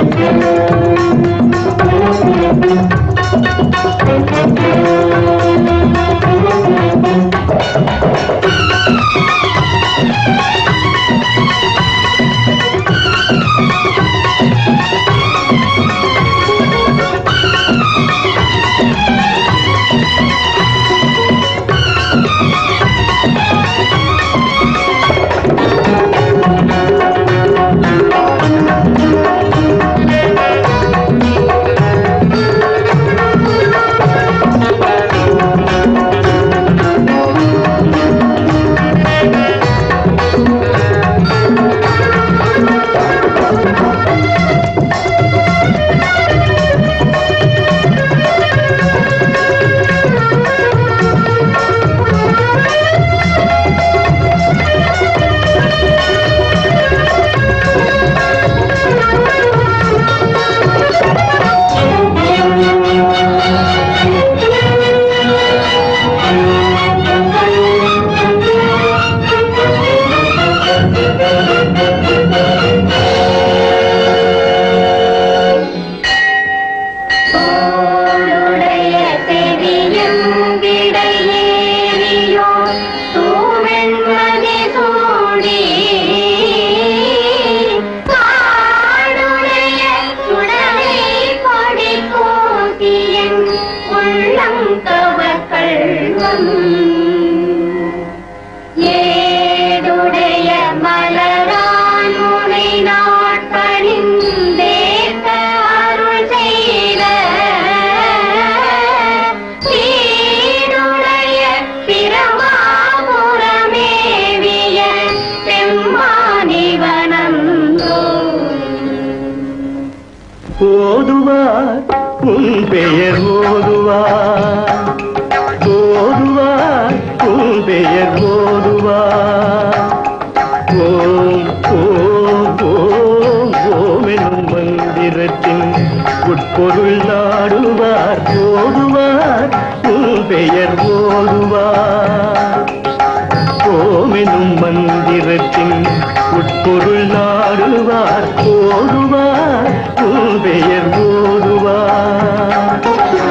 தோளுடைய செவியும் விடையேறியோ தூவெண்மதி சூடி காடுடைய சுடலை பொடி பூசியன் உள்ளம் கவர்கள்வம் ஏடுடைய மலரான் முனை நாட்பணிந்தேத்த அருள் செய்த சீடுடைய பிரமாபுரமேவிய செம்மானிவனம் ஓதுவார் உன் பெயர் ஓதுவார் ஓதுவார் உன் பெயர் ஓதுவார் ஓம் ஓம் ஓம் ஓம் எனும் மந்திரத்தின் உட்பொருள் நாடுவார் ஓதுவார் உன் பெயர் ஓதுவார் ஓமெனும் மந்திரத்தின் உட்பொருள் நாடுவார் ஓதுவார் உன் பெயர் ஓதுவார்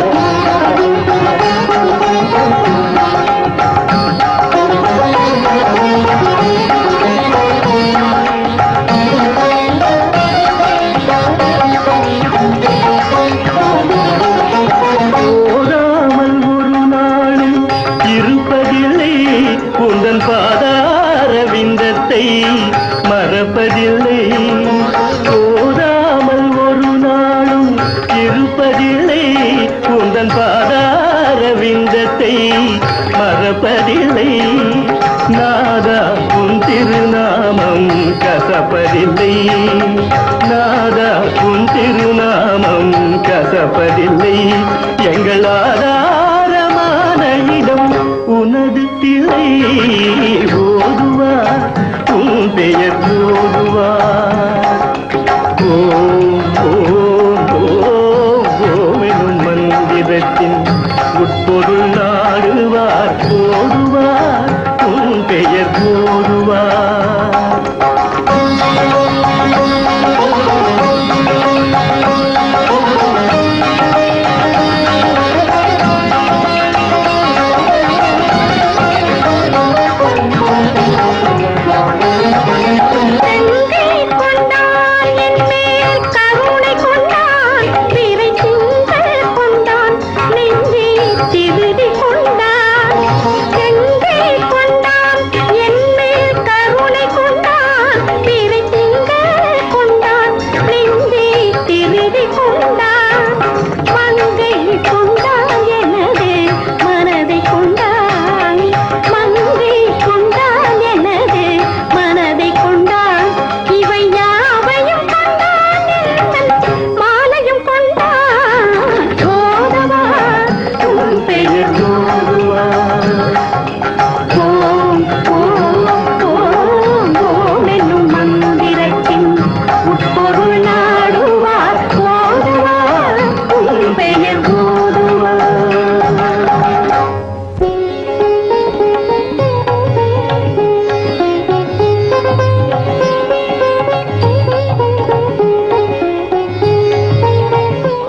ஓடாமல் ஒரு நாளும் இருப்பதில்லை உந்தன் பாதார விந்தத்தை மறப்பதில்லை ஓடாமல் ஒரு நாளும் இருப்பதில்லை உந்தன் பாதார விந்தத்தை மறப்பதில்லை நாதா உன் திருநாமம் கசப்பதில்லை நாதா உன் திருநாமம் கசப்பதில்லை எங்கள் ஆதாரமான இடம் உனது திரை ஓதுவார் உன் பெயர் ஓதுவார் ஓம் ஓம் ஓம் ஓம் எனும் மந்திரத்தின் உட்பொருள் நாடுவார் ஓதுவார் உன் பெயர் ஓதுவார்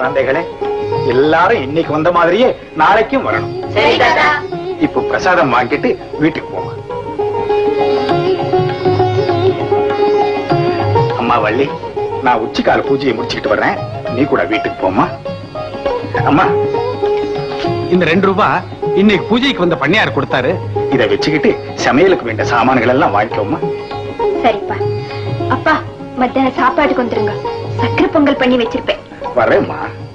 குழந்தைகளே எல்லாரும் இன்னைக்கு வந்த மாதிரியே நாளைக்கும் வரணும் சரி தாத்தா இப்போ பிரசாதம் வாங்கிட்டு வீட்டுக்கு போங்க அம்மா வள்ளி நான் உச்சிக்கால பூஜையை முடிச்சுக்கிட்டு வர்றேன் நீ கூட வீட்டுக்கு போமா அம்மா இந்த ரெண்டு ரூபாய் இன்னைக்கு பூஜைக்கு வந்த பண்ணையார் கொடுத்தாரு இதை வச்சுக்கிட்டு சமையலுக்கு வேண்டிய சாமான்கள் எல்லாம் வாங்கிக்கோமா சரிப்பா அப்பா மத்தியான சாப்பாட்டுக்கு வந்துருங்க சக்கரை பொங்கல் பண்ணி வச்சிருப்பேன் வரேம்மா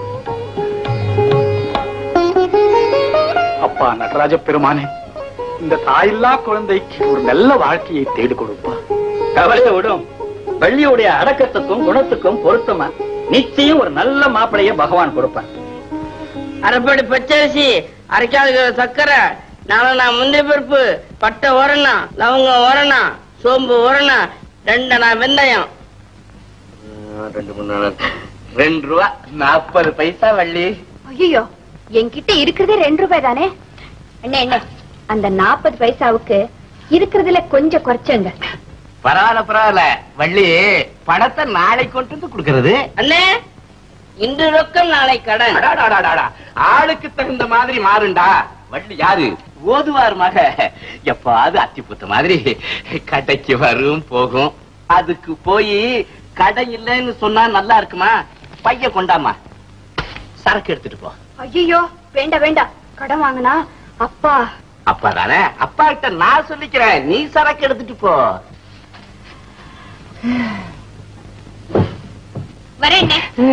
அப்பா நடராஜ பெருமானே இந்த தாயில்லா குழந்தைக்கு ஒரு நல்ல வாழ்க்கையை தேடி கொடுப்பா கவலையை விடும் வள்ளியுடைய அடக்கத்துக்கும் குணத்துக்கும் பொருத்தமா நிச்சயம் ஒரு நல்ல மாப்பிளைய பகவான் கொடுப்பான் அரைப்படி பச்சரிசி அரைக்காத சக்கரை நாலனா முந்தைய பருப்பு பட்டை உரணம் லவங்கம் உரணம் சோம்பு உரணம் ரெண்டனா வெந்தயம் ரெண்டு மூணு நாள் ரெண்டு ரூபா நாற்பது பைசா வள்ளி ஐயோ என்கிட்ட இருக்கிறதே ரெண்டு ரூபாய் தானே அண்ணே அண்ணே அந்த நாற்பது பைசாவுக்கு இருக்கிறதுல கொஞ்சம் குறைச்சுங்க பரவாயில்ல பரவாயில்ல வள்ளி பணத்தை நாளைக்கு கொண்டு வந்து கொடுக்கறது அண்ணே இன்று ரொக்கம் நாளை கடன் அடாடாடாடாடா. ஆளுக்கு தகுந்த மாதிரி மாறுண்டா வள்ளி யாரு ஓதுவார் மக எப்பாவது அத்திப்புத்த மாதிரி கடைக்கு வரும் போகும் அதுக்கு போய் கடை இல்லைன்னு சொன்னா நல்லா இருக்குமா பைய கொண்டாமா சரக்கு எடுத்துட்டு போ ஐயோ வேண்டாம் வேண்டாம் கடன் வாங்கினா அப்பா அப்பா தானே அப்பா கிட்ட நான் சொல்லிக்கிறேன் நீ சரக்கு எடுத்துட்டு போ வரேன்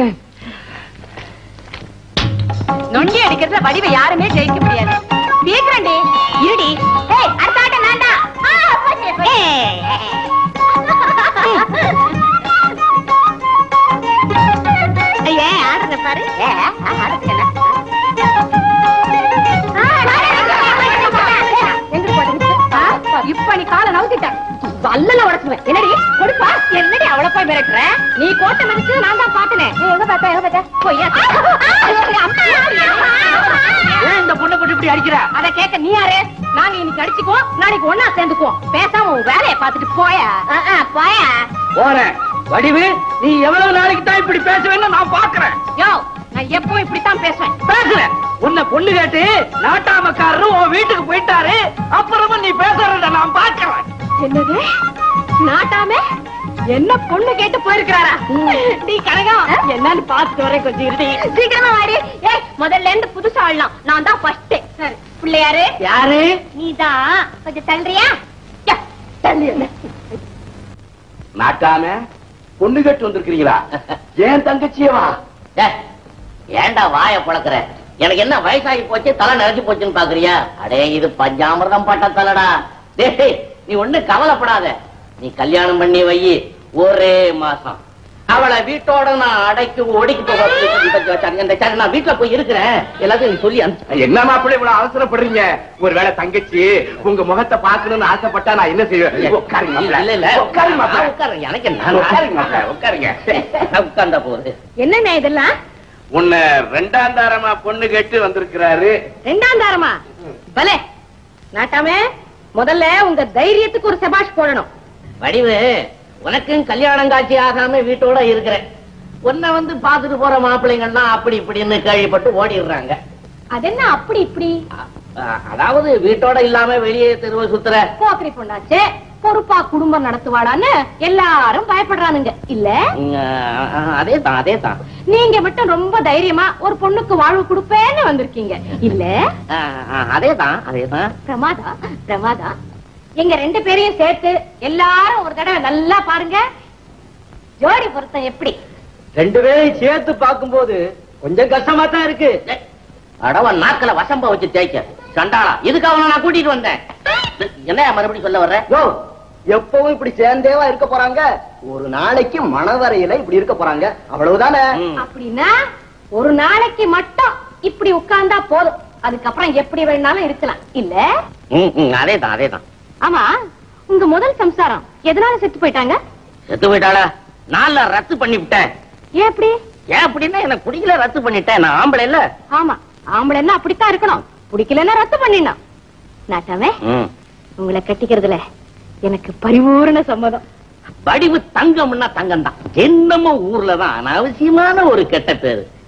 நொண்டி அடிக்கிறதுல வடிவை யாருமே ஜெயிக்க முடியாது சீக்கிரண்டி இருடி ஏய் அடுத்த ஆட்டம் நான் தான் ஏன் ஆடுறத பாரு இப்ப நீ காலை நவுத்திட்ட வல்லல உடச்சுவேன் என்னடி கொடுப்பா என்னடி அவளை போய் மிரட்டுற நீ கோட்டை மதிச்சு நான் தான் பாத்துனேன் எங்க பார்த்தா எங்க பார்த்தா பொய்யா ஏன் இந்த பொண்ணை கொண்டு இப்படி அடிக்கிற அத கேட்க நீ யாரு நாங்க இன்னைக்கு அடிச்சுக்குவோம் நாளைக்கு ஒன்னா சேர்ந்துக்குவோம் பேசாம உன் வேலையை பார்த்துட்டு போயா போயா போறேன் வடிவு நீ எவ்வளவு நாளைக்கு தான் இப்படி பேசுவேன்னு நான் பாக்குறேன் யோ நான் எப்பவும் இப்படித்தான் பேசுவேன் பேசுற உன்னை பொண்ணு கேட்டு நாட்டாமக்காரரு உன் வீட்டுக்கு போயிட்டாரு அப்புறமா நீ பேசுறத நான் பாக்குறேன் என்னது நாட்டாமே என்ன பொண்ணு கேட்டு போயிருக்கிறாரா நீ கனகம் என்னன்னு பாத்துட்டு வரேன் கொஞ்சம் இருடி சீக்கிரமா வாடி ஏய் முதல்ல இருந்து புதுசா ஆடலாம் நான் தான் ஃபர்ஸ்ட் பிள்ளையாரு யாரு நீதான் கொஞ்சம் தள்ளுறியா யா, தள்ளு என்ன நாட்டாம பொண்ணு கேட்டு வந்திருக்கிறீங்களா ஏன் தங்கச்சியவா ஏன்டா வாய பழக்கிற எனக்கு என்ன வயசாகி போச்சு தலை நிறைச்சு போச்சுன்னு பாக்குறியா அடே இது பஞ்சாமிர்தம் பட்ட தலைடா டேய் நீ ஒண்ணு கவலைப்படாத நீ கல்யாணம் பண்ணி வை ஒரே மாசம் அவளை வீட்டோட நான் அடைக்கு ஒடிக்கு போக இந்த சரி, நான் வீட்டுல போய் இருக்கிறேன் எல்லாத்தையும் நீ சொல்லி அனுப்பிச்சு என்ன மாப்பிள்ளை இவ்வளவு அவசரப்படுறீங்க ஒருவேளை தங்கச்சி உங்க முகத்தை பார்க்கணும்னு ஆசைப்பட்டா நான் என்ன செய்வேன் உட்காருங்க மாப்பிள்ளை. இல்ல இல்ல உட்காருங்க மாப்பிள்ளை. நான் உட்காருங்க எனக்கு என்ன உட்காருங்க மாப்பிள்ளை, உட்காருங்க உட்கார்ந்தா போகுது என்னண்ணே இதெல்லாம் உன்னை ரெண்டாம் தாரமா பொண்ணு கேட்டு வந்திருக்கிறாரு ரெண்டாம் தாரமா பலே நாட்டாமே முதல்ல உங்க தைரியத்துக்கு ஒரு செபாஷ் போடணும் வடிவு உனக்கும் கல்யாணம் காட்சி ஆகாம வீட்டோட இருக்கிறேன் உன்னை வந்து பாத்துட்டு போற மாப்பிள்ளைங்கள்லாம் அப்படி இப்படின்னு கேள்விப்பட்டு ஓடிடுறாங்க அதென்ன அப்படி இப்படி அ- அ- அதாவது வீட்டோட இல்லாம வெளியே தெருவை சுத்துற போக்கரி பொண்ணாச்சே பொறுப்பா குடும்பம் நடத்துவாடான்னு எல்லாரும் பயப்படுறானுங்க இல்ல ம், அ- அதே தான் அதே தான் நீங்க மட்டும் ரொம்ப தைரியமா ஒரு பொண்ணுக்கு வாழ்வு கொடுப்பேன்னு வந்திருக்கீங்க இல்ல அதே தான் அதே தான் பிரமாதா பிரமாதா எங்க ரெண்டு பேரையும் சேர்த்து எல்லாரும் ஒரு தடவை நல்லா பாருங்க ஜோடி பொருத்தம் எப்படி ரெண்டு பேரையும் சேர்த்து பார்க்கும்போது கொஞ்சம் கஷ்டமா தான் இருக்கு அடவன் நாக்கில வசம்ப வச்சு தேய்க்க சண்டாளா இதுக்கு அவனை நான் கூட்டிட்டு வந்தேன் என்ன மறுபடியும் சொல்ல வர்ற யோ எப்பவும் இப்படி சேர்ந்தேவா இருக்க போறாங்க ஒரு நாளைக்கு மணவரையில இப்படி இருக்க போறாங்க அவ்வளவுதானே ம். அப்படின்னா ஒரு நாளைக்கு மட்டும் இப்படி உட்கார்ந்தா போதும் அதுக்கப்புறம் எப்படி வேணாலும் இருக்கலாம் இல்ல ம், ம், அதே தான் அதே தான் ஆமா உங்க முதல் சம்சாரம் எதனால செத்து போயிட்டாங்க செத்து போயிட்டாளா நான்ல ரத்து பண்ணி விட்டேன் ஏன் அப்படி ஏன் அப்படின்னா எனக்கு குடிக்கல ரத்து பண்ணிட்டேன் நான் ஆம்பளை இல்ல ஆமா ஆம்பளைன்னா அப்படித்தான் இருக்கணும் பிடிக்கலன்னா ரத்து பண்ணிடணும் நாட்டாமே ம். உங்களை கட்டிக்கிறதுல எனக்கு பரிபூரண சம்மதம் வடிவு தங்கம்னா தங்கம் தான் என்னமோ ஊர்ல தான் அனாவசியமான ஒரு கெட்ட பேரு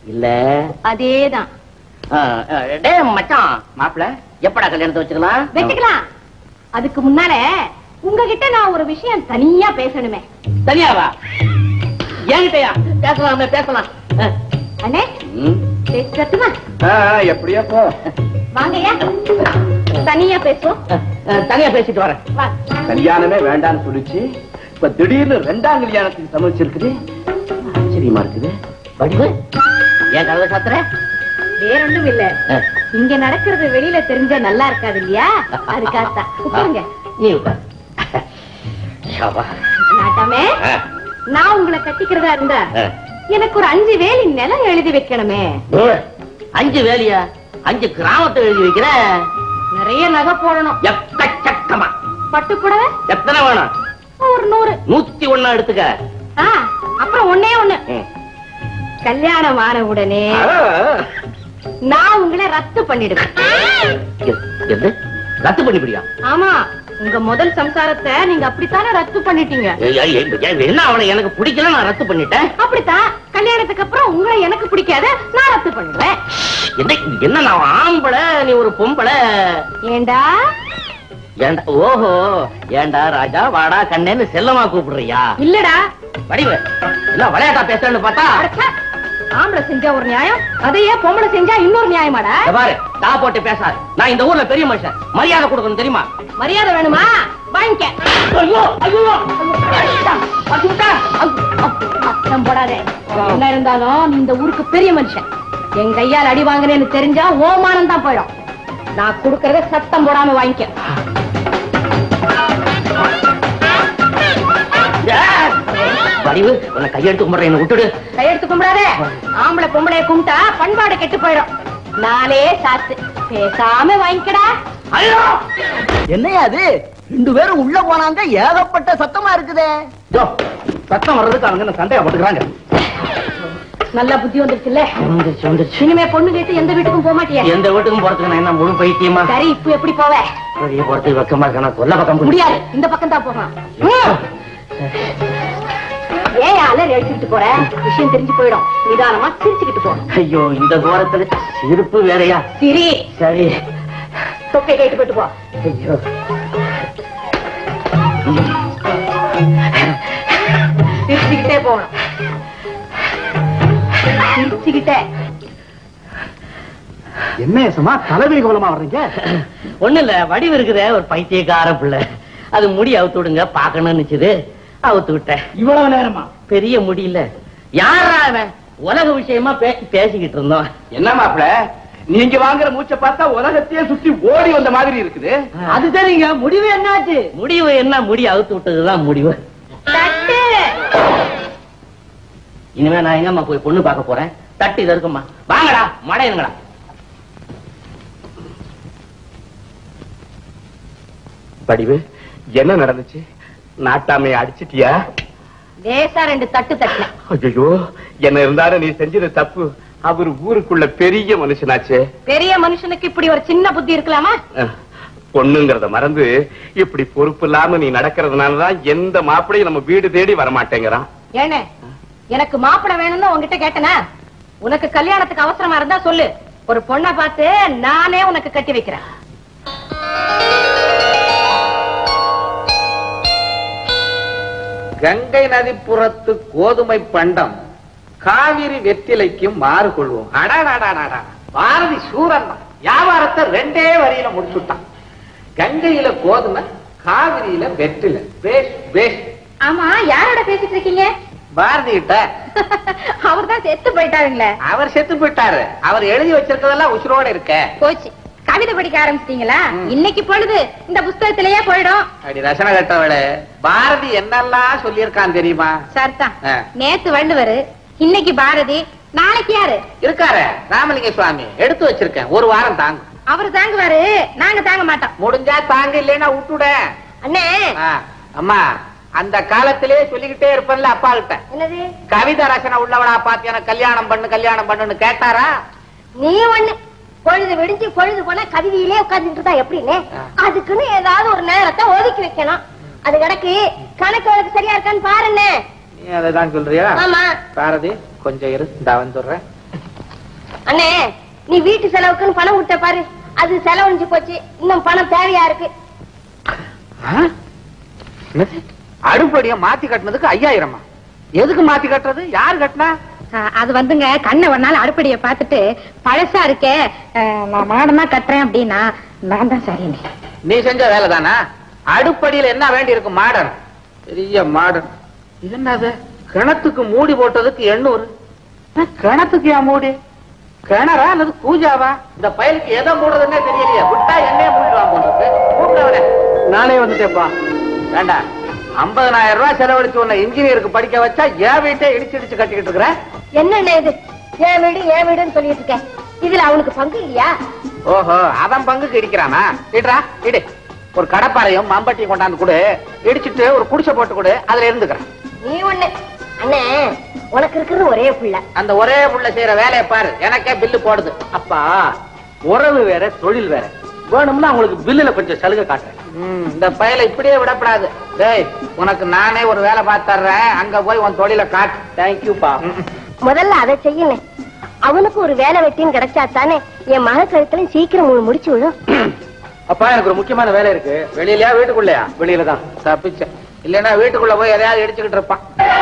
இல்ல அதேதான் ஆ, ஆ, டேய் மச்சான் மாப்பிள எப்படா கல்யாணத்தை வச்சுக்கலாம் வச்சுக்கலாம் அதுக்கு முன்னால உங்ககிட்ட நான் ஒரு விஷயம் தனியா பேசணுமே தனியாவா என்கிட்டயா பேசலாமே பேசலாம் ஆ. அண்ணே ம். பேசட்டுமா எப்படியா போ வாங்கய்யா தனியா பேசுவோம் ஆ, ஆ, தனியா பேசிட்டு வரேன் வா கல்யாணமே வேண்டாம்னு சொல்லிச்சு இப்ப திடீர்னு ரெண்டாம் கல்யாணத்துக்கு சமைச்சிருக்குது ஆச்சரியமா இருக்குது வடிவு ஏன் கதவை சாத்துற வேற ஒண்ணும் இல்ல ஆ. இங்க நடக்கிறது வெளியில தெரிஞ்சா நல்லா இருக்காது இல்லையா அதுக்காகத்தான் உட்காருங்க நீ உட்கார் ஷாபா. நாட்டாமே ஆ, நான் உங்களை கட்டிக்கிறதா இருந்தா ஆ. எனக்கு ஒரு அஞ்சு வேலி நிலம் எழுதி வைக்கணுமே ஓ, அஞ்சு வேலையா அஞ்சு கிராமத்தை எழுதி வைக்கிற நிறைய நகை போடணும் எக்கச்சக்கமா பட்டு புடவை எத்தனை வேணும் ஒரு நூறு நூத்தி ஒண்ணா எடுத்துக்க ஆ, அப்புறம் ஒண்ணே ஒண்ணு ம். கல்யாணம் ஆன உடனே நான் உங்களை ரத்து பண்ணிடுவேன் எ- எது ரத்து பண்ணிப்பிடியா ஆமா உங்க முதல் சம்சாரத்தை நீங்க அப்படித்தானே ரத்து பண்ணிட்டீங்க ஏய், ஏய், ஏய், ஏய், என்ன அவனை எனக்கு பிடிக்கல நான் ரத்து பண்ணிட்டேன் அப்படித்தான் கல்யாணத்துக்கு அப்புறம் உங்களை எனக்கு பிடிக்காத நான் ரத்து பண்ணிடுவேன் என்ன என்ன நான் ஆம்பளை நீ ஒரு பொம்பளை ஏண்டா ஏண்டா ஓஹோ ஏண்டா ராஜா வாடா கண்ணேன்னு செல்லமா கூப்பிடுறியா இல்லடா வடிவு என்ன விளையாட்டா பேசுறேன்னு பார்த்தா அடச்சே, ஆம்பளை செஞ்சா ஒரு நியாயம் அதையே பொம்பளை செஞ்சா இன்னொரு நியாயமாடா இங்க பாரு தா போட்டு பேசாது நான் இந்த ஊர்ல பெரிய மனுஷன் மரியாதை கொடுக்கணும் தெரியுமா மரியாதை வேணுமா வாங்கிக்க ஐயோ ஐயோ சத்தம் போடாதே என்ன இருந்தாலும் நீ இந்த ஊருக்கு பெரிய மனுஷன் என் கையால் அடி வாங்குறேன்னு தெரிஞ்சா ஓமானம் தான் போயிடும் நான் கொடுக்கறத சத்தம் போடாம வாங்கிக்க வடிவு உன்னை கையெடுத்து கும்பிடுறேன் என்ன விட்டுடு கையெடுத்து கும்பிடாதே ஆம்பளை பொம்பளைய கும்பிட்டா பண்பாடு கெட்டு போயிடும் நாளே சாத்து பேசாம வாங்கிக்கடா ஐயோ என்னையா அது ரெண்டு பேரும் உள்ள போனாங்க ஏகப்பட்ட சத்தமா இருக்குதே இதோ, சத்தம் வர்றதுக்கு அவங்க என்ன சண்டையா போட்டுக்கிறாங்க நல்லா புத்தி வந்துருச்சுல்ல வந்துருச்சு வந்துருச்சு இனிமே பொண்ணு கேட்டு எந்த வீட்டுக்கும் போக மாட்டியா எந்த வீட்டுக்கும் போறதுக்கு நான் என்ன முழு பைத்தியமா சரி இப்ப எப்படி போவ வெளியே போறதுக்கு வெக்கமா இருக்கா நான் கொல்ல பக்கம் போய் முடியாது இந்த பக்கம் தான் போகலாம் ம். ஏன் அலர் அடிச்சுக்கிட்டு போற விஷயம் தெரிஞ்சு போயிடும் நிதானமா சிரிச்சுக்கிட்டு போ ஐயோ இந்த தூரத்துல சிரிப்பு வேறயா சிரி சரி தொப்பை கைட்டு போயிட்டு போ ஐயோ சிரிச்சுக்கிட்டே போகணும் சிரிச்சுக்கிட்டே என்ன ஏசமா தலைவலி கோலமா வர்றீங்க ஒண்ணு இல்ல வடிவு இருக்குதே ஒரு பைத்தியக்கார பிள்ளை அது முடி அவுத்து விடுங்க பாக்கணும்னு நினைச்சது அவுத்து விட்டேன் இவ்வளவு நேரமா பெரிய முடியல யாரா அவன் உலக விஷயமா பேசி பேசிக்கிட்டு இருந்தோம் என்ன மாப்பிள நீங்க வாங்குற மூச்சை பார்த்தா உலகத்தையே சுத்தி ஓடி வந்த மாதிரி இருக்குது அது சரிங்க முடிவு என்னாச்சு முடிவு என்ன முடி அவுத்து விட்டதுதான் முடிவு தட்டு இனிமே நான் எங்கம்மா போய் பொண்ணு பார்க்க போறேன் தட்டு இது இருக்குமா வாங்கடா மடையுங்கடா படிவு என்ன நடந்துச்சு நாட்டாமைய அடிச்சிட்டியா லேசா ரெண்டு தட்டு தட்டல ஐயோ என்ன இருந்தாலும் நீ செஞ்சது தப்பு அவர் ஊருக்குள்ள பெரிய மனுஷனாச்சே பெரிய மனுஷனுக்கு இப்படி ஒரு சின்ன புத்தி இருக்கலாமா அஹ், பொண்ணுங்கிறத மறந்து இப்படி பொறுப்பு இல்லாம நீ நடக்கிறதுனாலதான் எந்த மாப்பிளையும் நம்ம வீடு தேடி வரமாட்டேங்கிறான் ஏனே எனக்கு மாப்பிளை வேணும்னு உன்கிட்ட கேட்டனா உனக்கு கல்யாணத்துக்கு அவசரமா இருந்தா சொல்லு ஒரு பொண்ணை பார்த்து நானே உனக்கு கட்டி வைக்கிறேன் கங்கை நதிப்புறத்து கோதுமை பண்டம் காவிரி வெற்றிலைக்கும் மாறு கொள்வோம் அடாடாடாடா பாரதி சூரன் தான். வியாபாரத்தை ரெண்டே வரியில முடிச்சுட்டான் கங்கையில கோதுமை காவிரியில வெற்றிலை பேஷ் பேஷ் ஆமா யாரோட பேசிட்டு இருக்கீங்க பாரதி கிட்ட அவர் தான் செத்து போயிட்டாருங்களே அவர் செத்து போயிட்டாரு அவர் எழுதி வச்சிருக்கதெல்லாம் உசுரோட இருக்க போச்சு கவிதை படிக்க ஆரம்பிச்சிட்டீங்களா இன்னைக்கு பொழுது இந்த புஸ்தகத்திலேயே போயிடும் அடி ரசனை கட்டவளே பாரதி என்னெல்லாம் சொல்லியிருக்கான் தெரியுமா சரிதான் ஆ. நேத்து வள்ளுவர் இன்னைக்கு பாரதி நாளைக்கு யாரு இருக்காரு ராமலிங்க சுவாமி எடுத்து வச்சிருக்கேன் ஒரு வாரம் தாங்க அவரு தாங்குவாரு நாங்க தாங்க மாட்டோம் முடிஞ்சா தாங்க இல்லைன்னா விட்டுட அண்ணே ஆ, அம்மா அந்த காலத்திலே சொல்லிக்கிட்டே இருப்பேன்ல அப்பா கிட்ட என்னது கவிதை ரசனை உள்ளவளா பார்த்து எனக்கு கல்யாணம் பண்ணு கல்யாணம் பண்ணுன்னு கேட்டாரா நீ ஒண்ணு பொழுது விடிஞ்சு பொழுது போனா கவிதையிலே உட்கார்ந்துட்டு இருந்தா எப்படின்னு அதுக்குன்னு ஏதாவது ஒரு நேரத்தை ஒதுக்கி வைக்கணும் அது கிடக்கு கணக்கு வழக்கு சரியா இருக்கான்னு பாருண்ணே நீ அதை தான் சொல்றியா ஆமா பாரதி கொஞ்சம் இரு இந்த வந்துடுறேன் அண்ணே நீ வீட்டு செலவுக்குன்னு பணம் கொடுத்த பாரு அது செலவழிஞ்சு போச்சு இன்னும் பணம் தேவையா இருக்கு அடுப்படிய மாத்தி கட்டினதுக்கு ஐயாயிரமா எதுக்கு மாத்தி கட்டுறது யாரு கட்டினா அது வந்துங்க கண்ணை ஒரு நாள் அடுப்படியை பார்த்துட்டு பழசா இருக்கே அஹ், நான் மாடனா கட்டுறேன் அப்படின்னா நான் தான் சரிண்ணே நீ செஞ்ச வேலை தானா அடுப்படியில என்ன வேண்டி இருக்கு மாடர்ன் பெரிய மாடர்ன் இது என்னது கிணத்துக்கு மூடி போட்டதுக்கு எண்ணூறு அஹ், கிணத்துக்கு ஏன் மூடி கிணறா அல்லது பூஜாவா இந்த பயலுக்கு எதை மூடுறதுன்னே தெரியலையே விட்டா என்னைய மூடிடுவான் போன்றது கூப்பிட்டவனே நானே வந்துட்டேப்பா வேண்டாம் ஐம்பதனாயிரம் ரூபாய் செலவழிச்சு உன்னை இன்ஜினியருக்கு படிக்க வச்சா என் வீட்டை இடிச்சு இடிச்சு கட்டிக்கிட்டு இருக்கிறேன் என்னண்ணே இது என் வீடு என் வீடுன்னு சொல்லிட்டு இருக்கேன் இதுல அவனுக்கு பங்கு இல்லையா ஓஹோ அவன் பங்குக்கு இடிக்கிறானா இடுறா இடு ஒரு கடப்பாரையும் மம்பட்டியும் கொண்டாந்து கொடு இடிச்சிட்டு ஒரு குடிசை போட்டு கொடு அதுல இருந்துக்கிறேன் நீ ஒண்ணு அண்ணே உனக்கு இருக்கிறது ஒரே புள்ள அந்த ஒரே புள்ள செய்யற வேலையை பாரு எனக்கே பில்லு போடுது அப்பா உறவு வேற தொழில் வேற வேணும்னா அவங்களுக்கு பில்லுல கொஞ்சம் சலுகை காட்டுறேன் இந்த பயலை இப்படியே விடப்படாது டேய் உனக்கு நானே ஒரு வேலை பார்த்து தர்றேன் அங்க போய் உன் தொழிலை காட்டு தேங்க்யூப்பா முதல்ல அதை செய்யணும் அவனுக்கு ஒரு வேலை வெட்டின்னு கிடைச்சா தானே என் மக கழுத்துல சீக்கிரம் மு- முடிச்சு விடும் அப்பா எனக்கு ஒரு முக்கியமான வேலை இருக்கு வெளியிலயா வீட்டுக்குள்ளயா வெளியில தான் தப்பிச்சேன் இல்லன்னா வீட்டுக்குள்ள போய் எதையாவது இடிச்சுக்கிட்டு இருப்பான்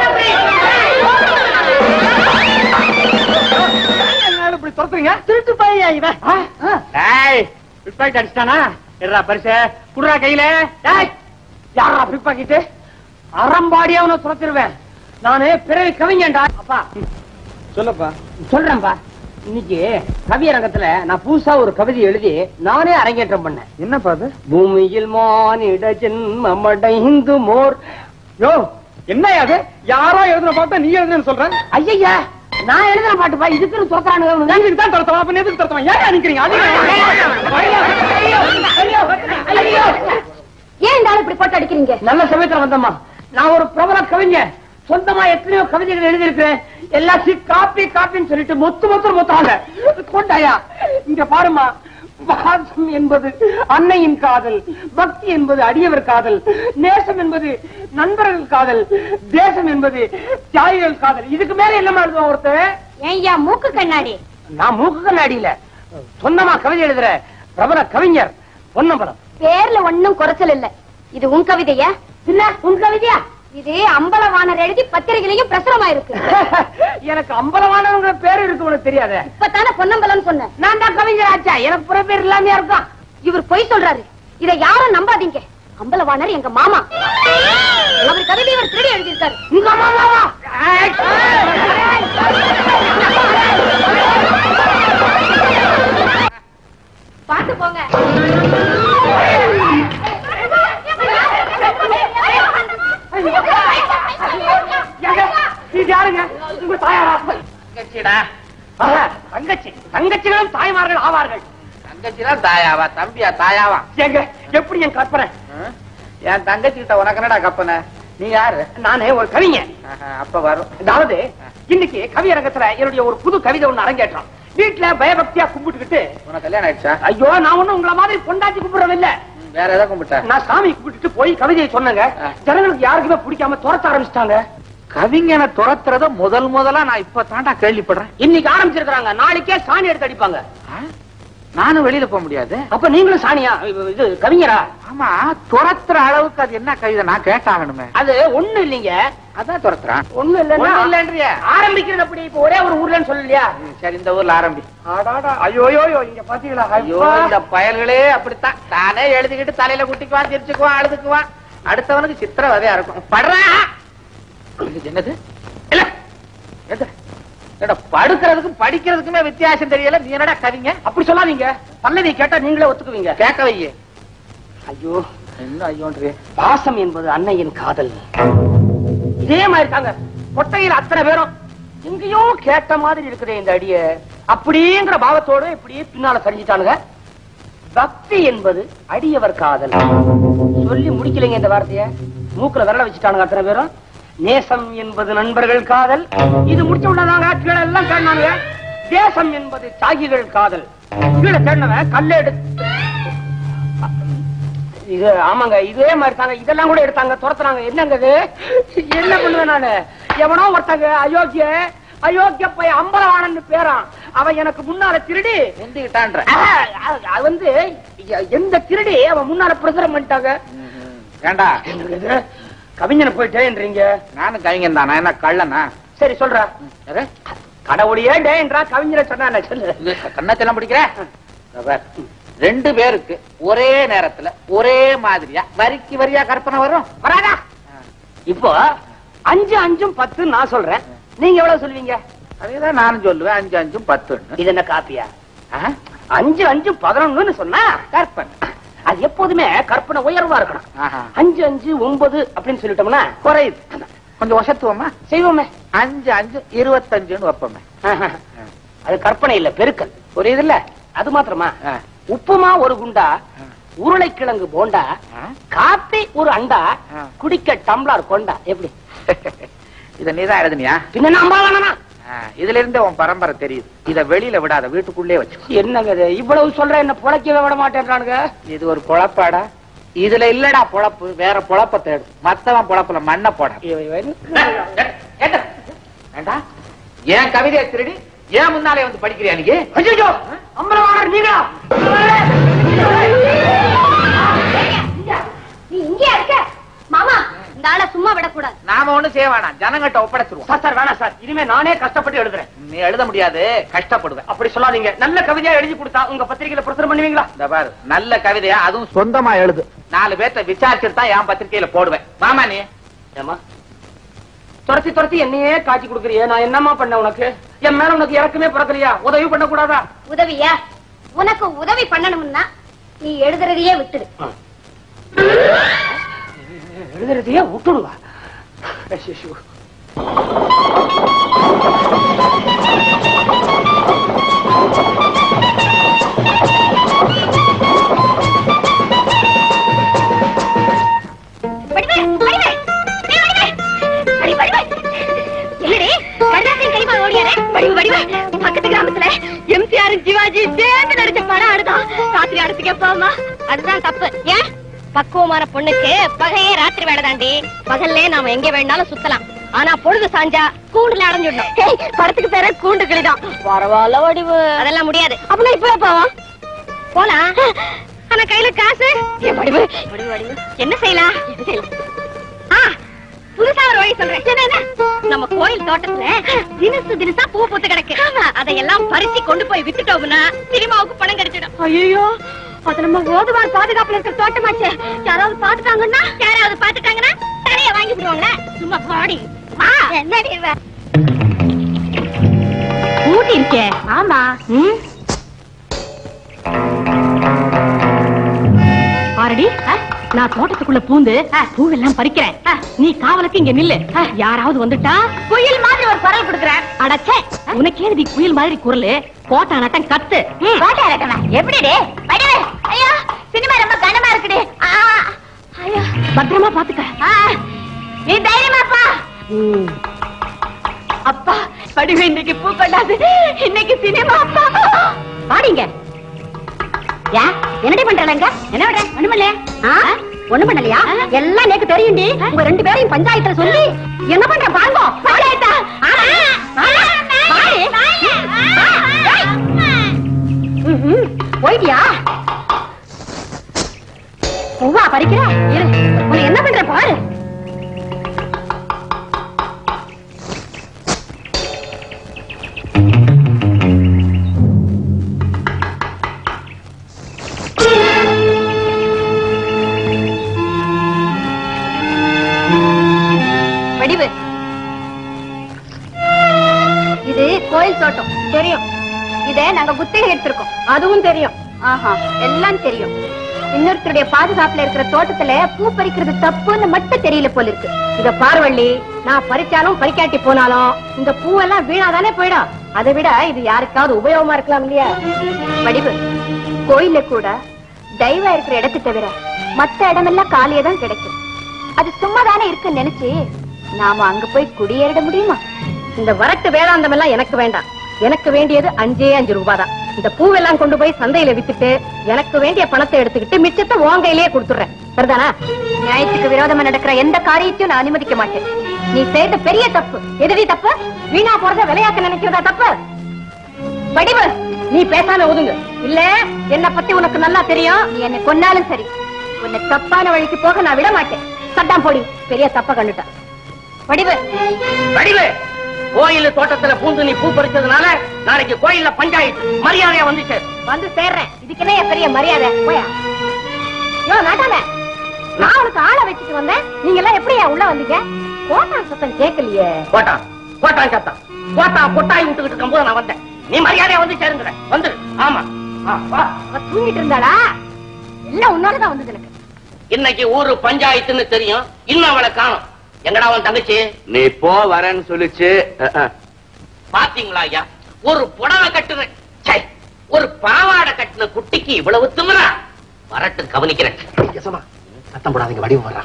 இப்படி துரத்துறீங்க திருட்டு பையா இவன் டேய் பிக் பாக்கெட் அடிச்சிட்டானா எட்ரா பரிசு குடுறா கையில டேய் யாரா பிக் பாக்கெட் அறம்பாடி அவனை துரத்திருவேன் நானு பிறகு கவிஞன்டா அப்பா சொல்லப்பா சொல்றேன்பா இன்னைக்கு கவியரங்கத்துல நான் புதுசா ஒரு கவிதை எழுதி நானே அரங்கேற்றம் பண்ணேன் என்னப்பா அது பூமியில் மானிட ஜென்மமடைந்து மோர் யோ என்ன அது யாரோ எழுதுன பார்த்தா நீ எழுதுன்னு சொல்ற ஐயா நான் எழுதுன பாட்டுப்பா இதுக்கு தோத்தானுங்க இதுக்கு தான் தரத்தவன் அப்ப எதுக்கு தரத்தவன் ஏன் நிக்கிறீங்க ஏன் இந்த ஆள் இப்படி போட்டு அடிக்கிறீங்க நல்ல சமயத்துல வந்தம்மா நான் ஒரு பிரபல கவிஞர் சொந்தமா எத்தனையோ கவிதைகள் எழுதியிருக்கிறேன் எல்லாத்தையும் காப்பி காப்பின்னு சொல்லிட்டு மொத்து மொத்தம் மொத்தாங்க கொண்டாயா இங்க பாருமா பாசம் என்பது அன்னையின் காதல் பக்தி என்பது அடியவர் காதல் நேசம் என்பது நண்பர்கள் காதல் தேசம் என்பது தியாகிகள் காதல் இதுக்கு மேல என்ன எழுதுவான் ஒருத்தன் ஏய்யா மூக்கு கண்ணாடி நான் மூக்கு கண்ணாடியில சொந்தமா கவிதை எழுதுற பிரபல கவிஞர் பொன்னம்பலம் பேர்ல ஒண்ணும் குறைச்சல் இல்ல இது உன் கவிதையா இல்ல உன் கவிதையா இது அம்பலவாணர் எழுதி பத்திரிகையிலையும் பிரசுரமா இருக்கு எனக்கு அம்பலமானவங்க பேரு இருக்கு உனக்கு தெரியாத இப்பதானே பொன்னம்பலம் சொன்னேன் நான் தான் கவிஞர் ஆச்சா எனக்கு புற பேர் இல்லாம இருக்கான் இவர் பொய் சொல்றாரு இதை யாரும் நம்பாதீங்க அம்பலவாணர் எங்க மாமா அவர் கவிதை இவர் திருடி எழுதியிருக்காரு உங்க மாமாவா ஏய். பாத்து போங்க ஏங்க, இது யாருங்க உங்க தாயாரா தங்கச்சிடா தங்கச்சி தங்கச்சிகளும் தாய்மார்கள் ஆவார்கள் தங்கச்சிதான் தாயாவா தம்பியா தாயாவா ஏங்க எப்படி என் கற்பனை என் தங்கச்சி கிட்ட உனக்கு என்னடா கற்பனை நீ யாரு நானே ஒரு கவிஞன் அப்ப வரும் அதாவது இன்னைக்கு கவியரங்கத்துல என்னுடைய ஒரு புது கவிதை ஒண்ணு அரங்கேற்றம் வீட்டுல பயபக்தியா கும்பிட்டுக்கிட்டு உனக்கு கல்யாணம் ஆயிடுச்சா ஐயோ நான் ஒண்ணும் உங்களை மாதிரி பொண்டாட்டி கும்பிடுறது இல்ல வேற ஏதாவது கும்பிட்ட நான் சாமி கும்பிட்டுட்டு போய் கவிதையை சொன்னேங்க ஜனங்களுக்கு யாருக்குமே பிடிக்காம துரத்த ஆரம்பிச்சிட்டாங்க கவிஞனை துரத்துறத முதல் முதலா நான் இப்ப தாண்டா கேள்விப்படுறேன் இன்னைக்கு ஆரம்பிச்சிருக்காங்க நாளைக்கே சாணி எடுத்து அடிப்பாங்க ஆ? நானும் வெளியில போக முடியாது அப்ப நீங்களும் சாணியா இது கவிஞரா ஆமா துரத்துற அளவுக்கு அது என்ன கவிதை நான் கேட்டாகணுமே அது ஒண்ணு இல்லைங்க அதான் துரத்துறான் ஒண்ணு இல்லன்னா ஒண்ணும் இல்லைன்றியே. ஆரம்பிக்கிறது அப்படி இப்ப ஒரே ஒரு ஊர்லன்னு சொல்லலையா ம், சரி இந்த ஊர்ல ஆரம்பி ஆடாடா ஐயோ ஐயோ இங்க பாத்தீங்களா ஐயோ இந்த பயல்களே அப்படித்தான் தானே எழுதிக்கிட்டு தலையில குட்டிக்குவான் சிரிச்சுக்குவான் அழுதுக்குவான் அடுத்தவனுக்கு சித்திரவதையா இருக்கும் படுறா இது என்னது இல்ல எது? என்னடா, படுக்கிறதுக்கும் படிக்கிறதுக்குமே வித்தியாசம் தெரியல நீ என்னடா கவிங்க அப்படி சொல்லாதீங்க பல்லவி கேட்டா நீங்களே ஒத்துக்குவீங்க கேட்க வையே ஐயோ என்ன ஐயோன்றியே பாசம் என்பது அன்னையின் காதல் இதே மாதிரி தாங்க கொட்டையில் அத்தனை பேரும் எங்கேயோ கேட்ட மாதிரி இருக்குதே இந்த அடிய அப்படிங்கிற பாவத்தோட இப்படியே பின்னால சரிஞ்சிட்டானுங்க பக்தி என்பது அடியவர் காதல் சொல்லி முடிக்கலைங்க இந்த வார்த்தைய மூக்குல விரல வச்சுட்டானுங்க அத்தனை பேரும் நேசம் என்பது நண்பர்கள் காதல் இது முடிச்ச உடனே கீழே எல்லாம் தேடினானுங்க தேசம் என்பது தியாகிகள் காதல் கீழே தேடினவன் கல்ல எடுத்து இது ஆமாங்க இதே மாதிரி தாங்க இதெல்லாம் கூட எடுத்தாங்க துரத்துனாங்க என்னங்க இது என்ன பண்ணுவேன் நானு எவனோ ஒருத்தங்க அயோக்கிய அயோக்கிய பையன் அம்பலவாணன் பேரான் அவன் எனக்கு முன்னால திருடி முந்திக்கிட்டான்ற ஆஹ், அது- அது வந்து எ- எந்த திருடி அவன் முன்னால பிரசுரம் பண்ணிட்டாங்க ஏண்டா என்னங்க இது? கவிஞனை போயிட்டேன்றீங்க நானும் கவிஞன் தானா என்ன கள்ளனா சரி சொல்ற எது? கடவுளையே டேன்றா கவிஞரை சொன்னா சொல்லு இது கண்ணத்தெல்லாம் பிடிக்கிற இதோ பார். ரெண்டு பேருக்கு ஒரே நேரத்துல ஒரே மாதிரியா வரிக்கு வரியா கற்பனை வரும் வராதா இப்போ அஞ்சு அஞ்சும் பத்து நான் சொல்றேன் நீங்க எவ்வளவு சொல்லுவீங்க அதேதான் நானும் சொல்லுவேன் அஞ்சு அஞ்சும் பத்துன்னு இது என்ன காப்பியா ஆ? அஞ்சு அஞ்சு பதினொன்னு சொன்னா கற்பனை அது எப்போதுமே கற்பனை உயர்வா இருக்கணும் ஆஹா. அஞ்சு அஞ்சு ஒன்பது அப்படின்னு சொல்லிட்டோம்னா குறையுது கொஞ்சம் வசத்துவமா செய்வோமே அஞ்சு அஞ்சு இருபத்தஞ்சுன்னு வைப்போமே ஆஹா. அது கற்பனை இல்ல பெருக்கல் புரியுதுல்ல அது மாத்திரமா ஆ. உப்புமா ஒரு குண்டா உருளைக்கிழங்கு போண்டா ஆ? காப்பி ஒரு அண்டா ஆ. குடிக்க டம்ளர் கொண்டா எப்படி இத நீதான் எழுதுனியா பின்ன நம்ப வேணாமா ஆ, இதுல இருந்தே உன் பரம்பரை தெரியுது இத வெளியில விடாத வீட்டுக்குள்ளே வச்சு என்னங்க இது இவ்வளவு சொல்ற என்ன புழைக்கவே விட மாட்டேன்றானுங்க இது ஒரு பொழப்பாடா இதுல இல்லடா பொழப்பு வேற பொழப்ப தேடு மத்தவன் பொழப்புல மண்ணை போட இவன் இவன் வேண்டா ஏன் கவிதையை திருடி ஏன் முன்னாலே வந்து படிக்கிறியா நீ ஐயோ அம்பலவாணர் நீங்களா நீ இங்கேயா இருக்க மாமா இந்த ஆளை சும்மா விடக்கூடாது நாம ஒண்ணும் செய்ய வேணாம் ஜனங்கிட்ட ஒப்படைச்சிருவோம் சார் சார் வேணாம் சார் இனிமே நானே கஷ்டப்பட்டு எழுதுறேன் நீ எழுத முடியாது கஷ்டப்படுவேன் அப்படி சொல்லாதீங்க நல்ல கவிதையா எழுதி கொடுத்தா உங்க பத்திரிகையில பிரசுரம் பண்ணுவீங்களா இந்த பாரு நல்ல கவிதையா அதுவும் சொந்தமா எழுது நாலு பேர்த்த விசாரிச்சுட்டு தான் என் பத்திரிக்கையில போடுவேன் மாமா நீ ஏமா துரத்தி துரத்தி என்னையே காட்சி கொடுக்குறியே நான் என்னம்மா பண்ண உனக்கு என் மேல உனக்கு இறக்கமே பிறக்கலையா உதவி பண்ண கூடாதா உதவியா உனக்கு உதவி பண்ணணும்னா நீ எழுதுறதையே விட்டுடு எழுதுறதையே விட்டுடுவா ஐயோ. வடிவே, வடிவே, ஏய் வடிவே, வடி, வடிவே. என்னடி, கருணாசிங் கைமா ஓடியாரே? வடிவு, வடிவு. பக்கத்து கிராமத்துல எம்ஜிஆர் சிவாஜி சேர்ந்து நடிச்ச படம் அடுதான் ராத்திரி அடுத்துக்கே போமா அதுதான் தப்பு ஏன் பக்குவமான பொண்ணுக்கு பகையே ராத்திரி வேலை தாண்டி பகல்லே நாம எங்க வேணாலும் சுத்தலாம் ஆனா பொழுது சாஞ்சா கூண்டுல அடைஞ்சிடணும் படத்துக்கு பேர கூண்டு கிளிதான் பரவாயில்ல வடிவு அதெல்லாம் முடியாது அப்படின்னா இப்பவே போவோம் போலாம் ஆனா கையில காசு என் வடிவு வடிவு வடிவு என்ன செய்யலாம் என்ன செய்யலாம் ஆ, புதுசா ஒரு வழி சொல்றேன் என்ன, என்ன? நம்ம கோயில் தோட்டத்துல தினசு தினசா பூ பூத்து கிடக்கு அதையெல்லாம் பறிச்சு கொண்டு போய் வித்துட்டோம்னா சினிமாவுக்கு பணம் கிடைச்சிடும் ஐயோ அது நம்ம ஓதுவார் பாதுகாப்புல இருக்கிற தோட்டமாச்சே யாராவது பாத்துட்டாங்கன்னா யாராவது பாத்துட்டாங்கன்னா தரைய வாங்கி விடுவாங்க சும்மா பாடி என்னடி இவ? ஊட்டி இருக்கே ஆமா ம் ஆரடி நான் தோட்டத்துக்குள்ள பூந்து பூவெல்லாம் பறிக்கிறேன் நீ காவலுக்கு இங்க நில்லு யாராவது வந்துட்டா குயில் மாதிரி ஒரு குரல் கொடுக்குறேன் அடச்சே உனக்கு ஏன் குயில் மாதிரி குரல் கோட்டா நட்டம் கத்து கோட்டா நட்டமா எப்படி ஐயோ சினிமா ரொம்ப கனமா இருக்குடி ஐயோ பத்திரமா பாத்துக்க நீ தைரியமாப்பா அப்பா படிவு இன்னைக்கு பூ கொண்டாது இன்னைக்கு சினிமா அப்பா பாடிங்க யா என்னடி பண்றாங்க என்ன பண்ற ஒண்ணு பண்ணல ஒண்ணு பண்ணலையா எல்லாம் நேக்கு தெரியும்டி உங்க ரெண்டு பேரையும் பஞ்சாயத்துல சொல்லி என்ன பண்ற பாருங்க பஞ்சாயத்தா போயிட்டியா பூவா பறிக்கிற இரு உன்னை என்ன பண்ற பாரு வடிவு இது கோயில் தோட்டம் தெரியும் இத நாங்க குத்தகை எடுத்திருக்கோம் அதுவும் தெரியும் ஆஹா எல்லாம் தெரியும் இன்னொருத்தருடைய பாதுகாப்புல இருக்கிற தோட்டத்துல பூ பறிக்கிறது தப்புன்னு மட்டும் தெரியல போல இருக்கு இத பார்வள்ளி நான் பறிச்சாலும் பறிக்காட்டி போனாலும் இந்த பூவெல்லாம் வீணாதானே போயிடும் அதை விட இது யாருக்காவது உபயோகமா இருக்கலாம் இல்லையா வடிவு கோயில்ல கூட தெய்வம் இருக்கிற இடத்தை தவிர மத்த இடமெல்லாம் காலியே தான் கிடைக்கும் அது சும்மா தானே இருக்குன்னு நினைச்சு நாம அங்க போய் குடியேறிட முடியுமா இந்த வரட்டு வேதாந்தம் எல்லாம் எனக்கு வேண்டாம் எனக்கு வேண்டியது அஞ்சே அஞ்சு ரூபாய் தான் இந்த பூவெல்லாம் கொண்டு போய் சந்தையில வித்துட்டு எனக்கு வேண்டிய பணத்தை எடுத்துக்கிட்டு மிச்சத்தை உன் கையிலேயே கொடுத்துடுறேன் சரிதானா நியாயத்துக்கு விரோதமா நடக்கிற எந்த காரியத்தையும் நான் அனுமதிக்க மாட்டேன் நீ செய்த பெரிய தப்பு எதுடி தப்பு வீணா போறத விளையாக்க நினைக்கிறதா தப்பு வடிவு நீ பேசாம ஒதுங்க இல்ல என்ன பத்தி உனக்கு நல்லா தெரியும் நீ என்னை கொன்னாலும் சரி உன்னை தப்பான வழிக்கு போக நான் விட மாட்டேன் சட்டாம் போடி பெரிய தப்ப கண்டுட்டான் வடிவு வடிவு கோயில் தோட்டத்துல பூந்து நீ பூ பறிச்சதுனால நாளைக்கு கோயில்ல பஞ்சாயத்து மரியாதையா வந்துச்சு வந்து சேர்றேன் இதுக்கு என்ன பெரிய மரியாதை போயா யோ நாட்டாம நான் உனக்கு ஆளை வச்சுட்டு வந்தேன் நீங்க எல்லாம் எப்படியா உள்ள வந்தீங்க கோட்டான் சத்தம் கேட்கலையே போட்டான் போட்டான் சத்தம் போட்டான் கொட்டாய் விட்டுக்கிட்டு இருக்கும்போது நான் வந்தேன் நீ மரியாதையா வந்து சேருங்கிற வந்து ஆமா ஆ, வா. அவ தூங்கிட்டு இருந்தாளா எல்லாம் உன்னோடதான் வந்தது எனக்கு இன்னைக்கு ஊரு பஞ்சாயத்துன்னு தெரியும் இன்னும் அவளை காணும் எங்கடா அவன் தங்கச்சி நீ போ வரேன்னு சொல்லிச்சு அஹ், அஹ். பாத்தீங்களா ஐயா ஒரு புடவை கட்டுன ச்சை, ஒரு பாவாடை கட்டின குட்டிக்கு இவ்வளவு திமிரா வரட்டு கவனிக்கிறேன் சத்தம் போடாதீங்க வடிவு வர்றான்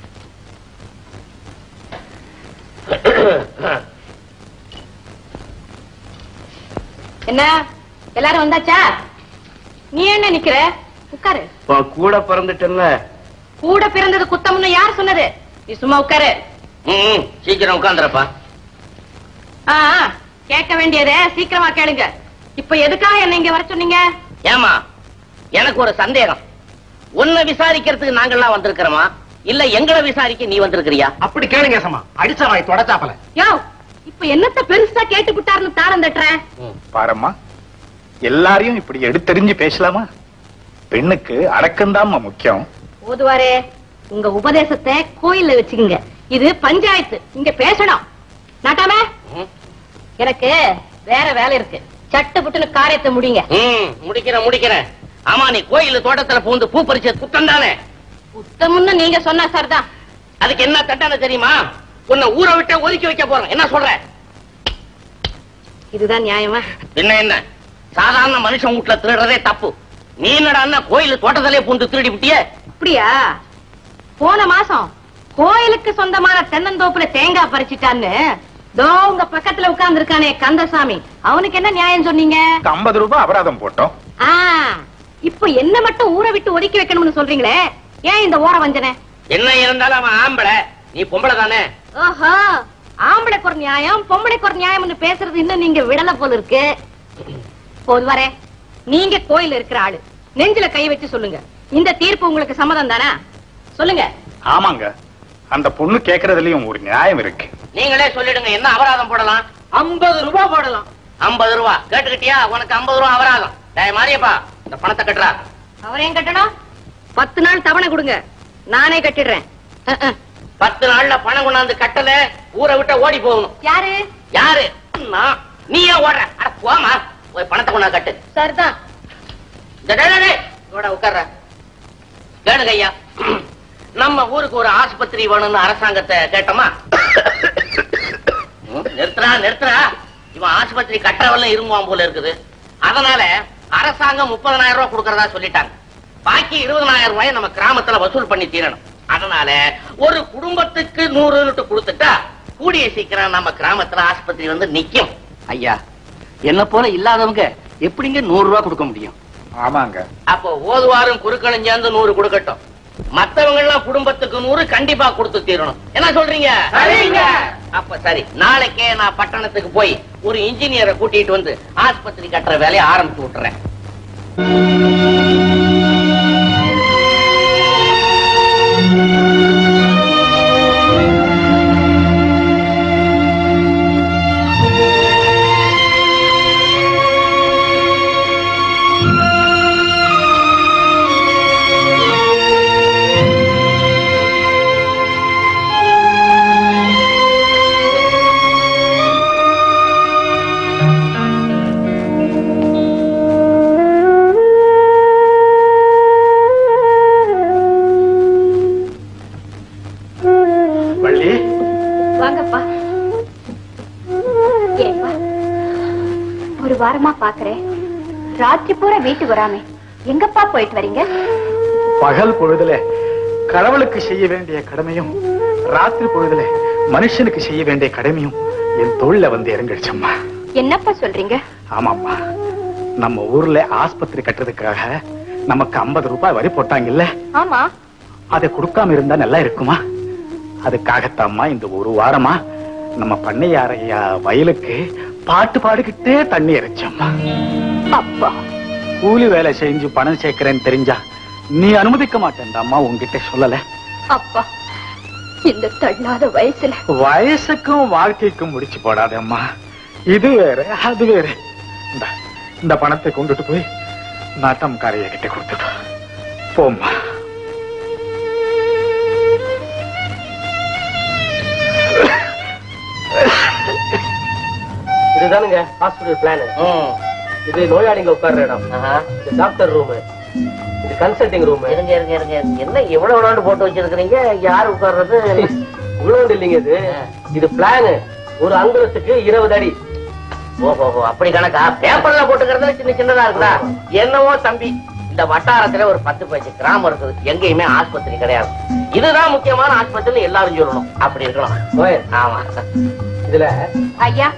என்ன எல்லாரும் வந்தாச்சா நீ என்ன நிக்கிற உட்காரு உன் கூட பிறந்துட்டேன்ல கூட பிறந்தது குத்தம்னு யார் சொன்னது நீ சும்மா உட்காரு ம், சீக்கிரம் உட்காந்துறப்பா ஆ ஆ, கேட்க வேண்டியத சீக்கிரமா கேளுங்க இப்ப எதுக்காக என்ன இங்க வர சொன்னீங்க ஏமா எனக்கு ஒரு சந்தேகம் உன்னை விசாரிக்கிறதுக்கு நாங்கெல்லாம் வந்திருக்கிறோமா இல்ல எங்களை விசாரிக்க நீ வந்திருக்கிறியா அப்படி கேளுங்க சமா அடிச்ச வாய் தொடச்சாப்பல யோ இப்ப என்னத்த பெருசா கேட்டு விட்டாருன்னு தாரம் தட்டுறேன் பாரம்மா எல்லாரையும் இப்படி எடுத்தெறிஞ்சு பேசலாமா பெண்ணுக்கு அடக்கம்தாம்மா முக்கியம் ஓதுவாரே உங்க உபதேசத்தை கோயில்ல வச்சுக்கோங்க இது பஞ்சாயத்து இங்க பேசணும் நாட்டாம ம். எனக்கு வேற வேலை இருக்கு சட்டு புட்டுன்னு காரியத்தை முடிங்க ம், முடிக்கிறேன் முடிக்கிறேன் ஆமா நீ கோயில் தோட்டத்துல பூந்து பூ பறிச்ச குத்தம் தானே புத்தமுன்னு நீங்க சொன்னா சரிதான் அதுக்கு என்ன தண்டனை தெரியுமா உன்னை ஊரை விட்டு ஒதுக்கி வைக்க போறேன் என்ன சொல்ற இதுதான் நியாயமா என்ன என்ன சாதாரண மனுஷன் வீட்டுல திருடுறதே தப்பு நீ என்னடா கோயில் தோட்டத்திலே பூந்து திருடி விட்டியே அப்படியா போன மாசம் கோயிலுக்கு சொந்தமான தென்னந்தோப்புல தேங்காய் பறிச்சிட்டான்னு தோ உங்க பக்கத்துல உட்கார்ந்து இருக்கானே கந்தசாமி அவனுக்கு என்ன நியாயம் சொன்னீங்க ஐம்பது ரூபாய் அபராதம் போட்டோம் ஆ இப்ப என்ன மட்டும் ஊரை விட்டு ஒதுக்கி வைக்கணும்னு சொல்றீங்களே ஏன் இந்த ஓர வஞ்சனை என்ன இருந்தாலும் அவன் ஆம்பளை நீ பொம்பளை தானே ஓஹோ ஆம்பளைக்கு ஒரு நியாயம் பொம்பளைக்கு ஒரு நியாயம்னு பேசுறது இன்னும் நீங்க விடல போல இருக்கு போது வரே நீங்க கோயில் இருக்கிற ஆளு நெஞ்சில கை வச்சு சொல்லுங்க இந்த தீர்ப்பு உங்களுக்கு சம்மதம் தானே சொல்லுங்க ஆமாங்க அந்த பொண்ணு கேக்குறதுலயும் ஒரு நியாயம் இருக்கு நீங்களே சொல்லிடுங்க என்ன அபராதம் போடலாம் ஐம்பது ரூபாய் போடலாம் ஐம்பது ரூபா கேட்டுக்கிட்டியா உனக்கு ஐம்பது ரூபா அபராதம் டேய் மாரியப்பா இந்த பணத்தை கட்டுறா அவரையும் கட்டணும் பத்து நாள் தவணை கொடுங்க நானே கட்டிடுறேன் அஹ், அஹ். பத்து நாள்ல பணம் கொண்டாந்து கட்டல ஊரை விட்டு ஓடி போகணும் யாரு யாரு நான் நீ ஏன் ஓடுற அட போமா போய் பணத்தை கொண்டாந்து கட்டு சரிதான் இந்த டேய், டேய், டேய், இங்கோட உட்கார்ற கேளுங்க ஐயா நம்ம ஊருக்கு ஒரு ஆஸ்பத்திரி வேணும்னு அரசாங்கத்தை கேட்டோமா ம், நிறுத்துறா நிறுத்துறா இவன் ஆஸ்பத்திரி கட்டுறவெல்லாம் இருங்குவான் போல இருக்குது அதனால அரசாங்கம் முப்பதனாயிரம் ரூபாய் கொடுக்கறதா சொல்லிட்டாங்க பாக்கி இருபதனாயிரம் ரூபாயை நம்ம கிராமத்துல வசூல் பண்ணி தீரணும் அதனால ஒரு குடும்பத்துக்கு நூறு யூனிட் கொடுத்துட்டா கூடிய சீக்கிரம் நம்ம கிராமத்துல ஆஸ்பத்திரி வந்து நிக்கும் ஐயா என்ன போல இல்லாதவங்க எப்படிங்க நூறு ரூபாய் கொடுக்க முடியும் ஆமாங்க அப்போ ஓதுவாரும் குறுக்களும் சேர்ந்து நூறு கொடுக்கட்டும் மத்தவங்க எல்லாம் குடும்பத்துக்கு நூறு கண்டிப்பா கொடுத்து தீரணும் என்ன சொல்றீங்க சரிங்க. அப்ப சரி நாளைக்கே நான் பட்டணத்துக்கு போய் ஒரு இன்ஜினியரை கூட்டிட்டு வந்து ஆஸ்பத்திரி கட்டுற வேலையை ஆரம்பிச்சு விட்டுறேன் வள்ளி வாங்கப்பா ஏப்பா ஒரு வாரமா பாக்குறேன் ராத்திரி பூரா வீட்டுக்கு வராமே எங்கப்பா போயிட்டு வரீங்க பகல் பொழுதுல கடவுளுக்கு செய்ய வேண்டிய கடமையும் ராத்திரி பொழுதுல மனுஷனுக்கு செய்ய வேண்டிய கடமையும் என் தொழில வந்து இறங்கிடுச்சம்மா என்னப்பா சொல்றீங்க ஆமாம்மா நம்ம ஊர்ல ஆஸ்பத்திரி கட்டுறதுக்காக நமக்கு 50 ரூபாய் வரி போட்டாங்கல்ல ஆமா அதை கொடுக்காம இருந்தா நல்லா இருக்குமா அதுக்காகத்தாம்மா இந்த ஒரு வாரமா நம்ம பண்ணையாரையா வயலுக்கு பாட்டு பாடிக்கிட்டே தண்ணி இறைச்சம்மா அப்பா கூலி வேலை செஞ்சு பணம் சேர்க்கிறேன்னு தெரிஞ்சா நீ அனுமதிக்க மாட்டேன்டாம்மா உன்கிட்ட சொல்லல அப்பா இந்த தள்ளாத வயசுல வயசுக்கும் வாழ்க்கைக்கும் முடிச்சு போடாதம்மா இது வேற அது வேற இந்தா, இந்த பணத்தை கொண்டுட்டு போய் நாட்டம்காரைய கிட்ட கொடுத்துட்டு போம்மா இதுதானுங்க ஹாஸ்பிடல் பிளான் ம். இது நோயாளிங்க உட்கார்ற இடம் ஆஹா. இது டாக்டர் ரூம் இது கன்சல்டிங் ரூம் இருங்க இருங்க இருங்க என்ன இவ்வளவு நாள் போட்டு வச்சிருக்கீங்க யார் உட்கார்றது இவ்வளவு இல்லைங்க இது இது பிளான் ஒரு அங்குலத்துக்கு இருபது அடி ஓஹோ அப்படி கணக்கா பேப்பர்ல போட்டுக்கிறதுல சின்ன சின்னதா இருக்குதா என்னவோ தம்பி இந்த வட்டாரத்துல ஒரு பத்து பைசு கிராமம் இருக்குது எங்கேயுமே ஆஸ்பத்திரி கிடையாது இதுதான் முக்கியமான ஆஸ்பத்திரி எல்லாரும் சொல்லணும் அப்படி இருக்கணும் ஓய், ஆமா இதுல ஐயா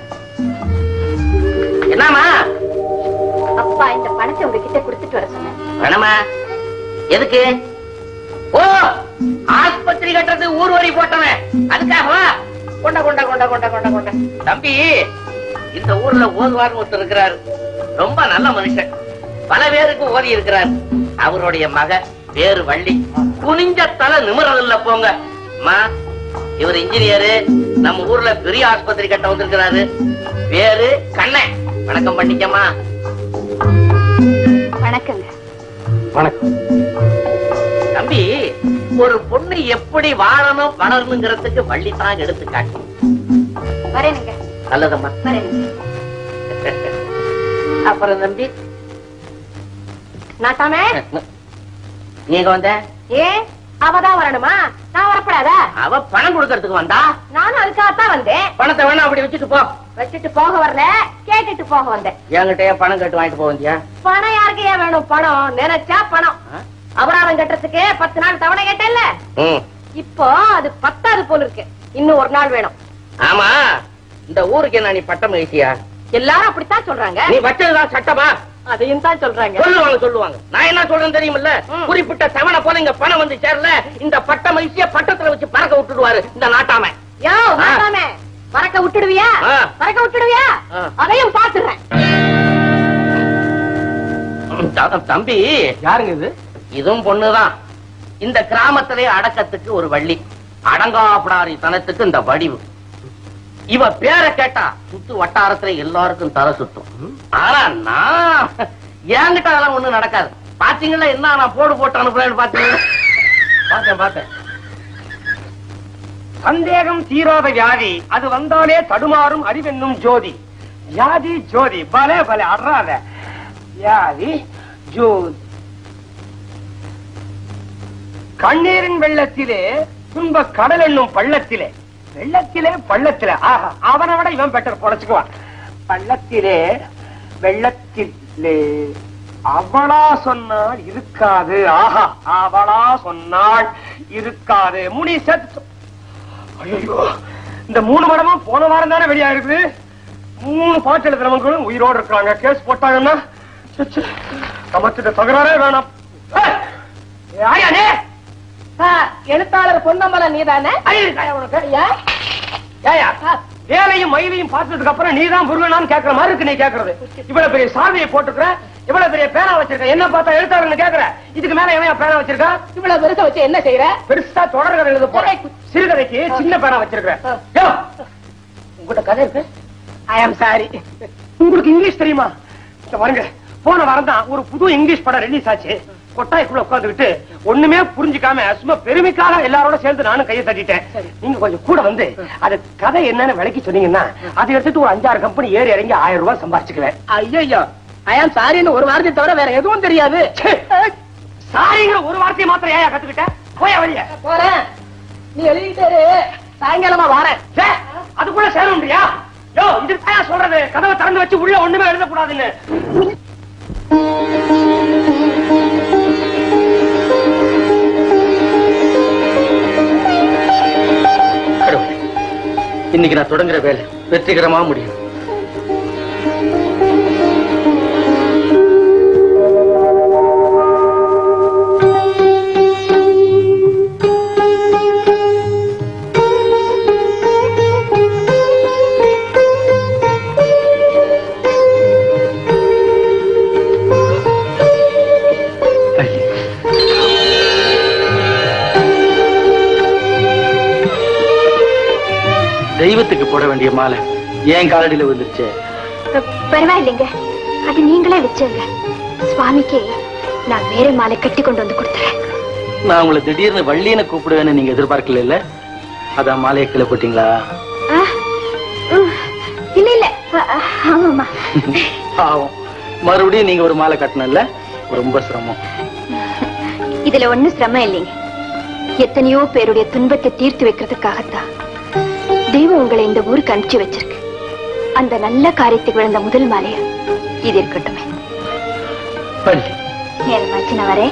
என்னமா அப்பா இந்த பணத்தை உங்ககிட்ட கொடுத்துட்டு வர சொன்னேன் வேணாமா எதுக்கு ஓ ஆஸ்பத்திரி கட்டுறது ஊர் வரி போட்டவன் அதுக்காகவா கொண்ட கொண்ட கொண்ட கொண்ட கொண்ட கொண்ட தம்பி இந்த ஊர்ல ஓதுவார் ஒருத்தர் இருக்கிறாரு ரொம்ப நல்ல மனுஷன் பல பேருக்கு ஓதி இருக்கிறார் அவருடைய மக பேரு வள்ளி குனிஞ்ச தலை நிமிரதில்ல போங்க அம்மா இவர் இன்ஜினியரு நம்ம ஊர்ல பெரிய ஆஸ்பத்திரி கட்ட வந்திருக்கிறாரு பேரு கண்ணன் வணக்கம் பண்ணிக்கம்மா வணக்கங்க வணக்கம் தம்பி ஒரு பொண்ணு எப்படி வாழணும் வளரணுங்கிறதுக்கு வள்ளி தான் எடுத்துக்காட்டு வரேனுங்க நல்லதம்மா வரேனுங்க அப்புறம் தம்பி நாட்டாமே நீங்க வந்த ஏன் அவதான் வரணுமா நான் வரப்படாதா அவ பணம் கொடுக்கறதுக்கு வந்தா நானும் அதுக்காகத்தான் வந்தேன் பணத்தை வேணா அப்படி வச்சுட்டு போ வச்சுட்டு போக வரல கேட்டுட்டு போக வந்தேன் என்கிட்டயே பணம் கட்டு வாங்கிட்டு போவந்தியா பணம் யாருக்கு ஏன் வேணும் பணம் நினைச்சா பணம் அபராதம் கட்டுறதுக்கு பத்து நாள் தவணை கேட்டேன்ல இப்போ அது பத்தாது போல இருக்கு இன்னும் ஒரு நாள் வேணும் ஆமா இந்த ஊருக்கு என்ன நீ பட்டம் வயசியா எல்லாரும் அப்படித்தான் சொல்றாங்க நீ வச்சதுதான் சட்டமா அதையும் தான் சொல்றாங்க சொல்லுவாங்க சொல்லுவாங்க நான் என்ன சொல்றேன் தெரியுமில்ல ம். குறிப்பிட்ட தவணை போல இங்க பணம் வந்து சேரல இந்த பட்ட மகிழ்ச்சிய பட்டத்துல வச்சு பறக்க விட்டுடுவாரு இந்த நாட்டாம யோ நாட்டாமே பறக்க விட்டுடுவியா ஆ. பறக்க விட்டுடுவியா ஆ. அதையும் பாத்துறேன் த- தம்பி யாருங்க இது இதுவும் பொண்ணுதான் இந்த கிராமத்திலே அடக்கத்துக்கு ஒரு வள்ளி அடங்காப்படாரி தனத்துக்கு இந்த வடிவு இவ பேரை கேட்டா சுத்து வட்டாரத்துல எல்லாருக்கும் தலை சுத்தும் ஆனா நான் என்கிட்ட அதெல்லாம் ஒண்ணும் நடக்காது பாத்தீங்களா என்ன நான் போடு போட்டு அனுப்புறேன்னு பாத்தீங்களா பார்த்தேன் பார்த்தேன் சந்தேகம் தீராத வியாதி அது வந்தாலே தடுமாறும் அறிவென்னும் ஜோதி வியாதி ஜோதி பலே பலே அட்றாத வியாதி ஜோதி கண்ணீரின் வெள்ளத்திலே துன்ப கடல் என்னும் பள்ளத்திலே வெள்ளத்திலே பள்ளத்திலே ஆஹா அவனை விட இவன் பெட்டர் பொழைச்சுக்குவான் பள்ளத்திலே வெள்ளத்திலே அவளா சொன்னால் இருக்காது ஆஹா அவளா சொன்னால் இருக்காது முனி செத்து ஐயோ இந்த மூணு மடமும் போன வாரம் தானே வெளியா இருக்குது மூணு பாட்டு எழுதுறவங்களும் உயிரோடு இருக்காங்க கேஸ் போட்டாங்கன்னா ச்சே, ச்சே, நமக்கு இந்த தகராறே வேணாம் ஏய், ஆயானே எழுத்தாளர் பொன்னம்பலம் நீதானே ஏயா வேலையும் மயிலையும் பார்த்ததுக்கு அப்புறம் நீதான் முருகனான்னு கேக்குற மாதிரி இருக்கு நீ கேக்குறது இவ்வளவு பெரிய சாவியை போட்டுக்கிற இவ்வளவு பெரிய பேனா வச்சிருக்க என்ன பார்த்தா எழுத்தாளர்னு கேக்குற இதுக்கு மேல எவன் பேனா வச்சிருக்கா இவ்வளவு பெருச வச்சு என்ன செய்யற பெருசா தொடர்கள் எழுத போறேன் சிறுகதைக்கு சின்ன பேனா வச்சிருக்கிறேன் யோ, உங்ககிட்ட கதை இருக்கு ஐ ஆம் சாரி உங்களுக்கு இங்கிலீஷ் தெரியுமா இங்க பாருங்க போன வாரம் தான் ஒரு புது இங்கிலீஷ் படம் ரிலீஸ் ஆச்சு கொட்டாய்க்குள்ள உட்காந்துக்கிட்டு ஒண்ணுமே புரிஞ்சுக்காம சும்மா பெருமைக்காக எல்லாரோட சேர்ந்து நானும் கையை தட்டிட்டேன் நீங்க கொஞ்சம் கூட வந்து அது கதை என்னன்னு விளக்கி சொன்னீங்கன்னா அதை எடுத்துட்டு ஒரு அஞ்சாறு கம்பெனி ஏறி இறங்கி ஆயிரம் ரூபாய் சம்பாதிச்சுக்குவேன் ஐயோ ஐயாம் சாரின்னு ஒரு வார்த்தை தவிர வேற எதுவும் தெரியாது சாரிங்கிற ஒரு வார்த்தையை மாத்திரம் ஏன் கத்துக்கிட்டேன் போய் வழிய போறேன் நீ எழுதிட்டு சாயங்காலமா வாரேன் சே, அதுக்குள்ள சேர முடியா யோ இதுக்கு தான் சொல்றது கதவை திறந்து வச்சு உள்ள ஒண்ணுமே எழுதக்கூடாதுன்னு கடவுளே, இன்னைக்கு நான் தொடங்குற வேலை வெற்றிகரமா முடியும் போட வேண்டிய மாலை ஏன் காலடியில விழுந்துருச்சு பரவாயில்லைங்க அது நீங்களே வச்சுங்க சுவாமிக்கு நான் வேற மாலை கட்டி கொண்டு வந்து கொடுத்துறேன் நான் உங்களை திடீர்னு வள்ளியனை கூப்பிடுவேன்னு நீங்க எதிர்பார்க்கல இல்ல அதான் மாலையை கீழே போட்டீங்களா ஆ, ம், இல்ல இல்ல ஆ, ஆ, ஆமாமா பாவம் மறுபடியும் நீங்க ஒரு மாலை கட்டணும்ல ரொம்ப சிரமம் இதுல ஒண்ணும் சிரமம் இல்லைங்க எத்தனையோ பேருடைய துன்பத்தை தீர்த்து வைக்கிறதுக்காகத்தான் தெய்வம் உங்களை இந்த ஊருக்கு அனுப்பிச்சு வச்சிருக்கு அந்த நல்ல காரியத்துக்கு விழுந்த முதல் மாலைய இது இருக்கட்டுமே வள்ளி நேரமாச்சு நான் வரேன்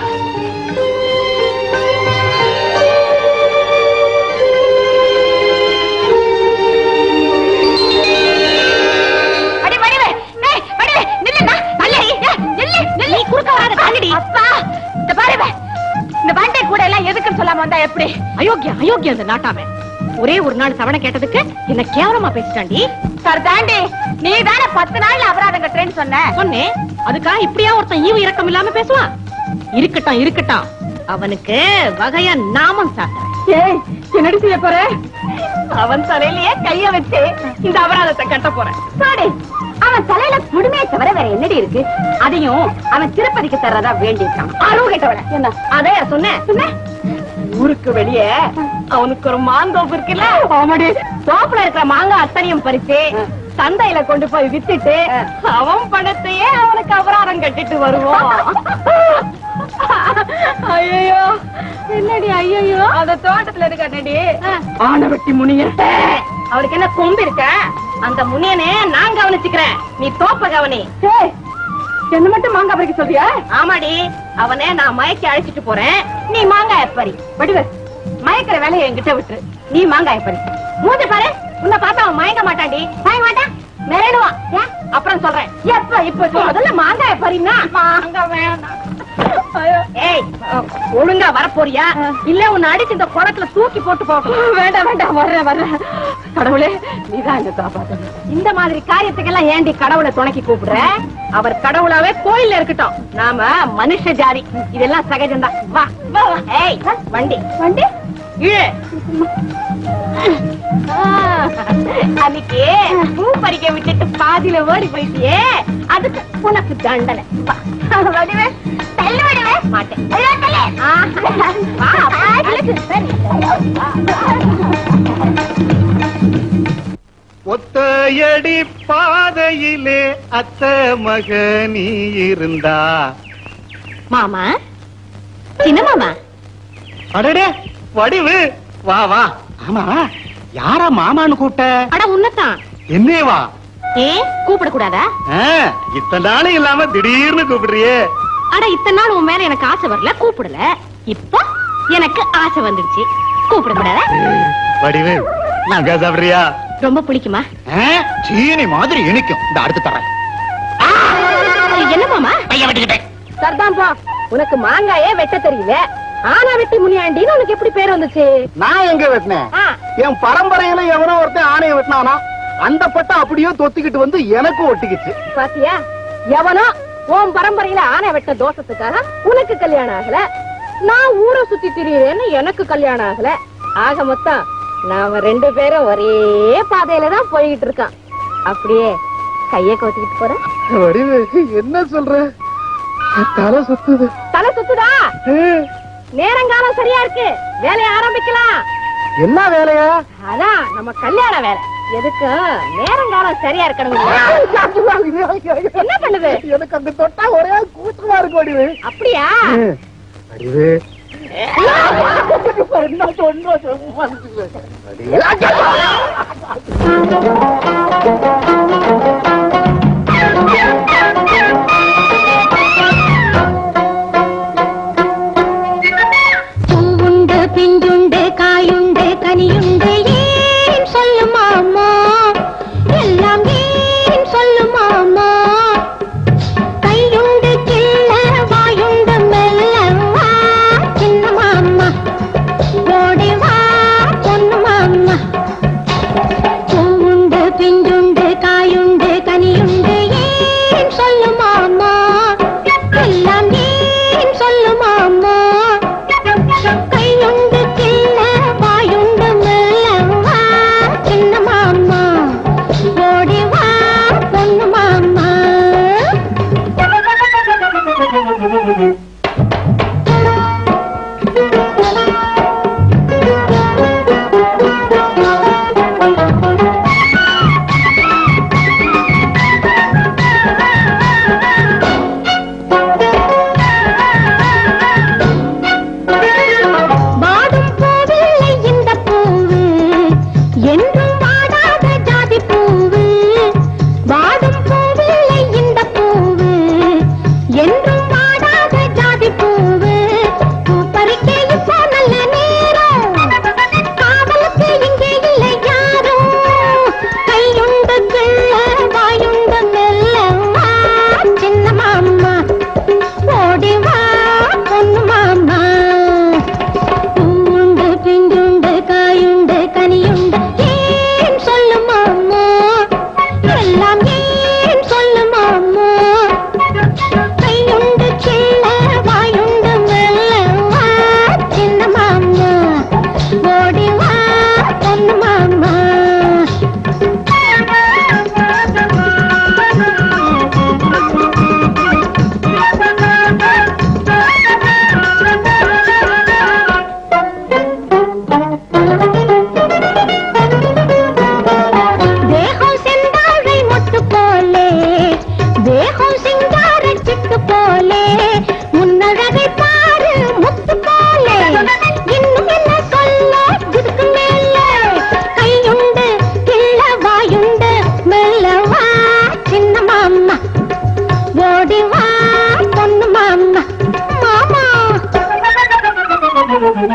அடி வடிவே ஏய் வடிவே நில்லுடா தள்ளி ஏய், நில்லு நில்லு குறுக்க வராத தள்ளிடி அப்பா இந்த பாருவே இந்த பண்டை கூட எல்லாம் எதுக்குன்னு சொல்லாம வந்தா எப்படி அயோக்கியம் அயோக்கியம் அந்த நாட்டாம ஒரே ஒரு நாள் தவணை கேட்டதுக்கு என்ன கேவலமா பேசிட்டாண்டி சர்தாண்டி நீ தானே பத்து நாள்ல அபராதம் கட்டுறேன்னு சொன்ன சொன்னேன் அதுக்காக இப்படியா ஒருத்தன் ஈவு இரக்கம் இல்லாம பேசுவான் இருக்கட்டும் இருக்கட்டும் அவனுக்கு வகையா நாமம் சாட்டுறேன் ஏய் என்னடி செய்ய போற அவன் தலையிலேயே கைய வச்சு இந்த அபராதத்தை கட்ட போறேன் சாடி அவன் தலையில முழுமையை தவிர வேற என்னடி இருக்கு அதையும் அவன் திருப்பதிக்கு தர்றதா வேண்டியிருக்கான் அருவு கேட்டவன என்ன அதே சொன்ன சொன்ன ஊருக்கு வெளியே அவனுக்கு ஒரு மாந்தோப்பு இருக்குல்ல ஆமாடி தோப்புல இருக்கிற மாங்காய் அத்தனையும் பறிச்சு சந்தையில கொண்டு போய் வித்துட்டு அவன் பணத்தையே அவனுக்கு அபராதம் கட்டிட்டு வருவோம் ஐயோ என்னடி ஐயோ அந்த தோட்டத்துல இருக்காடி ஆனவட்டி முனியன் அவனுக்கு என்ன கொம்பு இருக்க அந்த முனியனே நான் கவனிச்சுக்கிறேன் நீ தோப்ப கவனி என்ன மட்டும் மாங்காய் பறிக்க சொல்றியா ஆமாடி அவனே நான் மயக்கி அழைச்சிட்டு போறேன் நீ மாங்காய் பறி வடிவ மயக்கிற வேலையை என்கிட்ட விட்டுரு நீ மாங்காய் பறி மூஞ்சி பாரு உன்னை பார்த்தா அவன் மயங்க மாட்டான்டி மயங்க மாட்டான் மிரடுவான் ஏன்? அப்புறம் சொல்றேன் எப்ப இப்ப சொல்லு. முதல்ல மாங்காய் பறினா மாங்காய் வேணாம் ஏய் ஒழுங்கா வரப்போறியா இல்ல உன்னை அடிச்சு இந்த குளத்துல தூக்கி போட்டு போகணும் வேண்டாம் வேண்டாம் வர்றேன் வர்றேன் கடவுளே நீதான் இந்த காப்பாத்தணும் இந்த மாதிரி காரியத்துக்கெல்லாம் ஏண்டி கடவுளை துணைக்கி கூப்பிடுற அவர் கடவுளாவே கோயில்ல இருக்கட்டும் நாம மனுஷ ஜாதி இதெல்லாம் சகஜம்தான் வா வா வா. ஏய் வண்டி வண்டி இழு அன்னைக்கு பூ பறிக்க விட்டுட்டு பாதியில ஓடி போயிட்டியே அதுக்கு உனக்கு தண்டனை வா. வடிவே தள்ளு வடிவே மாட்டேன் ஆ, வா, வா, இழுக்கு. சரி. ஒத்தையடி பாதையிலே அத்த மக நீ இருந்தா மாமா சின்ன மாமா அடடே வடிவு வா வா ஆமா யாரா மாமான்னு கூப்பிட்ட அட உன்னதான் என்னே வா ஏ கூப்பிட கூடாதா ஆ, இத்தனை நாளும் இல்லாம திடீர்னு கூப்பிடுறியே அட இத்தனை நாள் உன் மேல எனக்கு ஆசை வரல கூப்பிடல இப்போ எனக்கு ஆசை வந்துடுச்சு கூப்பிட கூடாதா வடிவு நான் சாப்பிடுறியா ரொம்ப பிடிக்குமா ஆ, சீனி மாதிரி இனிக்கும் இந்த அடுத்து தரேன் என்ன மாமா சரிதான்பா உனக்கு மாங்காயே வெட்ட தெரியல ஆனா வெட்டி முனியாண்டின்னு உனக்கு எப்படி பேர் வந்துச்சு நான் எங்க வெட்டினேன் ஆ, என் பரம்பரையில எவனோ ஒருத்தன் ஆணையை வெட்டினானா அந்த பட்டம் அப்படியே தொத்திக்கிட்டு வந்து எனக்கும் ஒட்டிக்கிச்சு பாத்தியா எவனோ உன் பரம்பரையில ஆனை வெட்ட தோஷத்துக்காக உனக்கு கல்யாணம் ஆகல நான் ஊரை சுத்தி திரியுறேன்னு எனக்கு கல்யாணம் ஆகல ஆக மொத்தம் நாம ரெண்டு பேரும் ஒரே பாதையில தான் போய்கிட்டு இருக்கான் அப்படியே கைய கோத்திக்கிட்டு போற வடிவு என்ன சொல்ற தலை சுத்துது தலை சுத்துதா நேரங்காலம் சரியா இருக்கு வேலையை ஆரம்பிக்கலாம் என்ன வேலையா அதான் நம்ம கல்யாண வேலை எதுக்கு நேரங்காலம் சரியா இருக்கணும் என்ன பண்ணுது எனக்கு அந்த தொட்டா ஒரே கூட்டமா இருக்கு வடிவு அப்படியா வடிவு என்ன சொன்ன பூவுண்டு பிஞ்சுண்டு காயுண்டு கனியுண்டு ஏன் சொல்லுமாமா எல்லாம் ஏன் சொல்லுமாமா கையுண்டு கிள்ள வாயுண்டு மெல்ல வா சின்ன மாமா ஓடி வா பொண்ணு மாமா பூவுண்டு பிஞ்சுண்டு காயுண்டு கனியுண்டு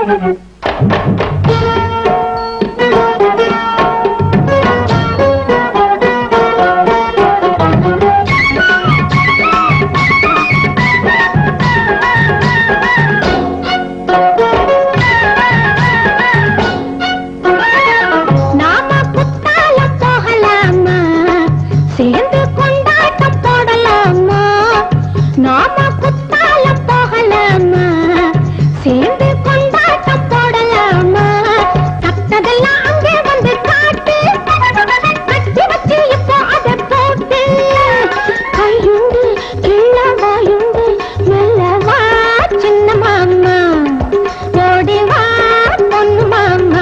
நாம குத்தால போகலாமா சேர்ந்து கொண்டாட்டம் போடலாமா நாம குத்தால போகலாமா சேர்ந்து கொண்டாட்டம் போடலாமா கத்ததெல்லாம் அங்கே வந்து காட்டு வச்சு வச்சு இப்போ அதை போட்டு கையுண்டு கிள்ள வாயுண்டு மெல்லவா சின்ன மாமா ஓடி வா பொண்ணு மாமா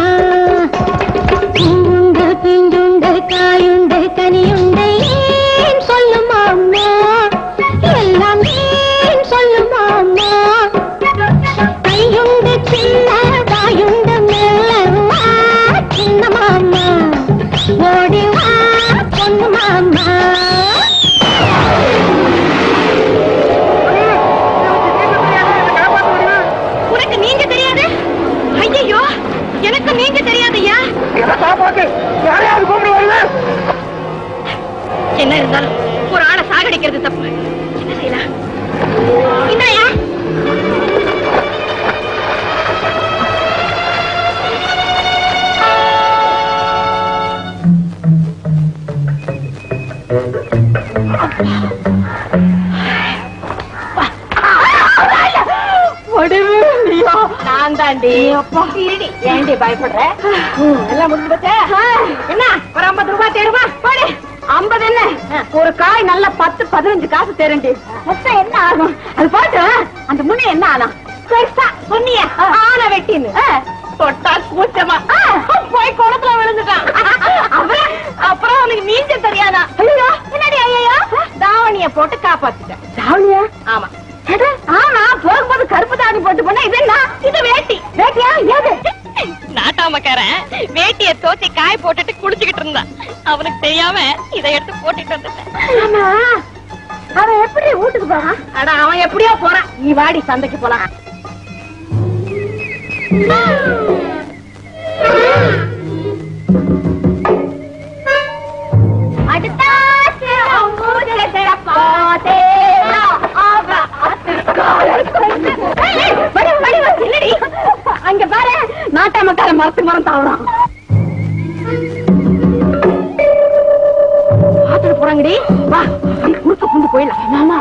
பூண்டு பிஞ்சுண்டு காயுண்டு கனியுண்டு ஏன் சொல்லும் அம்மா எல்லாம் ஏன் சொல்லும் அம்மா கையுண்டு சின்ன வாயுண்டு மெல்லவா சின்ன மாமா ஓடி வா பொண்ணு மாமா உனக்கு நீங்க தெரியாது ஐயோ எனக்கு நீங்க தெரியாதையா என்ன இருந்தாலும் ஒரு ஆளை சாகடிக்கிறது தப்பு என்ன செய்யலாம் இந்தாயா நான் தாண்டி இருடி ஏண்டி பயப்படுற ம், எல்லாம் முடிஞ்சு போச்சா என்ன ஒரு ஐம்பது ரூபாய் தேடுமா போடு ஐம்பது என்ன ஒரு காய் நல்ல பத்து பதினஞ்சு காசு தேரண்டி மொத்தம் என்ன ஆகும் அது போட்டு அந்த முன்ன என்ன ஆனா பெருசா சொன்னிய ஆன வெட்டின்னு தொட்டா கூச்சமா போய் குளத்துல விழுந்துட்டான் அப்புறம் அப்புறம் அவனுக்கு நீஞ்ச தெரியாதா ஐயோ என்னடி ஐயோ தாவணிய போட்டு காப்பாத்திட்டேன் தாவணியா ஆமா ஆமா போகும்போது கருப்பு தாடி போட்டு போனா இது என்ன இது வேட்டி வேட்டியா ஏது நாட்டாமக்காரன் வேட்டிய தோச்சி காய போட்டுட்டு குளிச்சுக்கிட்டு இருந்தான் அவனுக்கு தெரியாம இதை எடுத்து போட்டுட்டு வந்துட்டேன் ஆமா அவன் எப்படி வீட்டுக்கு போறான் அட அவன் எப்படியோ போறான் நீ வாடி சந்தைக்கு போலாம் அடுத்தாச்சு அம்பூஜை சிறப்பாதேனா அவ அங்க பாரு நாட்டாமக்கார மரத்து மரம் தாவறான் ஆத்துல போறாங்கடி வா அங்க குறுக்க கொண்டு போயிடலாம் மாமா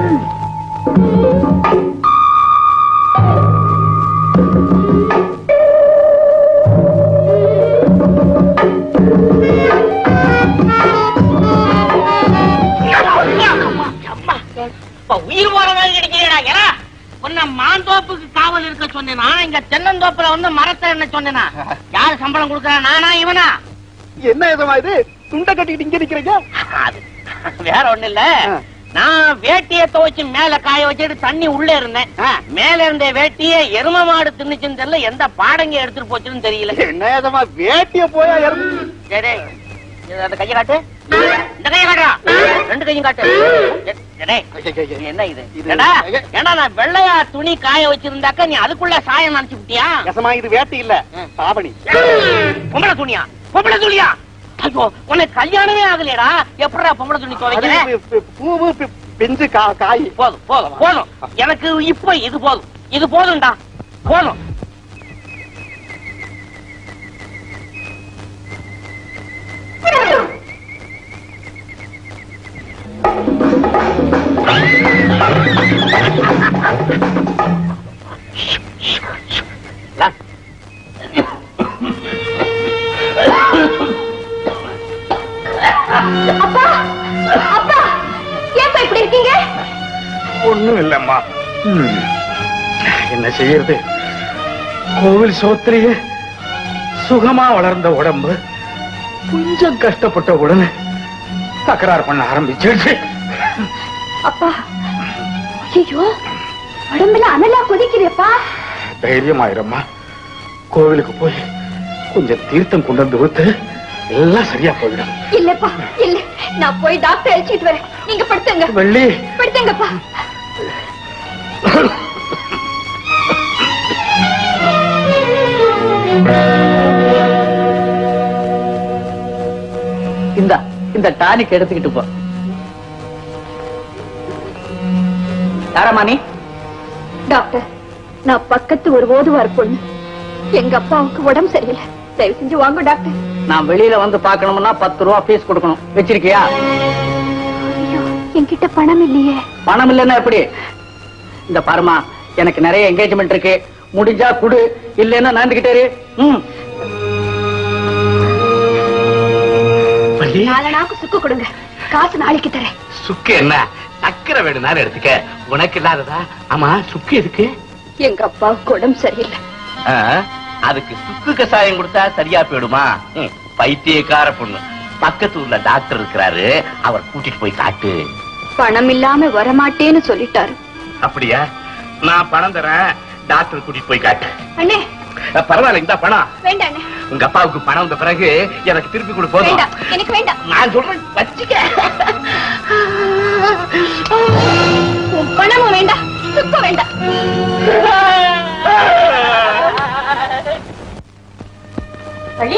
உயிர் போற மாதிரி கிடைக்கிறீடா ஏன்னா உன்னை மாந்தோப்புக்கு காவல் இருக்க சொன்னேனா இங்க தென்னந்தோப்புல வந்து மரத்தை என்ன சொன்னேனா யாரு சம்பளம் கொடுக்கறா நானா இவனா என்ன இதமா இது துண்டை கட்டிக்கிட்டு இங்க நிக்கிறீங்க அது வேற ஒண்ணு இல்ல நான் வேட்டிய துவைச்சு மேல காய வச்சுட்டு தண்ணி உள்ள இருந்தேன் மேல இருந்த வேட்டிய எரும மாடு தின்னுச்சுன்னு தெரியல எந்த பாடங்க எடுத்துட்டு போச்சுன்னு தெரியல என்ன இதமா வேட்டிய போயா இறந்து டேய், டேய், இது அந்த கையை காட்டு இந்த கையை காட்டுறா ரெண்டு கையும் காட்டு டேய், டேய், இது என்ன இது ஏண்டா ஏண்டா நான் வெள்ளையா துணி காய வச்சிருந்தாக்க நீ அதுக்குள்ள சாயம் நினைச்சு விட்டியா நெசமா இது வேட்டி இல்ல சாவணி பொம்பளை துணியா பொம்பளை துணியா ஐயோ உனக்கு கல்யாணமே ஆகலையடா எப்படா பொம்பளை துணி துவைக்கிற அது பி- பி- பூவு பி- பிஞ்சு கா- காய் போதும் போதும் போதும் எனக்கு இப்ப இது போதும் இது போதும்டா போதும் அப்பா அப்பா ஏப்பா இப்படி இருக்கீங்க ஒண்ணும் இல்லம்மா ம். என்ன செய்யறது கோவில் சோத்திலேயே சுகமா வளர்ந்த உடம்பு கொஞ்சம் கஷ்டப்பட்ட உடனே தகராறு பண்ண ஆரம்பிச்சிருச்சு அப்பா ஐயோ உடம்புல அனலா கொதிக்கிறேப்பா தைரியமாயிரம்மா கோவிலுக்கு போய் கொஞ்சம் தீர்த்தம் கொண்டு வந்து ஊத்து எல்லாம் சரியா போயிடும் இல்லப்பா இல்ல நான் போய் டாக்டர் அழைச்சிட்டு வரேன் நீங்க படுத்துங்க வெள்ளி படுத்துங்கப்பா இந்த டானிக் எடுத்துக்கிட்டு போ யாரம்மா நீ டாக்டர் நான் பக்கத்து ஒரு ஓதுவார் பொண்ணு எங்க அப்பாவுக்கு உடம்பு சரியில்லை தயவு செஞ்சு வாங்க டாக்டர் நான் வெளியில வந்து பார்க்கணும்னா பத்து ரூபா ஃபீஸ் கொடுக்கணும் வச்சிருக்கியா ஐயோ என்கிட்ட பணம் இல்லையே பணம் இல்லைன்னா எப்படி இந்த பாருமா எனக்கு நிறைய என்கேஜ்மெண்ட் இருக்கு முடிஞ்சா குடு இல்லைன்னா நடந்துகிட்டே இரு ம் நாலனாக்கு சுக்கு கொடுங்க காசு நாளைக்கு தரேன் சுக்கு என்ன சக்கரை வேணும்னாலும் எடுத்துக்க உனக்கு இல்லாததா ஆமா சுக்கு எதுக்கு எங்க அப்பாவுக்கு உடம்பு சரியில்லை ஆ, அதுக்கு சுக்கு கசாயம் கொடுத்தா சரியா போயிடுமா ம், பைத்தியக்கார பொண்ணு பக்கத்து ஊர்ல டாக்டர் இருக்கிறாரு அவர் கூட்டிட்டு போய் காட்டு பணம் இல்லாம வரமாட்டேன்னு சொல்லிட்டாரு அப்படியா நான் பணம் தரேன் டாக்டர் கூட்டிட்டு போய் காட்டு அண்ணே அஹ், பரவாயில்ல இந்த பணம் வேண்டாம் அண்ணே உங்க அப்பாவுக்கு பணம் வந்த பிறகு எனக்கு திருப்பி கொடு போதும் வேண்டாம் எனக்கு வேண்டாம் நான் சொல்றேன் வச்சுக்க உன் பணமும் வேண்டாம் சுக்கும் வேண்டாம் வள்ளி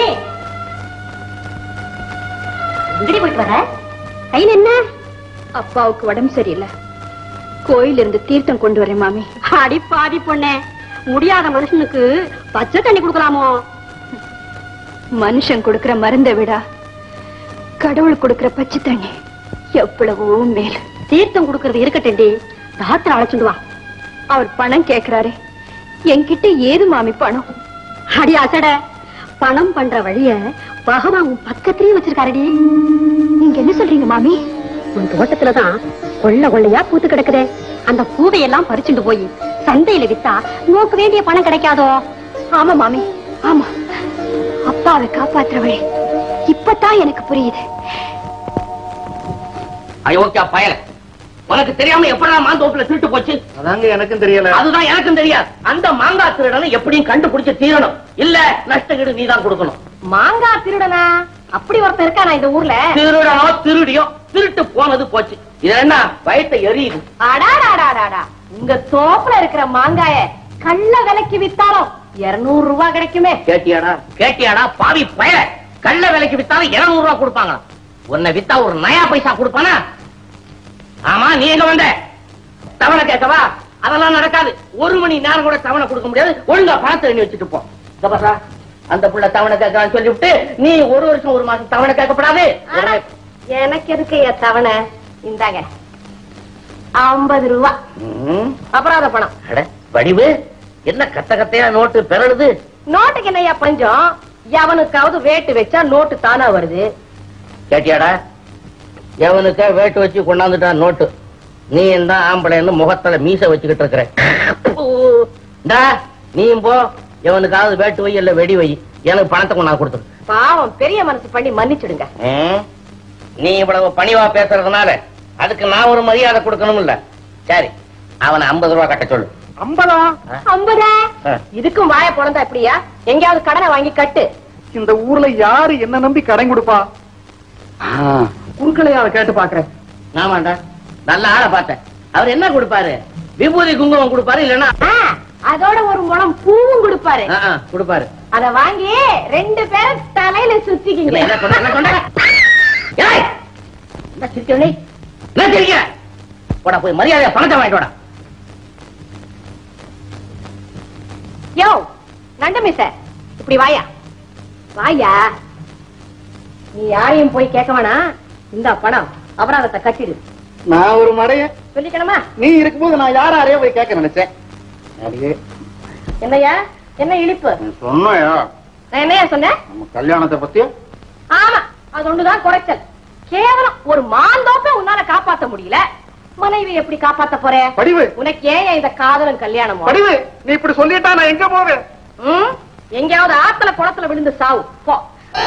எங்கடி போயிட்டு வர கையில் என்ன அப்பாவுக்கு உடம்பு சரியில்லை கோயில இருந்து தீர்த்தம் கொண்டு வரேன் மாமி அடி பாவி பொண்ணே முடியாத மனுஷனுக்கு பச்சை தண்ணி கொடுக்கலாமோ மனுஷன் கொடுக்கிற மருந்தை விட கடவுள் கொடுக்கிற பச்சை தண்ணி எவ்வளவோ மேல் தீர்த்தம் கொடுக்கறது இருக்கட்டேன்டி டாக்டர் அழைச்சிட்டு வா அவர் பணம் கேக்குறாரு என்கிட்ட ஏது மாமி பணம் அடி அசட பணம் பண்ற வழிய பகவான் உன் பக்கத்திலேயே வச்சிருக்காருடி நீங்க என்ன சொல்றீங்க மாமி உன் தோட்டத்துலதான் கொள்ள கொள்ளையா பூத்து கிடக்குதே அந்த பூவையெல்லாம் பறிச்சுட்டு போய் சந்தையில வித்தா நோக்கு வேண்டிய பணம் கிடைக்காதோ ஆமா மாமி ஆமா அப்பாவை காப்பாத்துற வழி இப்பதான் எனக்கு புரியுது அயோக்கியா பயல உனக்கு தெரியாம எப்படா மாந்தோப்புல திருட்டு போச்சு அதாங்க எனக்கும் தெரியல அதுதான் எனக்கும் தெரியாது அந்த மாங்காய் திருடனை எப்படியும் கண்டுபிடிச்சு தீரணும் இல்ல நஷ்டகீடு நீதான் கொடுக்கணும் மாங்காய் திருடனா அப்படி ஒருத்தன் இருக்கானா இந்த ஊர்ல திருடனோ திருடியோ திருட்டு போனது போச்சு இது என்ன வயத்தை எரியுது அடாடாடாடாடா உங்க தோப்புல இருக்கிற மாங்காய கள்ள விலைக்கு வித்தாலும் இருநூறு ரூபாய் கிடைக்குமே கேட்டியாடா கேட்டியாடா பாவி பயல கள்ள விலைக்கு வித்தாலும் இருநூறு ரூபாய் கொடுப்பாங்க உன்னை வித்தா ஒரு நயா பைசா கொடுப்பானா ஆமா நீ எங்க வந்த தவணை கேட்கவா அதெல்லாம் நடக்காது ஒரு மணி நேரம் கூட தவணை கொடுக்க முடியாது ஒழுங்கா பணத்தை எண்ணி வச்சுட்டு போ இதோ பாருடா, அந்த புள்ள தவணை கேட்கறான்னு சொல்லிவிட்டு நீ ஒரு வருஷம் ஒரு மாசம் தவணை கேட்கப்படாது உடனே எனக்கு எதுக்கு என் தவணை இந்தாங்க ஐம்பது ரூபா ம், அபராத பணம் அட, வடிவு என்ன கத்த கத்தையா நோட்டு பிறழுது நோட்டுக்கு என்னய்யா பஞ்சம் எவனுக்காவது வேட்டு வச்சா நோட்டு தானா வருது கேட்டியாடா எவனுக்கா வேட்டு வச்சு கொண்டாந்துட்டான் நோட்டு நீ தான் ஆம்பளைன்னு முகத்துல மீச வச்சுக்கிட்டு இருக்கிற டா, நீயும் போ எவனுக்காவது வேட்டு வை இல்ல வெடி வை எனக்கு பணத்தை கொண்டாந்து கொடுத்துரு பாவம் பெரிய மனசு பண்ணி மன்னிச்சிடுங்க ம்? நீ இவ்வளவு பணிவா பேசுறதுனால அதுக்கு நான் ஒரு மரியாதை கொடுக்கணும் இல்ல சரி அவனை ஐம்பது ரூபா கட்ட சொல்லு ஐம்பதா ஐம்பதா ஆ. இதுக்கும் வாய பிறந்தா எப்படியா எங்கேயாவது கடனை வாங்கி கட்டு இந்த ஊர்ல யாரு என்ன நம்பி கடன் கொடுப்பா குறுக்கலையால கேட்டு பாக்குறேன் ஆமாண்டா நல்ல ஆளை பார்த்தேன் அவர் என்ன கொடுப்பாரு விபூதி குங்குமம் கொடுப்பாரு இல்லன்னா ஆ, அதோட ஒரு முழம் பூவும் கொடுப்பாரு ஆ, ஆ, கொடுப்பாரு அத வாங்கி ரெண்டு பேரும் தலையில இல்ல, சுத்திக்கிங்க என்ன சொன்ன, என்ன சொன்ன? ஏய்! என்ன சிரிக்கிற நீ? என்ன சிரிக்கிற? போடா போய் மரியாதையா பணத்தை வாங்கிட்டு வாடா யோ நண்டமிச இப்படி வாயா வாயா நீ யாரையும் போய் கேட்க வேணாம் இந்த பணம் அபராதத்தை கட்டிடு நான் ஒரு மடைய சொல்லிக்கணுமா நீ இருக்கும்போது நான் யார யாரையோ போய் கேட்க நினைச்சேன் அடியே, என்னய்யா என்ன இழிப்பு நீ சொன்னயா நான் என்னையா சொன்னேன் நம்ம கல்யாணத்தை பத்தியா ஆமா அது ஒண்ணுதான் குறைச்சல் கேவலம் ஒரு மாந்தோப்ப உன்னால காப்பாத்த முடியல மனைவி எப்படி காப்பாத்த போற படிவு உனக்கு ஏன் இந்த காதலும் கல்யாணமும் படிவு நீ இப்படி சொல்லிட்டா நான் எங்க போவேன் ம்? எங்கேயாவது ஆத்துல குளத்துல விழுந்து சாவு போ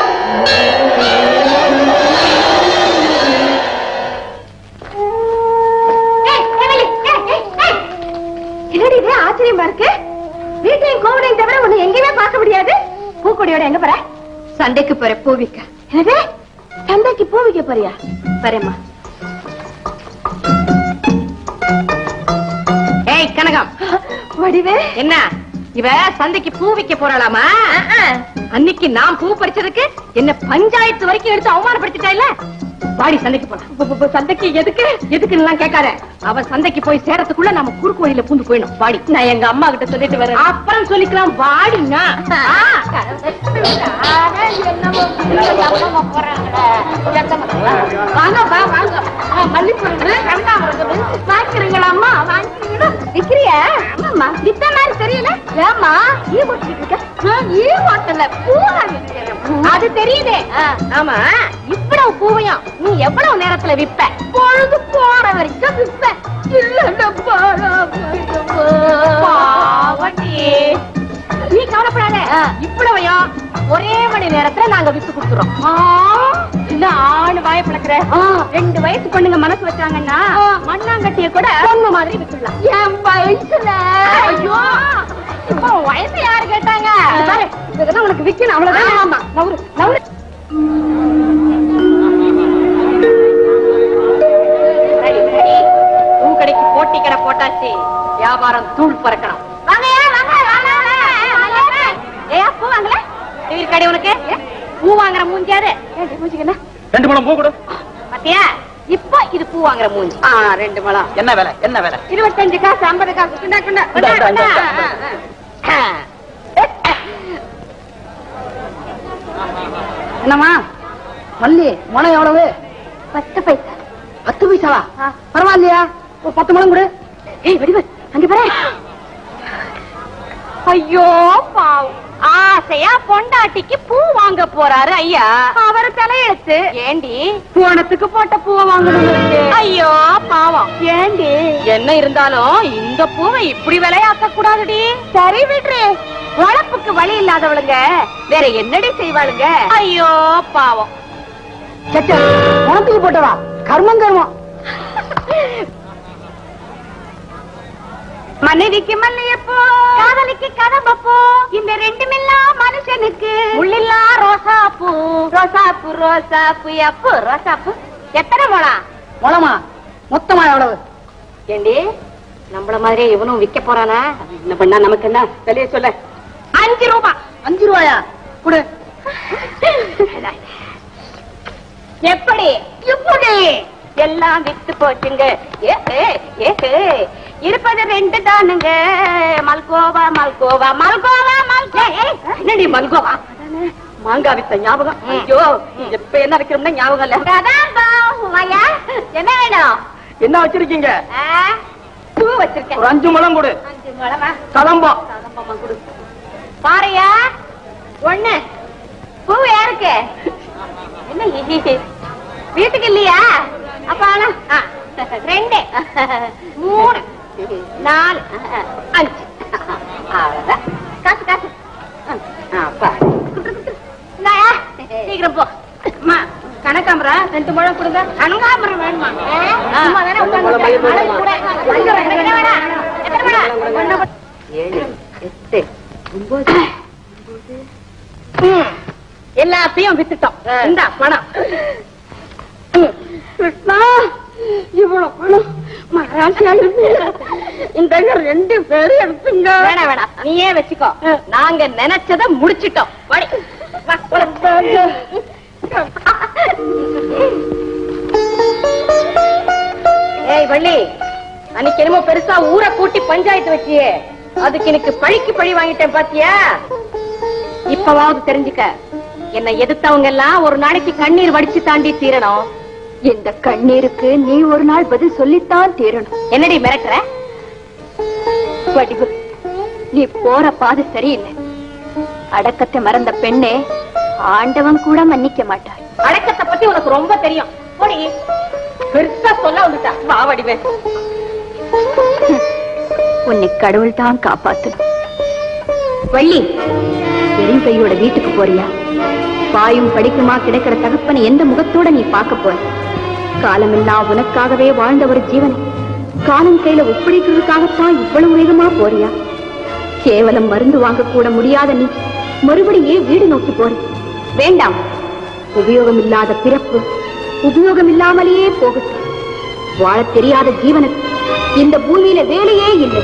ஏய், ஏய், ஏய், ஏய், ஏய். என்னடி இது ஆச்சரியமா இருக்கு வீட்டையும் கோவிலையும் தவிர உன்னை எங்கேயுமே பார்க்க முடியாது பூக்கொடியோட எங்க போற சண்டைக்கு போற பூவிக்க என்னது சந்தைக்கு பூ விக்க போறியா வரேம்மா ஏய் கனகம் வடிவே என்ன இவ சந்தைக்கு பூ விக்க போறாளாமா அன்னைக்கு நான் பூ பறிச்சதுக்கு என்ன பஞ்சாயத்து வரைக்கும் எடுத்து அவமானப்படுத்திட்டா இல்ல வாடி சந்தைக்கு போலாம் சந்தைக்கு எதுக்கு எதுக்குன்னு எல்லாம் கேட்காத அவ சந்தைக்கு போய் சேரத்துக்குள்ள நம்ம குறுக்கு வழியில பூந்து போயிடும் வாடி நான் எங்க அம்மா கிட்ட சொல்லிட்டு வரேன் அப்புறம் சொல்லிக்கலாம் வாடினா வாங்க வா வாங்க மல்லிப்பூ கண்டாமரம் வாங்கிக்கிறீங்களா அம்மா வாங்கிக்கிறீங்களா விக்கிறியா ஆமாம்மா வித்த மாதிரி தெரியல ஏமா ஈ ஓட்டிட்டு இருக்க ஈ ஓட்டல பூ அது தெரியுதே ஆமா இவ்வளவு பூவையும் நீ எவ்வளவு நேரத்துல விப்ப பொழுது போற வரைக்கும் விப்ப இல்ல பாவட்டி நீ கவலைப்படாத இவ்வளவையும் ஒரே மணி நேரத்துல நாங்க வித்து கொடுத்துறோம் இல்ல ஆணு வாய பழக்கிற ரெண்டு வயசு பொண்ணுங்க மனசு வச்சாங்கன்னா மண்ணாங்கட்டிய கூட பொண்ணு மாதிரி வித்துடலாம் என் வயசுல ஐயோ இப்போ உன் வயசு யாரு கேட்டாங்க பாரு, இதெல்லாம் உனக்கு விக்கணும் அவ்வளவுதான் ஆமா நவுரு நவுரு ரெடி, ரெடி. பூ கடைக்கு போட்டி கடை போட்டாச்சு வியாபாரம் தூள் பறக்கணும் வாங்கயா வாங்க வாங்க வாங்க ஏ பூ வாங்கல இவர் கடை உனக்கு பூ வாங்குற மூஞ்சியாரு மூஞ்சிக்கு என்ன ரெண்டு முழம் பூ கொடு பாத்தியா இப்போ இது பூ வாங்குற மூஞ்சி ஆ ரெண்டு மலம் என்ன வேலை என்ன வேலை இருபத்தஞ்சு காசு ஐம்பது காசு குண்டா குண்டா குண்டா இந்தா, இந்தா, குண்டா இந்தா, ஆ, ஆ. என்னம்மா மல்லி முளை எவ்வளவு பத்து பைசா பத்து பைசாவா பரவாயில்லையா ஒரு பத்து முழம் கொடு ஏய் வடிவு அங்க பாரு ஐயோ பாவம் ஆசையா பொண்டாட்டிக்கு பூ வாங்க போறாரு ஐயா அவர் தலையெழுத்து ஏண்டி போனத்துக்கு போட்ட பூவை வாங்கணும் ஐயோ பாவம் ஏண்டி என்ன இருந்தாலும் இந்த பூவை இப்படி விலையாக்க கூடாதுடி சரி விடுறு உழப்புக்கு வழி இல்லாதவளுங்க வேற என்னடி செய்வாளுங்க ஐயோ பாவம் சச்சா முளத்துக்கு போட்டவா கர்மம் கர்மம் மனைவிக்கு மல்லியப்பூ காதலிக்கு கதம்பப்பூ இந்த ரெண்டுமெல்லாம் மனுஷனுக்கு உள்ளில்லா ரோசா பூ ரோசா பூ ரோசா பூ எப்பூ ரோசா பூ எத்தனை முழம் முளமா மொத்தமா எவ்வளவு ஏண்டி நம்மள மாதிரியே இவனும் விக்க போறானா என்ன பண்ணா நமக்கு என்ன வெளிய சொல்ல அஞ்சு ரூபா அஞ்சு ரூபாயா கொடு எப்படி இப்படி எல்லாம் வித்து போச்சுங்க ஏ, ஏ, ஏ, ஏ. இருப்பது ரெண்டு தானுங்க மல்கோவா மல்கோவா மல்கோவா மல்கோ ஏய், என்னடி மல்கோவா மாங்காய் வித்த ஞாபகம் ஐயோ எப்ப என்ன வைக்கிறோம்னா ஞாபகம் இல்ல என்ன வேணும் என்ன வச்சிருக்கீங்க ஆ, பூ வச்சிருக்கேன் ஒரு அஞ்சு முழம் கொடு அஞ்சு முழமா கதம்பம் கதம்பமா கொடு. பாருயா ஒண்ணு பூ யாருக்கு என்ன இது? வீட்டுக்கு இல்லையா அப்ப ஆனா, ஆ, ரெண்டு மூணு நாலு அஞ்சு அவ்வளவுதான் காசு காசு ஆ, அப்பா. இந்தாயா, சீக்கிரம் போ அம்மா கனகாம்பரம் ரெண்டு முழம் கொடுங்க கனகாம்பரம் வேணுமா சும்மா தானே உட்கார்ந்துருக்கேன். மழை கூட. எத்தனை வேணா? எத்தனை வேணா? ஒண்ணு கொடு. ஏழு எட்டு ஒன்பது ம். எல்லாத்தையும் வித்துட்டோம் இந்த பணம் ம். கிருஷ்ணா இவ்வளவு பணம் மகாராசியா இந்த ரெண்டு பேரும் எடுத்துங்க வேணாம் வேணாம் நீயே வச்சுக்கோ நாங்க நினைச்சத முடிச்சிட்டோம் வடி. வா, போலாம். ஏய் வள்ளி அன்னைக்கு என்னமோ பெருசா ஊரை கூட்டி பஞ்சாயத்து வச்சியே அதுக்கு எனக்கு பழிக்கு பழி வாங்கிட்டேன் பாத்தியா இப்பவாவது தெரிஞ்சுக்க என்னை எதிர்த்தவங்க எல்லாம் ஒரு நாளைக்கு கண்ணீர் வடிச்சு தாண்டி தீரணும் இந்த கண்ணீருக்கு நீ ஒரு நாள் பதில் சொல்லித்தான் தீரணும் என்னடி மிரட்டுற வடிவு நீ போற பாதை சரியில்லை அடக்கத்தை மறந்த பெண்ணே ஆண்டவன் கூட மன்னிக்க மாட்டார் அடக்கத்தை பத்தி உனக்கு ரொம்ப தெரியும் போடி பெருசா சொல்ல வந்துட்டா வா வடிவே உன்னை கடவுள் தான் காப்பாத்தணும் வள்ளி பெரியப்பையோட வீட்டுக்கு போறியா பாயும் படிக்குமா கிடைக்கிற தகப்பனை எந்த முகத்தோட நீ பார்க்க போற காலமெல்லாம் உனக்காகவே வாழ்ந்த ஒரு ஜீவனை காலம் கையில ஒப்படைக்கிறதுக்காகத்தான் இவ்வளவு வேகமா போறியா கேவலம் மருந்து வாங்க கூட முடியாத நீ மறுபடியே வீடு நோக்கி போற வேண்டாம் உபயோகம் இல்லாத பிறப்பு உபயோகம் இல்லாமலேயே போகட்டும் வாழத் தெரியாத ஜீவனுக்கு இந்த பூமியில வேலையே இல்லை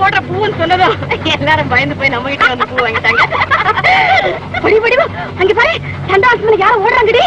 போடுற பூன்னு சொன்னதும் எல்லாரும் பயந்து போய் நம்ம கிட்ட வந்து பூ வாங்கிட்டாங்க படி படி வா. அங்க பாரு சண்டாசத்துல யாரும் ஓடுறாங்கடி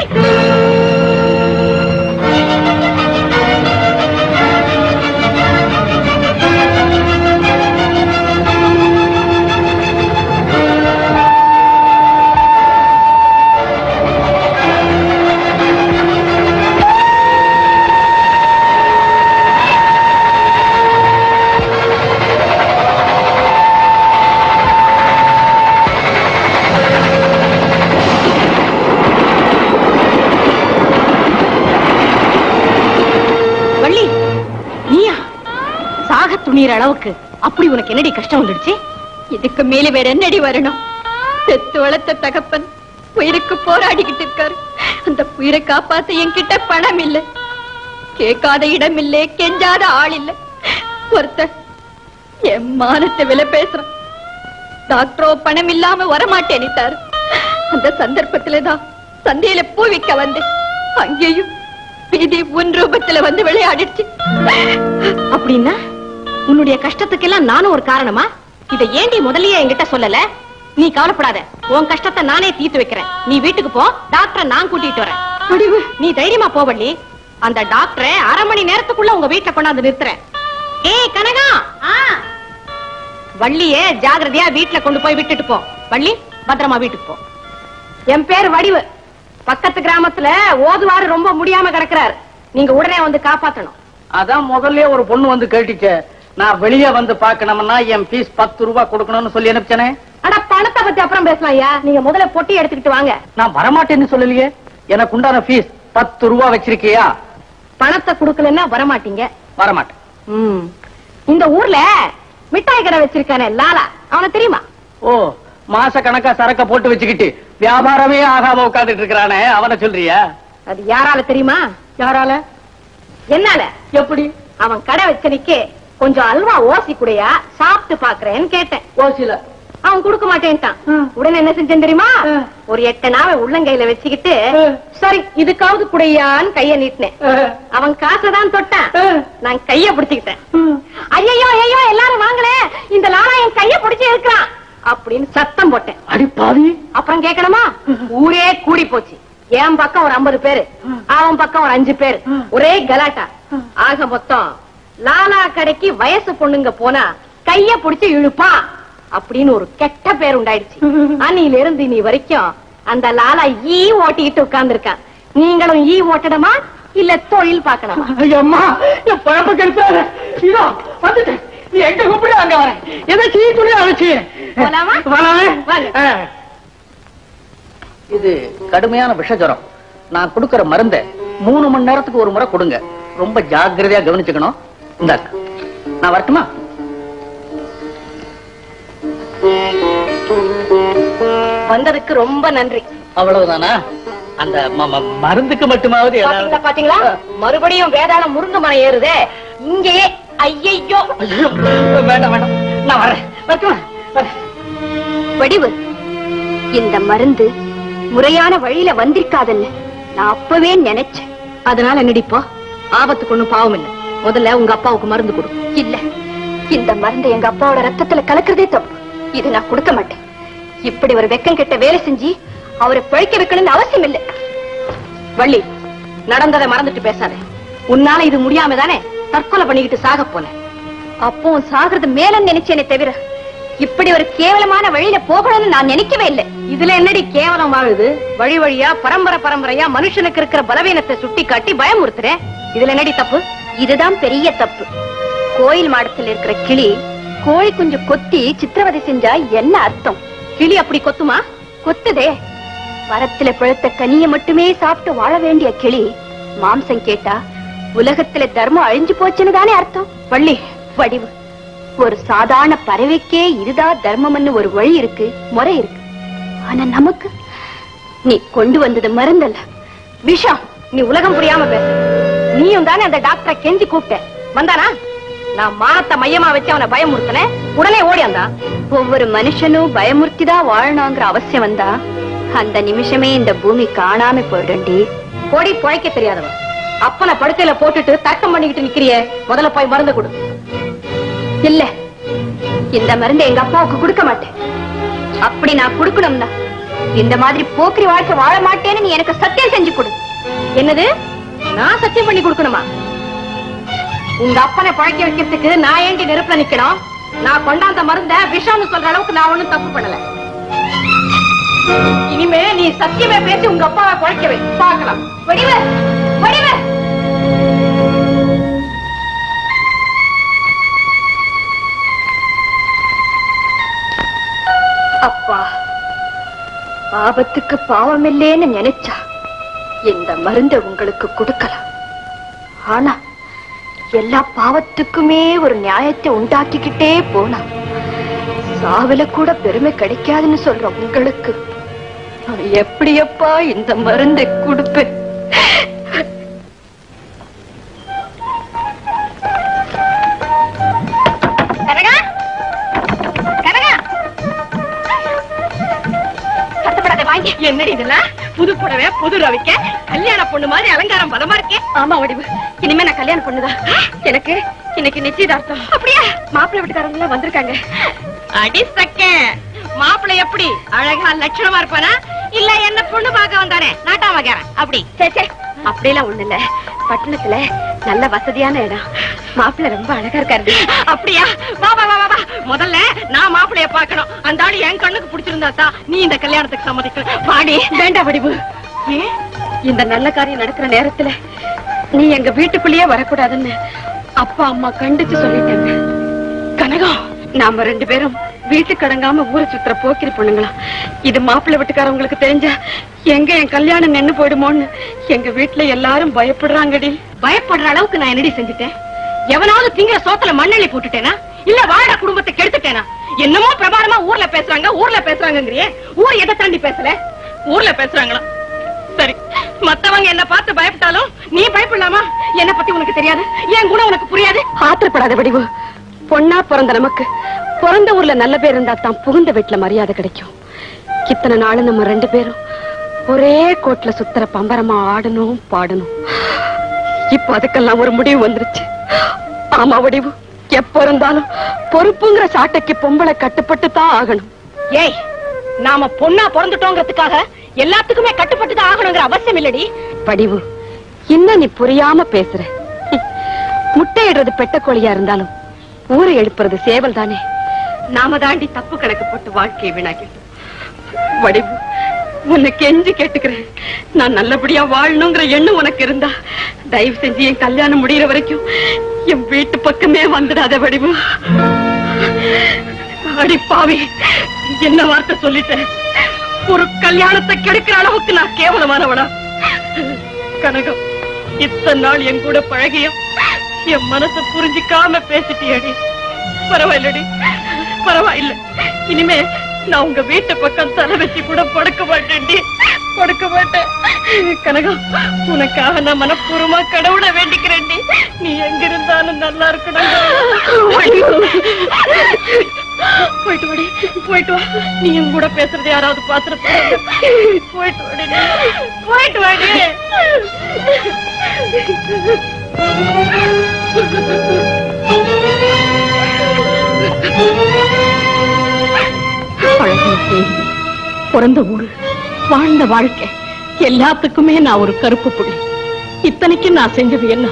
வள்ளி நீயா சாக துணிற அளவுக்கு அப்படி உனக்கு என்னடி கஷ்டம் வந்துடுச்சு இதுக்கு மேல வேற என்னடி வரணும் செத்து வளர்த்த தகப்பன் உயிருக்கு போராடிக்கிட்டு இருக்காரு அந்த உயிரை காப்பாத்த என்கிட்ட பணம் இல்ல கேட்காத இடம் இல்ல கெஞ்சாத ஆள் இல்ல ஒருத்தர் என் மானத்தை விலை பேசுறான் டாக்டரோ பணம் இல்லாம வரமாட்டேனிட்டாரு அந்த சந்தர்ப்பத்துலதான் சந்தையில பூ விற்க வந்தேன் அங்கேயும் விதி உன் ரூபத்துல வந்து விளையாடிடுச்சு அப்படின்னா உன்னுடைய கஷ்டத்துக்கெல்லாம் நானும் ஒரு காரணமா இத ஏண்டி முதல்லயே என்கிட்ட சொல்லல நீ கவலைப்படாத உன் கஷ்டத்தை நானே தீர்த்து வைக்கிறேன் நீ வீட்டுக்கு போ டாக்டரை நான் கூட்டிட்டு வரேன் முடிவு நீ தைரியமா போவள்ளி அந்த டாக்டரை அரை மணி நேரத்துக்குள்ள உங்க வீட்டுல கொண்டாந்து நிறுத்துறேன் ஏய் கனகா வள்ளியே ஜாகிரதையா வீட்டுல கொண்டு போய் விட்டுட்டு போ வள்ளி பத்திரமா வீட்டுக்கு போ என் பேர் வடிவு பக்கத்து கிராமத்துல ஓதுவாரு ரொம்ப முடியாம கிடக்குறாரு நீங்க உடனே வந்து காப்பாத்தணும் அதான் முதல்ல ஒரு பொண்ணு வந்து கேட்டுச்சே நான் வெளியே வந்து பார்க்கணும்னா என் ஃபீஸ் பத்து ரூபாய் கொடுக்கணும்னு சொல்லி அனுப்பிச்சனே ஆனா பணத்தை பத்தி அப்புறம் பேசலாம் ஐயா நீங்க முதல்ல பொட்டி எடுத்துக்கிட்டு வாங்க நான் வரமாட்டேன்னு சொல்லலையே எனக்கு உண்டான ஃபீஸ் பத்து ரூபாய் வச்சிருக்கியா பணத்தை குடுக்கலன்னா வரமாட்டீங்க வரமாட்டேன் ம். இந்த ஊர்ல மிட்டாய் கடை வச்சிருக்கானே லாலா அவன தெரியுமா ஓ மாச கணக்கா சரக்க போட்டு வச்சுக்கிட்டு வியாபாரமே ஆகாம உட்கார்ந்துட்டு இருக்கிறானே அவனை சொல்றியா அது யாரால தெரியுமா யாரால என்னால எப்படி அவன் கடை வச்சனிக்கு கொஞ்சம் அல்வா ஓசி குடையா சாப்பிட்டு பாக்குறேன்னு கேட்டேன் ஓசில அவன் கொடுக்க மாட்டேன்ட்டான் உடனே என்ன செஞ்சேன் தெரியுமா ஒரு எட்டு நாவை உள்ளங்கையில வச்சுக்கிட்டு சரி இதுக்காவது குடையான்னு கைய நீட்டினேன் அவன் காசை தான் தொட்டான் நான் கைய பிடிச்சுக்கிட்டேன் ஐயோ ஐயோ எல்லாரும் வாங்களே இந்த லாலா என் கைய பிடிச்சு இருக்கிறான் அப்படின்னு சத்தம் போட்டேன் அடி பாவி அப்புறம் கேட்கணுமா ஊரே கூடி போச்சு என் பக்கம் ஒரு ஐம்பது பேரு அவன் பக்கம் ஒரு அஞ்சு பேரு ஒரே கலாட்டா ஆக மொத்தம் லாலா கடைக்கு வயசு பொண்ணுங்க போனா கைய புடிச்சு இழுப்பான் அப்படின்னு ஒரு கெட்ட பேர் உண்டாயிடுச்சு அன்னில இருந்து நீ வரைக்கும் அந்த லாலா ஈ ஓட்டிக்கிட்டு உட்கார்ந்து இருக்கான் நீங்களும் ஈ ஓட்டணுமா இல்ல தொழில் பார்க்கணுமா அம்மா என் பழப்ப கெடுத்தாரு இதோ வந்துட்டேன் நீ எங்க கூப்பிடு அங்க வரேன் எதை சீ துணி அழைச்சி போலாமா? வாங்க. இது கடுமையான விஷஜரம் நான் கொடுக்கிற மருந்த மூணு மணி நேரத்துக்கு ஒரு முறை கொடுங்க ரொம்ப ஜாக்கிரதையா கவனிச்சுக்கணும் இந்தாங்க நான் வரட்டுமா வந்ததுக்கு ரொம்ப நன்றி அவ்வளவுதானா அந்த ம- ம- மருந்துக்கு மட்டுமாவது பாத்தீங்களா ஏதாவது பாத்தீங்களா மறுபடியும் வேதாளம் முருங்க மரம் ஏறுதே இங்கேயே ஐயையோ ஐயோ, வேண்டாம் வேண்டாம் நான் வரேன் வரட்டுமா? வரேன். வடிவு இந்த மருந்து முறையான வழியில வந்திருக்காதுன்னு நான் அப்பவே நினைச்சேன் அதனால என்னடிப்போ ஆபத்துக்கு ஒண்ணும் பாவம் இல்ல முதல்ல உங்க அப்பாவுக்கு மருந்து கொடு இல்ல இந்த மருந்து எங்க அப்பாவோட ரத்தத்துல கலக்கிறதே தப்பு இது நான் கொடுக்க மாட்டேன் இப்படி ஒரு வெக்கம் கெட்ட வேலை செஞ்சு அவரை பிழைக்க வைக்கணும்னு அவசியம் இல்லை வள்ளி நடந்ததை மறந்துட்டு பேசாத உன்னால இது முடியாம தானே தற்கொலை பண்ணிக்கிட்டு சாக போனேன் அப்போ சாகிறது மேல நினைச்சேனே தவிர இப்படி ஒரு கேவலமான வழியில போகணும்னு நான் நினைக்கவே இல்லை இதுல என்னடி கேவலம் வாழுது வழி வழியா பரம்பரை பரம்பரையா மனுஷனுக்கு இருக்கிற பலவீனத்தை சுட்டி காட்டி பயமுறுத்துறேன் இதுல என்னடி தப்பு இதுதான் பெரிய தப்பு கோயில் மாடத்தில் இருக்கிற கிளி கோழி குஞ்சு கொத்தி சித்திரவதை செஞ்சா என்ன அர்த்தம் கிளி அப்படி கொத்துமா கொத்துதே மரத்துல பழுத்த கனிய மட்டுமே சாப்பிட்டு வாழ வேண்டிய கிளி மாம்சம் கேட்டா உலகத்துல தர்மம் அழிஞ்சு போச்சுன்னு தானே அர்த்தம் வள்ளி வடிவு ஒரு சாதாரண பறவைக்கே இதுதான் தர்மம்னு ஒரு வழி இருக்கு முறை இருக்கு ஆனா நமக்கு நீ கொண்டு வந்தது மருந்தல்ல விஷம் நீ உலகம் புரியாம பேச நீயும் தானே அந்த டாக்டரை கெஞ்சி கூப்பிட்ட வந்தானா நான் மானத்தை மையமா வச்சு அவனை பயமுறுத்தினேன் உடனே ஓடி வந்தான் ஒவ்வொரு மனுஷனும் பயமுறுத்திதான் வாழணுங்கிற அவசியம் வந்தா அந்த நிமிஷமே இந்த பூமி காணாம போயிடும்டி கோடி புழைக்க தெரியாதவன் அப்பனை படுக்கையில போட்டுட்டு தட்டம் பண்ணிக்கிட்டு நிக்கிறியே முதல்ல போய் மருந்து கொடு இல்ல இந்த மருந்தை எங்க அப்பாவுக்கு கொடுக்க மாட்டேன் அப்படி நான் கொடுக்கணும்னா இந்த மாதிரி போக்கிரி வாழ்க்கை வாழ மாட்டேன்னு நீ எனக்கு சத்தியம் செஞ்சு கொடு என்னது நான் சத்தியம் பண்ணி கொடுக்கணுமா உங்க அப்பனை பழக்க வைக்கிறதுக்கு நான் ஏண்டி நெருப்புல நிக்கணும் நான் கொண்டாந்த மருந்த விஷம்னு சொல்ற அளவுக்கு நான் ஒண்ணும் தப்பு பண்ணல இனிமே நீ சத்தியமே பேசி உங்க அப்பாவை பழக்க வை பார்க்கலாம் வடிவ வடிவ அப்பா ஆபத்துக்கு பாவமில்லேன்னு நினைச்சா இந்த மருந்தை உங்களுக்கு கொடுக்கலாம் ஆனா எல்லா பாவத்துக்குமே ஒரு நியாயத்தை உண்டாக்கிக்கிட்டே போனா சாவுல கூட பெருமை கிடைக்காதுன்னு சொல்ற உங்களுக்கு நான் எப்படியப்பா இந்த மருந்தை கொடுப்பேன் கனகா கனகா கஷ்டப்படாத வாங்கி என்னடி இதெல்லாம் புது புடவை புது ரவிக்க கல்யாண பொண்ணு மாதிரி அலங்காரம் பலமா இருக்கே ஆமா வடிவு இனிமே நான் கல்யாணம் பொண்ணுதான் எனக்கு இன்னைக்கு நிச்சயதார்த்தம் அப்படியா மாப்பிள்ளை வீட்டுக்காரங்க எல்லாம் வந்திருக்காங்க அடி சக்க மாப்பிள்ளை எப்படி அழகா லட்சணமா இருப்பானா இல்ல என்ன பொண்ணு பார்க்க வந்தானே நாட்டாமக்காரன் அப்படி சே சே அப்படியெல்லாம் ஒண்ணு இல்ல பட்டணத்துல நல்ல வசதியான இடம் மாப்பிள்ளை ரொம்ப அழகா இருக்காரு அப்படியா வா வா வா வா, வா முதல்ல நான் மாப்பிளைய பார்க்கணும் அந்த ஆளு என் கண்ணுக்கு பிடிச்சிருந்தா தான் நீ இந்த கல்யாணத்துக்கு சம்மதிக்கணும் வாடி வேண்டாம் வடிவு ஏன் இந்த நல்ல காரியம் நடக்கிற நேரத்துல நீ எங்க வீட்டுக்குள்ளேயே வரக்கூடாதுன்னு அப்பா அம்மா கண்டிச்சு சொல்லிட்டாங்க கனகம் நாம ரெண்டு பேரும் வீட்டுக்கு அடங்காம ஊரை சுத்துற போக்கிரி பொண்ணுங்களாம் இது மாப்பிள்ளை வீட்டுக்காரவங்களுக்கு தெரிஞ்சா எங்க என் கல்யாணம் நின்னு போயிடுமோன்னு எங்க வீட்டுல எல்லாரும் பயப்படுறாங்கடி பயப்படுற அளவுக்கு நான் என்னடி செஞ்சுட்டேன் எவனாவது திங்கிற சோத்துல மண்ணெண்ணி போட்டுட்டேனா இல்ல வாழ குடும்பத்தை கெடுத்துட்டேனா என்னமோ பிரபாரமா ஊர்ல பேசுறாங்க ஊர்ல பேசுறாங்கங்கிறியே ஊர் எதை தாண்டி பேசல ஊர்ல பேசுறாங்களா சரி மத்தவங்க என்ன பார்த்து பயப்பட்டாலும் நீ பயப்படலாமா என்ன பத்தி உனக்கு தெரியாது என் குணம் உனக்கு புரியாது ஆத்திரப்படாத வடிவு பொண்ணா பிறந்த நமக்கு பிறந்த ஊர்ல நல்ல பேர் இருந்தா தான் புகுந்த வீட்டுல மரியாதை கிடைக்கும் இத்தனை நாள் நம்ம ரெண்டு பேரும் ஒரே கோட்ல சுத்துற பம்பரமா ஆடணும் பாடணும் இப்ப அதுக்கெல்லாம் ஒரு முடிவு வந்துருச்சு ஆமா வடிவு எப்ப இருந்தாலும் பொறுப்புங்கிற சாட்டைக்கு பொம்பளை கட்டுப்பட்டு தான் ஆகணும் ஏய் நாம பொண்ணா பிறந்துட்டோங்கிறதுக்காக எல்லாத்துக்குமே கட்டுப்பட்டு தான் ஆகணுங்கிற அவசியம் இல்லடி படிவு இன்னும் நீ புரியாம பேசுற முட்டையிடுறது பெட்ட கோழியா இருந்தாலும் ஊரை எழுப்புறது சேவல் தானே நாம தாண்டி தப்பு கணக்கு போட்டு வாழ்க்கையை வீணாக்கிட்டோம் வடிவு உன்னை கெஞ்சி கேட்டுக்கிறேன் நான் நல்லபடியா வாழணுங்கிற எண்ணம் உனக்கு இருந்தா தயவு செஞ்சு என் கல்யாணம் முடியற வரைக்கும் என் வீட்டு பக்கமே வந்துடாத வடிவு அடி பாவி என்ன வார்த்தை சொல்லிட்டேன் ஒரு கல்யாணத்தை கெடுக்கிற அளவுக்கு நான் கேவலமானவனா கனகம் இத்தனை நாள் என் கூட பழகியும் என் மனசை புரிஞ்சுக்காம பேசிட்டியடி பரவாயில்லடி பரவாயில்ல இனிமே நான் உங்க வீட்டு பக்கம் தலை வச்சு கூட படுக்க மாட்டேன்டி படுக்க மாட்டேன் கனகம் உனக்காக நான் மனப்பூர்வமா கடவுளை வேண்டிக்கிறேன்டி நீ எங்க இருந்தாலும் நல்லா இருக்கணும் போயிட்டு வாடி போயிட்டு வா நீ என் கூட பேசுறது யாராவது பாத்துட்டு போயிட்டு வாடி நீ. போயிட்டு வாடி பழகின செய்தி பிறந்த ஊரு வாழ்ந்த வாழ்க்கை எல்லாத்துக்குமே நான் ஒரு கருப்பு புள்ளி இத்தனைக்கும் நான் செஞ்சது என்ன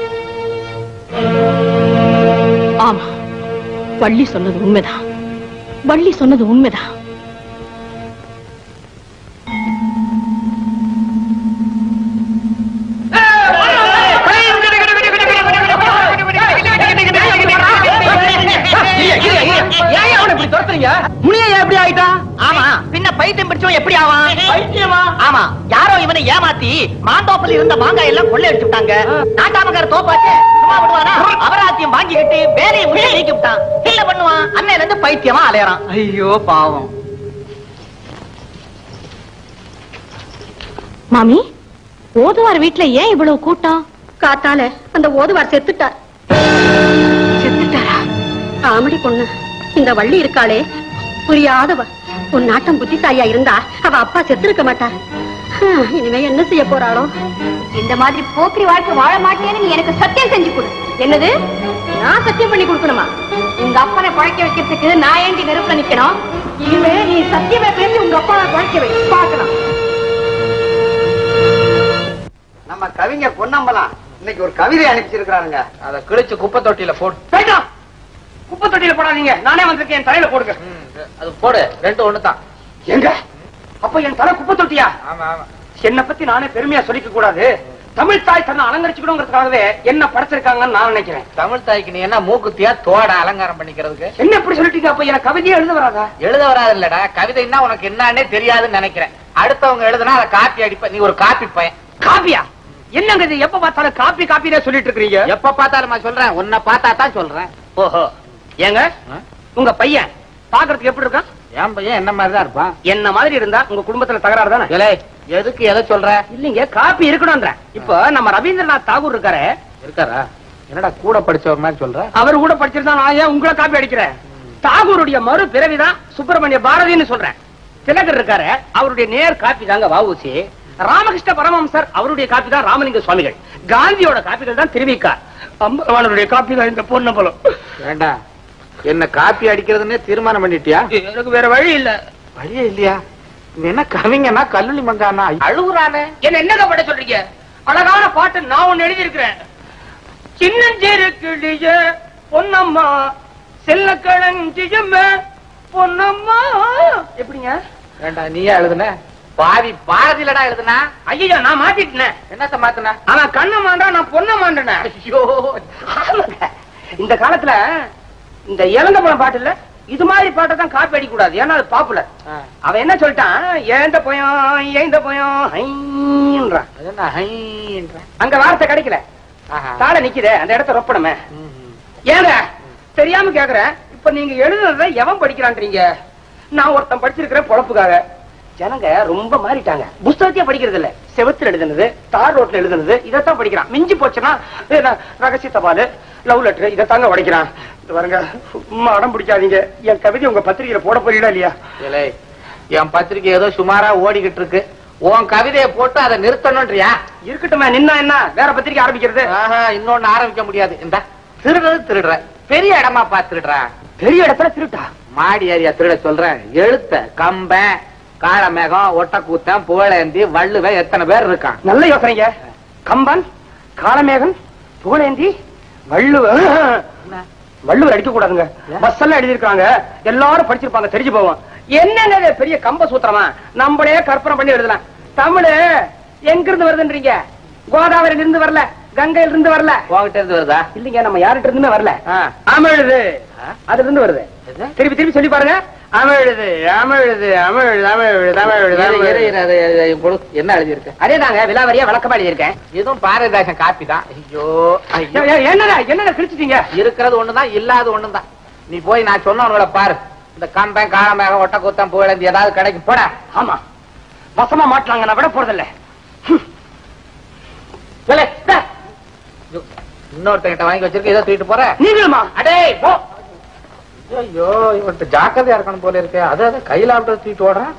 ஆமா வள்ளி சொன்னது உண்மைதான் வள்ளி சொன்னது உண்மைதான் முனிய எப்படி ஆயிட்டான் ஆமா பின்ன பைத்தியம் பிடிச்சவன் எப்படி ஆவான் பைத்தியமா ஆமா யாரோ இவனை ஏமாத்தி மாந்தோப்பில் இருந்த மாங்காய் எல்லாம் கொள்ளை அடிச்சுட்டாங்க நாட்டாமக்கார தோப்பாச்சு சும்மா விடுவானா அபராத்தியம் வாங்கிக்கிட்டு வேலையை முடிய நீக்கி விட்டான் இல்ல பண்ணுவான் அன்னையில இருந்து பைத்தியமா அலையறான் ஐயோ பாவம் மாமி ஓதுவார் வீட்டுல ஏன் இவ்வளவு கூட்டம் காத்தால அந்த ஓதுவார் செத்துட்டார் செத்துட்டாரா ஆமடி பொண்ணு இந்த வள்ளி இருக்காளே புரியாதவ உன் நாட்டம் புத்திசாலியா இருந்தா அவ அப்பா செத்திருக்க மாட்டார் ஹம், இனிமே என்ன செய்ய போறாளோ இந்த மாதிரி போக்கிரி வாழ்க்கை வாழ மாட்டேன்னு நீ எனக்கு சத்தியம் செஞ்சு கொடு என்னது நான் சத்தியம் பண்ணி கொடுக்கணுமா உங்க அப்பனை பழைக்க வைக்கிறதுக்கு நான் ஏண்டி நெருப்புல நிக்கணும் இனிமே நீ சத்தியமே பேசி உங்க அப்பாவை பழைக்க வை பார்க்கலாம் நம்ம கவிஞர் பொன்னம்பலம் இன்னைக்கு ஒரு கவிதை அனுப்பிச்சிருக்கிறாருங்க அதை கிழிச்சு குப்பை தொட்டியில போட்டு வேண்டாம் குப்பை தொட்டியில போடாதீங்க நானே வந்திருக்கேன் என் தலையில போடுங்க அது போடு ரெண்டு ஒண்ணுதான் எங்க அப்ப என் தலை குப்பை தொட்டியா ஆமா ஆமா என்னை பத்தி நானே பெருமையா சொல்லிக்க கூடாது தமிழ் தாய் தன்னை அலங்கரிச்சுக்கணுங்கிறதுக்காகவே என்ன படைச்சிருக்காங்கன்னு நான் நினைக்கிறேன் தமிழ் தாய்க்கு நீ என்ன மூக்குத்தியா தோட அலங்காரம் பண்ணிக்கிறதுக்கு என்ன இப்படி சொல்லிட்டீங்க அப்ப எனக்கு கவிதையே எழுத வராதா எழுத வராது இல்லடா கவிதைன்னா உனக்கு என்னன்னே தெரியாதுன்னு நினைக்கிறேன் அடுத்தவங்க எழுதுனா அதை காப்பி அடிப்ப நீ ஒரு காப்பி பையன் காப்பியா என்னங்க இது எப்ப பார்த்தாலும் காப்பி காப்பினே சொல்லிட்டு இருக்கீங்க எப்ப பார்த்தாலும் நான் சொல்றேன் உன்னை பார்த்தா தான் சொல்றேன் ஓஹோ ஏங்க உங்க பையன் பாக்குறதுக்கு எப்படி இருக்கான் என் பையன் என்ன மாதிரி தான் இருப்பான் என்ன மாதிரி இருந்தா உங்க குடும்பத்துல தகராறு தானே இலே எதுக்கு எதை சொல்ற இல்லீங்க காப்பி இருக்கணும்ன்ற இப்போ நம்ம ரவீந்திரநாத் தாகூர் இருக்காரு இருக்காரா என்னடா கூட படிச்சவர் மாதிரி சொல்ற அவர் கூட படிச்சிருந்தா நான் ஏன் உங்களை காப்பி அடிக்கிறேன் தாகூருடைய மறு பிறவிதான் சுப்பிரமணிய பாரதின்னு சொல்றேன் திலகர் இருக்காரு அவருடைய நேர் காப்பி தாங்க வாவூசி ராமகிருஷ்ண பரமஹம்சர் அவருடைய காப்பி தான் ராமலிங்க சுவாமிகள் காந்தியோட காப்பிகள் தான் திருவிக்கார் அம்பரவாணருடைய காப்பி தான் இந்த பொன்னம்பலம் வேண்டா என்ன காப்பி அடிக்கிறதுன்னே தீர்மானம் பண்ணிட்டியா எனக்கு வேற வழி இல்ல வழியே இல்லையா இது என்ன கவிஞனா கல்லூரி மங்கானா அழுகுறானே என்ன என்னங்க பட சொல்றீங்க அழகான பாட்டு நான் ஒண்ணு எழுதி இருக்கிறேன் சின்னஞ்சிறு கிளிய பொன்னம்மா செல்ல களஞ்சியம் பொன்னம்மா எப்படிங்க வேண்டா நீயா எழுதுன பாதி பாரதியிலடா எழுதுனா ஐயா நான் மாத்திட்டேன் என்னத்த மாத்துன அவன் கண்ண மாண்டா நான் பொண்ண மாண்டேன் ஐயோ ஆமாங்க. இந்த காலத்துல இந்த இளந்த பழம் பாட்டு இல்ல இது மாதிரி பாட்டை தான் காப்பி அடிக்க கூடாது ஏன்னா அது பாப்புலர் ஆ, அவன் என்ன சொல்லிட்டான் ஏந்த போயம் ஏந்த போயம் ஹைன்றான் அது என்ன ஹைன்ற அங்க வார்த்தை கிடைக்கல ஆஹா. தாழ நிக்குதே அந்த இடத்த ரொப்பணுமே ம், ம். ஏங்க தெரியாம கேக்குறேன் இப்ப நீங்க எழுதுனத எவன் படிக்கிறான்றீங்க நான் ஒருத்தன் படிச்சிருக்கிறேன் பொழப்புக்காக ஜனங்க ரொம்ப மாறிட்டாங்க புஸ்தகத்தையே படிக்கிறது இல்ல செவத்துல எழுதுனது தார் ரோட்ல எழுதுனது இதைத்தான் படிக்கிறான் மிஞ்சி போச்சுன்னா என்ன, ரகசிய தபால் லவ் லெட்டர் இதைத்தாங்க உடைக்கிறான் இது பாருங்க சும்மா அடம் பிடிக்காதீங்க என் கவிதை உங்க பத்திரிகையில போட போறீங்களா இல்லையா இலே, என் பத்திரிக்கை ஏதோ சுமாரா ஓடிக்கிட்டு இருக்கு உன் கவிதையை போட்டு அதை நிறுத்தணும்ன்றியா இருக்கட்டுமே நின்னா என்ன வேற பத்திரிக்கை ஆரம்பிக்கிறது ஆஹா இன்னொன்னு ஆரம்பிக்க முடியாது இந்த திருடுறது திருடுற பெரிய இடமா பா திருடுற பெரிய இடத்துல திருட்டா மாடி ஏரியா திருட சொல்றேன் எழுத்த கம்பன் காளமேகம் ஒட்டக்கூத்தன் புகழேந்தி வள்ளுவ எத்தனை பேர் இருக்கான் நல்ல யோசனைங்க கம்பன் காளமேகன் புகழேந்தி வள்ளுவர் வள்ளுவர் அடிக்க கூடாதுங்க பஸ் எல்லாம் எழுதிருக்காங்க எல்லாரும் படிச்சிருப்பாங்க தெரிஞ்சு போவோம் என்னங்க இது பெரிய கம்ப சூத்திரமா நம்மளே கற்பனை பண்ணி எழுதலாம் தமிழ் எங்க இருந்து வருதுன்றீங்க கோதாவரியில இருந்து வரல கங்கையில இருந்து வரல உங்ககிட்ட இருந்து வருதா இல்லைங்க நம்ம யார்கிட்ட இருந்துமே வரல ஆ. அமிழுது ஆ? அதுல இருந்து வருது எது? திருப்பி திருப்பி சொல்லி பாருங்க அமிழுது அமிழுது அமிழுது அமிழுது அமிழுது இரு, இரு, அமிழுது இரு, அது, அது, கொடு. என்ன எழுதியிருக்கு அதேதாங்க விலாவரியா விளக்கமா எழுதியிருக்கேன் இதுவும் பாரதிதாசன் காப்பி தான் ஐயோ ஐயோ. ஏ- ஏ- என்னடா என்னடா கிழிச்சிட்டீங்க இருக்கிறது ஒண்ணுதான் இல்லாத ஒண்ணுதான் நீ போய் நான் சொன்னவங்கள பாரு இந்த கம்பன் காளமேகம் ஒட்டக்கூத்தன் புகழேந்தி ஏதாவது கடைக்கு போட ஆமா வசமா மாட்டலாங்க நான் விட போறதில்ல சொல்லு, இந்தா. ஐயோ, இன்னொருத்தங்கிட்ட வாங்கி வச்சிருக்க ஏதோ தூக்கிட்டு போற நீங்களுமா அடே போ ஐயோ இவன்ட்ட ஜாக்கிரதையா இருக்கணும் போல இருக்கு அது அது கையில ஆப்டர் தூக்கிட்டு ஓடுறான்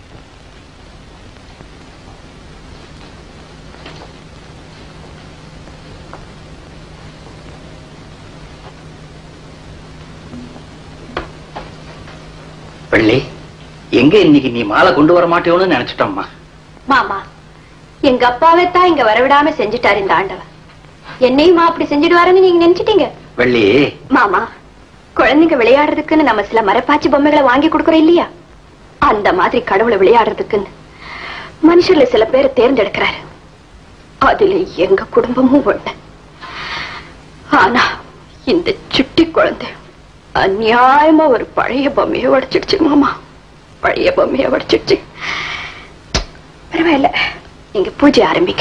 வெள்ளி எங்க இன்னைக்கு நீ மாலை கொண்டு வர மாட்டேன்னு நினைச்சிட்டோம்மா மாமா எங்க அப்பாவை தான் இங்க வரவிடாம செஞ்சுட்டாரு இந்த ஆண்டவன் என்னையுமா அப்படி செஞ்சிடுவாருன்னு நீங்க நினைச்சிட்டீங்க வெள்ளி மாமா குழந்தைங்க விளையாடுறதுக்குன்னு நம்ம சில மரப்பாச்சி பொம்மைகளை வாங்கி கொடுக்கறோம் இல்லையா அந்த மாதிரி கடவுளை விளையாடுறதுக்குன்னு மனுஷர்ல சில பேரை தேர்ந்தெடுக்கிறாரு அதுல எங்க குடும்பமும் ஒண்ணு ஆனா இந்த சுட்டி குழந்தை அநியாயமா ஒரு பழைய பொம்மையை உடைச்சிடுச்சு மாமா பழைய பொம்மையை உடைச்சிடுச்சு பரவாயில்ல நீங்க பூஜை ஆரம்பிக்க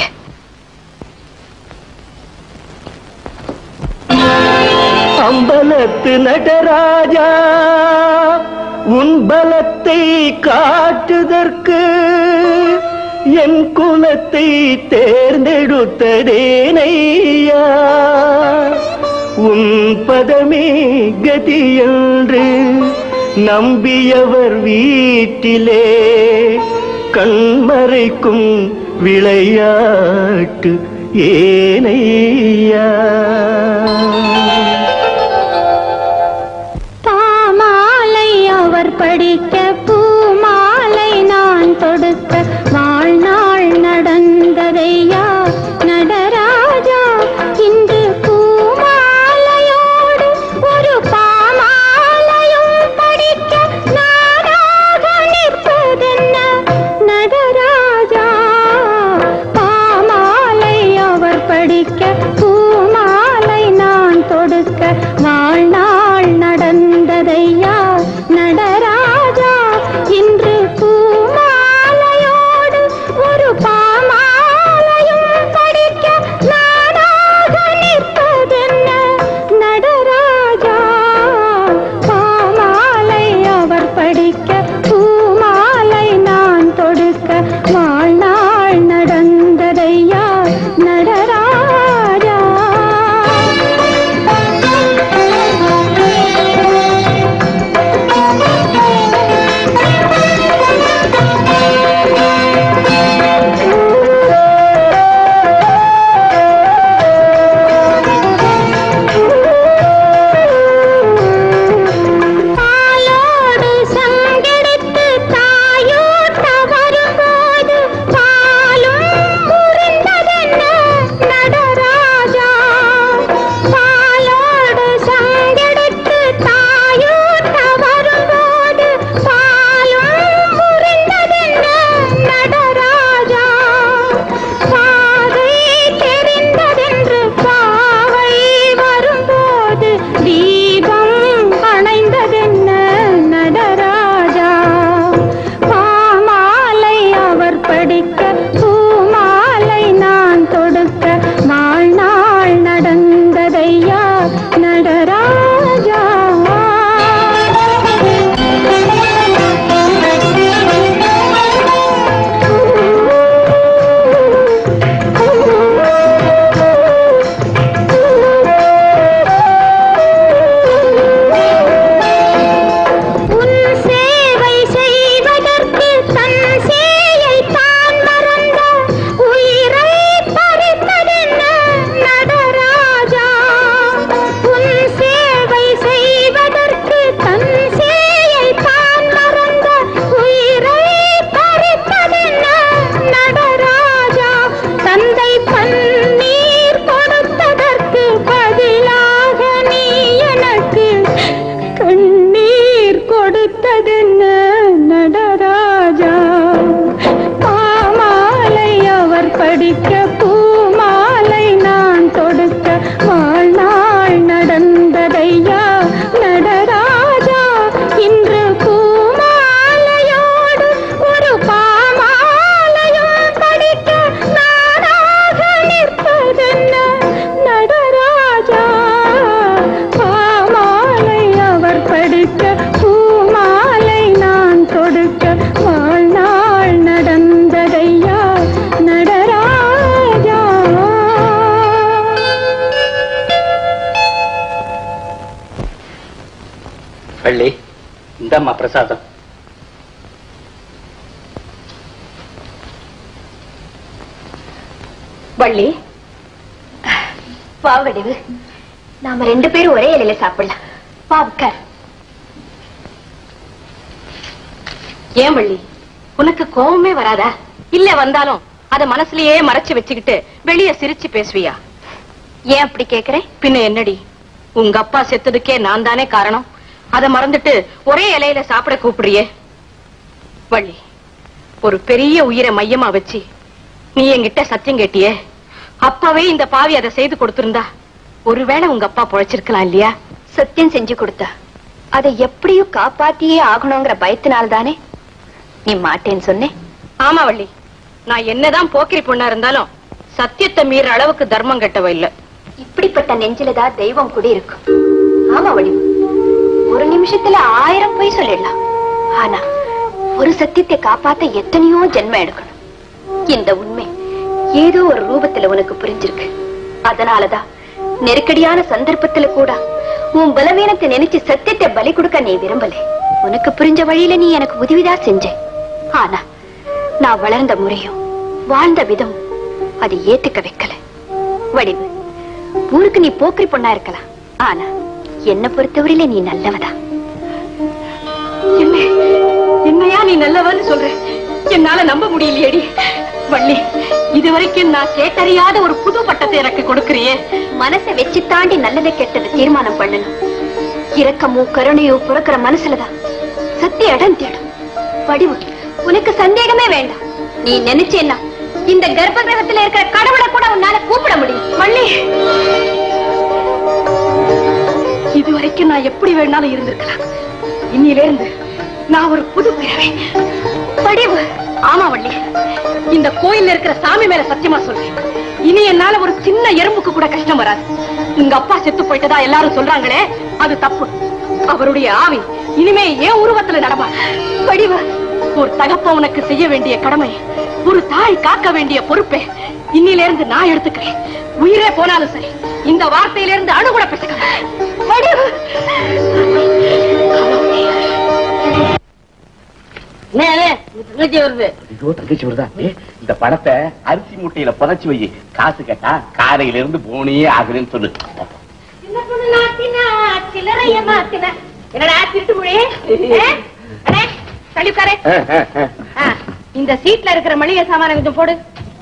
அம்பலத்து நடராஜா உன் பலத்தை காட்டுதற்கு என் குலத்தை தேர்ந்தெடுத்ததேனையா உன் பதமே கதி என்று நம்பியவர் வீட்டிலே கண்மறைக்கும் விளையாட்டு ஏனையா படிக்க பூமாலை நான் தொடுக்க வாழ்நாள் நடந்ததையா நடராஜா இன்று பூமாலையோடு ஒரு பாமாலையும் படிக்க நானாக நிற்பதென்ன நடராஜா பாமாலை அவர் படிக்க பூமாலை நான் தொடுக்க வாழ்நாள் நடந்ததையா நடராஜா இன்று பூமாலையோடு ஒரு பாமாலையும் படிக்க நானாக நிற்பதென்ன நடராஜா பாமாலை அவர் படிக்க பூமாலை நான் தொடுக்க வாழ்நாள் நடந்ததையா நடராஜா பாலோடு சங்கெடுத்து தாயூட்ட வரும்போது பாலும் முறிந்ததென்ன நடராஜா பாலோடு சங்கெடுத்து தாயூட்ட வரும்போது பாலும் முறிந்ததென்ன நடராஜா பாதை தெரிந்ததென்று பாவை வரும்போது தீபம் அணைந்ததென்ன நடராஜா பாமாலை அவர் படிக்க பூமாலை நான் தொடுக்க வாழ்நாள் நடந்ததையா நடராஜா உன் சேவை செய்வதற்கு தன் சேயை தான் மறந்த உயிரை பறித்ததென்ன நடராஜா உன் சேவை செய்வதற்கு தன் சேயை தான் மறந்த உயிரை பறித்ததென்ன நடராஜா தந்தை பன்னீர் கொடுத்ததற்கு பதிலாக நீ எனக்கு கண்ணீர் கொடுத்ததென்ன நடராஜா பாமாலை அவர் படிக்க பூமாலை நான் தொடுக்க வாழ்நாள் நடந்ததையா நடராஜா இன்று பூமாலையோடு ஒரு பாமாலையும் படிக்க நானாக நிற்பதென்ன நடராஜா பாமாலை அவர் படிக்க பூமாலை நான் தொடுக்க வாழ்நாள் நடந்ததையா நடராஜா வள்ளி இந்தம்மா பிரசாதம் வள்ளி வா வடிவு நாம ரெண்டு பேரும் ஒரே இலையில சாப்பிடலாம் வா உட்கார் ஏன் வள்ளி உனக்கு கோவமே வராதா இல்ல வந்தாலும் அத மனசுலயே மறைச்சு வச்சுக்கிட்டு வெளிய சிரிச்சு பேசுவியா ஏன் அப்படி கேக்குறேன் பின்ன என்னடி உங்க அப்பா செத்ததுக்கே நான் தானே காரணம் அத மறந்துட்டு ஒரே இலையில சாப்பிட கூப்பிடுறியே வள்ளி ஒரு பெரிய உயிரை மையமா வச்சு நீ என்கிட்ட சத்தியம் கேட்டியே அப்பவே இந்த பாவி அதை செய்து கொடுத்திருந்தா ஒருவேளை உங்க அப்பா பொழைச்சிருக்கலாம் இல்லையா சத்தியம் செஞ்சு கொடுத்தா அதை எப்படியும் காப்பாத்தியே ஆகணுங்கிற பயத்தினால தானே நீ மாட்டேன்னு சொன்னேன் ஆமா வள்ளி நான் என்னதான் போக்கிரி பொண்ணா இருந்தாலும் சத்தியத்தை மீற அளவுக்கு தர்மம் கெட்டவ இல்ல இப்படிப்பட்ட நெஞ்சிலதான் தெய்வம் குடி இருக்கும் ஆமா வடிவு ஒரு நிமிஷத்துல ஆயிரம் பொய் சொல்லிடலாம் ஆனா ஒரு சத்தியத்தை காப்பாத்த எத்தனையோ ஜென்மம் எடுக்கணும் இந்த உண்மை ஏதோ ஒரு ரூபத்துல உனக்கு புரிஞ்சிருக்கு அதனாலதான் நெருக்கடியான சந்தர்ப்பத்துல கூட உன் பலவீனத்தை நினைச்சு சத்தியத்தை பலி கொடுக்க நீ விரும்பல உனக்கு புரிஞ்ச வழியில நீ எனக்கு உதவிதான் செஞ்ச ஆனா நான் வளர்ந்த முறையும் வாழ்ந்த விதம் அது ஏத்துக்க வைக்கல வடிவு ஊருக்கு நீ போக்கிரி பொண்ணா இருக்கலாம் ஆனா என்ன பொறுத்தவரையில நீ நல்லவதா என்ன நீ நல்லவன்னு சொல்ற என்னால நம்ப முடியலையேடி வள்ளி இதுவரைக்கும் நான் கேட்டறியாத ஒரு புது பட்டத்தை எனக்கு கொடுக்கறியே மனசை வச்சு தாண்டி நல்லதை கெட்டது தீர்மானம் பண்ணணும் இரக்கமோ கருணையோ பிறக்கிற மனசுலதான் சத்திய இடம் தேடும் வடிவு உனக்கு சந்தேகமே வேண்டாம் நீ நினைச்சேன்னா இந்த கர்ப்ப கிரகத்துல இருக்கிற கடவுளை கூட உன்னால கூப்பிட முடியும் வள்ளி இதுவரைக்கும் நான் எப்படி வேணாலும் இருந்திருக்கலாம் இன்னில இருந்து நான் ஒரு புது பிறவை வடிவு ஆமா வள்ளி இந்த கோயில்ல இருக்கிற சாமி மேல சத்தியமா சொல்றேன் இனி என்னால ஒரு சின்ன எறும்புக்கு கூட கஷ்டம் வராது உங்க அப்பா செத்து போயிட்டதா எல்லாரும் சொல்றாங்களே அது தப்பு அவருடைய ஆவி இனிமே ஏன் உருவத்துல நடமா வடிவு ஒரு தகப்ப உனக்கு செய்ய வேண்டிய கடமை ஒரு தாய் காக்க வேண்டிய பொறுப்பை இன்னில இருந்து நான் எடுத்துக்கிறேன் உயிரே போனாலும் சரி இந்த வார்த்தையில இருந்து அணு கூட பேசுக வடிவு தங்கச்சி வருது ஐயோ தங்கச்சி வருதா ஏய், இந்த பணத்தை அரிசி மூட்டையில புதைச்சு வை காசு கேட்டா காரையில இருந்து போனே ஆகுதுன்னு சொல்லு என்னடா திருட்டு மொழி தள்ளிக்காரே இந்த சீட்ல இருக்கிற மளிகை சாமான கொஞ்சம் போடு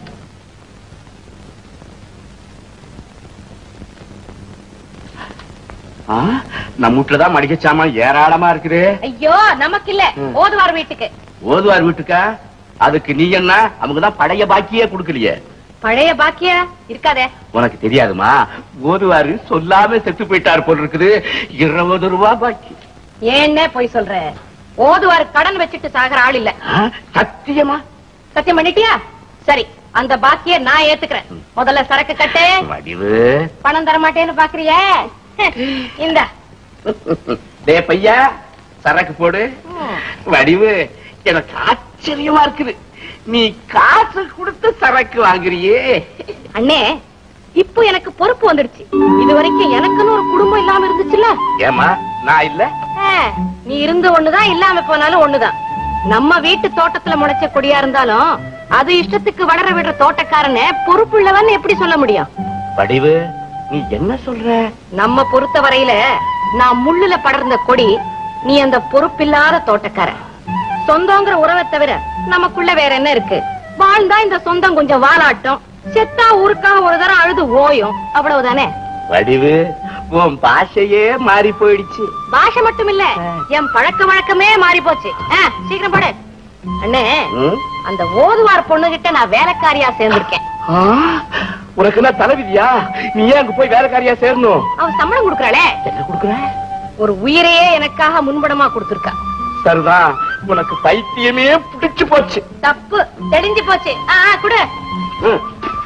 ஆ, நம்ம வீட்டுலதான் மளிகை சாமான் ஏராளமா இருக்குது ஐயோ நமக்கு இல்ல ஓதுவார் வீட்டுக்கு ஓதுவார் வீட்டுக்கா அதுக்கு நீ என்ன அவங்கதான் பழைய பாக்கியே கொடுக்கலையே பழைய பாக்கியா இருக்காதே உனக்கு தெரியாதுமா ஓதுவாரு சொல்லாம செத்து போயிட்டாரு போல இருக்குது இருபது ரூபா பாக்கி ஏன்னே போய் சொல்ற ஓதுவார் கடன் வச்சுட்டு சாகுற ஆள் இல்ல ஆ, சத்தியமா சத்தியம் பண்ணிட்டியா சரி அந்த பாக்கிய நான் ஏத்துக்கிறேன் முதல்ல சரக்கு கட்டு வடிவு பணம் தர மாட்டேன்னு பாக்குறியே இந்த டே பையா சரக்கு போடு வடிவு எனக்கு ஆச்சரியமா இருக்குது நீ காசு கொடுத்து சரக்கு வாங்குறியே அண்ணே இப்போ எனக்கு பொறுப்பு வந்துடுச்சு இது வரைக்கும் எனக்குன்னு ஒரு குடும்பம் இல்லாம இருந்துச்சுல்ல ஏமா நான் இல்ல ஆ, நீ இருந்து ஒண்ணுதான் இல்லாம போனாலும் ஒண்ணுதான் நம்ம வீட்டு தோட்டத்துல முளைச்ச கொடியா இருந்தாலும் அது இஷ்டத்துக்கு வளர விடுற தோட்டக்காரன பொறுப்புள்ளவன் எப்படி சொல்ல முடியும் வடிவு நீ என்ன சொல்ற நம்ம பொறுத்த வரையில நான் முள்ளுல படர்ந்த கொடி நீ அந்த பொறுப்பில்லாத தோட்டக்காரன் சொந்தங்கிற உறவை தவிர நமக்குள்ள வேற என்ன இருக்கு வாழ்ந்தா இந்த சொந்தம் கொஞ்சம் வாலாட்டம் செத்தா ஊருக்காக ஒரு தரம் அழுது ஓயும் அவ்வளவுதானே வடிவு உன் பாஷையே மாறி போயிடுச்சு பாஷை மட்டும் இல்ல என் பழக்க வழக்கமே மாறி போச்சு ஆ, சீக்கிரம் போடு அண்ணே ம்? அந்த ஓதுவார் பொண்ணு கிட்ட நான் வேலைக்காரியா சேர்ந்திருக்கேன் ஆ, உனக்கு என்ன தலைவிதியா நீ ஏன் அங்க போய் வேலைக்காரியா சேரணும் அவ சம்பளம் கொடுக்கறாளே என்ன கொடுக்குற ஒரு உயிரையே எனக்காக முன்படமா கொடுத்திருக்கா சரிதான் உனக்கு பைத்தியமே பிடிச்சு போச்சு தப்பு தெரிஞ்சு போச்சு ஆ ஆ, குடு ம்.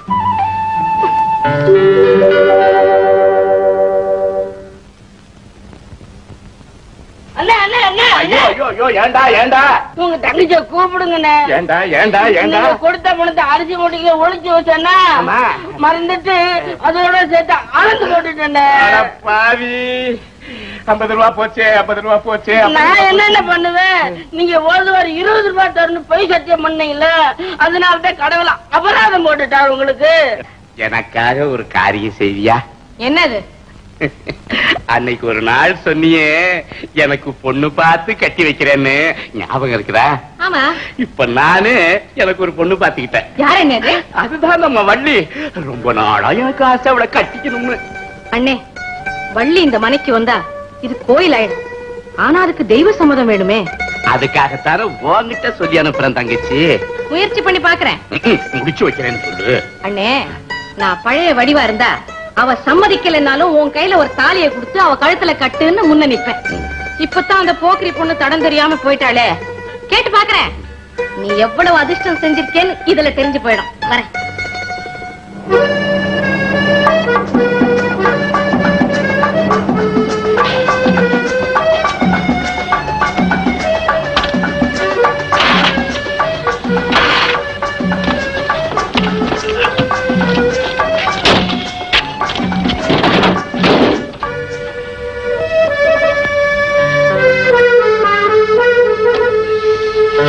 அண்ணா அண்ணா அண்ணா ஐயோ ஐயோ ஐயோ ஏண்டா ஏண்டா உங்க தங்கச்சிய கூப்பிடுங்கண்ணே ஏண்டா ஏண்டா ஏண்டா நீங்க கொடுத்த பணத்தை அரிசி மூட்டைக்கு ஒளிச்சு வச்சேன்னா ஆமா. மறந்துட்டு அதோட சேர்த்து அளந்து போட்டுட்டேன் அட பாவி ஐம்பது ரூபா போச்சு ஐம்பது ரூபா போச்சு நான் என்னென்ன பண்ணுவேன் நீங்க ஓதுவார் இருபது ரூபாய் தரணும் பொய் சத்தியம் பண்ணீங்களே அதனாலதான் கடவுள அபராதம் போட்டுட்டார் உங்களுக்கு எனக்காக ஒரு காரியம் செய்வியா என்னது அன்னைக்கு ஒரு நாள் சொன்னியே எனக்கு பொண்ணு பார்த்து கட்டி வைக்கிறேன்னு ஞாபகம் இருக்குதா ஆமா இப்ப நானு எனக்கு ஒரு பொண்ணு பாத்துக்கிட்டேன் யார் என்னது அதுதான் நம்ம வள்ளி ரொம்ப நாளா எனக்கு ஆசை அவளை கட்டிக்கணும்னு அண்ணே வள்ளி இந்த மனைக்கு வந்தா இது கோயில் ஆயிடும் ஆனா அதுக்கு தெய்வ சம்மதம் வேணுமே அதுக்காகத்தானே உன்கிட்ட சொல்லி அனுப்புறேன் தங்கச்சி முயற்சி பண்ணி பாக்குறேன் ம்ம், முடிச்சு வைக்கிறேன்னு சொல்லு அண்ணே நான் பழைய வடிவா இருந்தா அவ சம்மதிக்கலைன்னாலும் உன் கையில ஒரு தாலியை கொடுத்து அவ கழுத்துல கட்டுன்னு முன்ன நிப்பேன் இப்பதான் அந்த போக்கிரி பொண்ணு தடம் தெரியாம போயிட்டாளே கேட்டு பாக்குறேன் நீ எவ்வளவு அதிர்ஷ்டம் செஞ்சிருக்கேன்னு இதுல தெரிஞ்சு போயிடும் வரேன்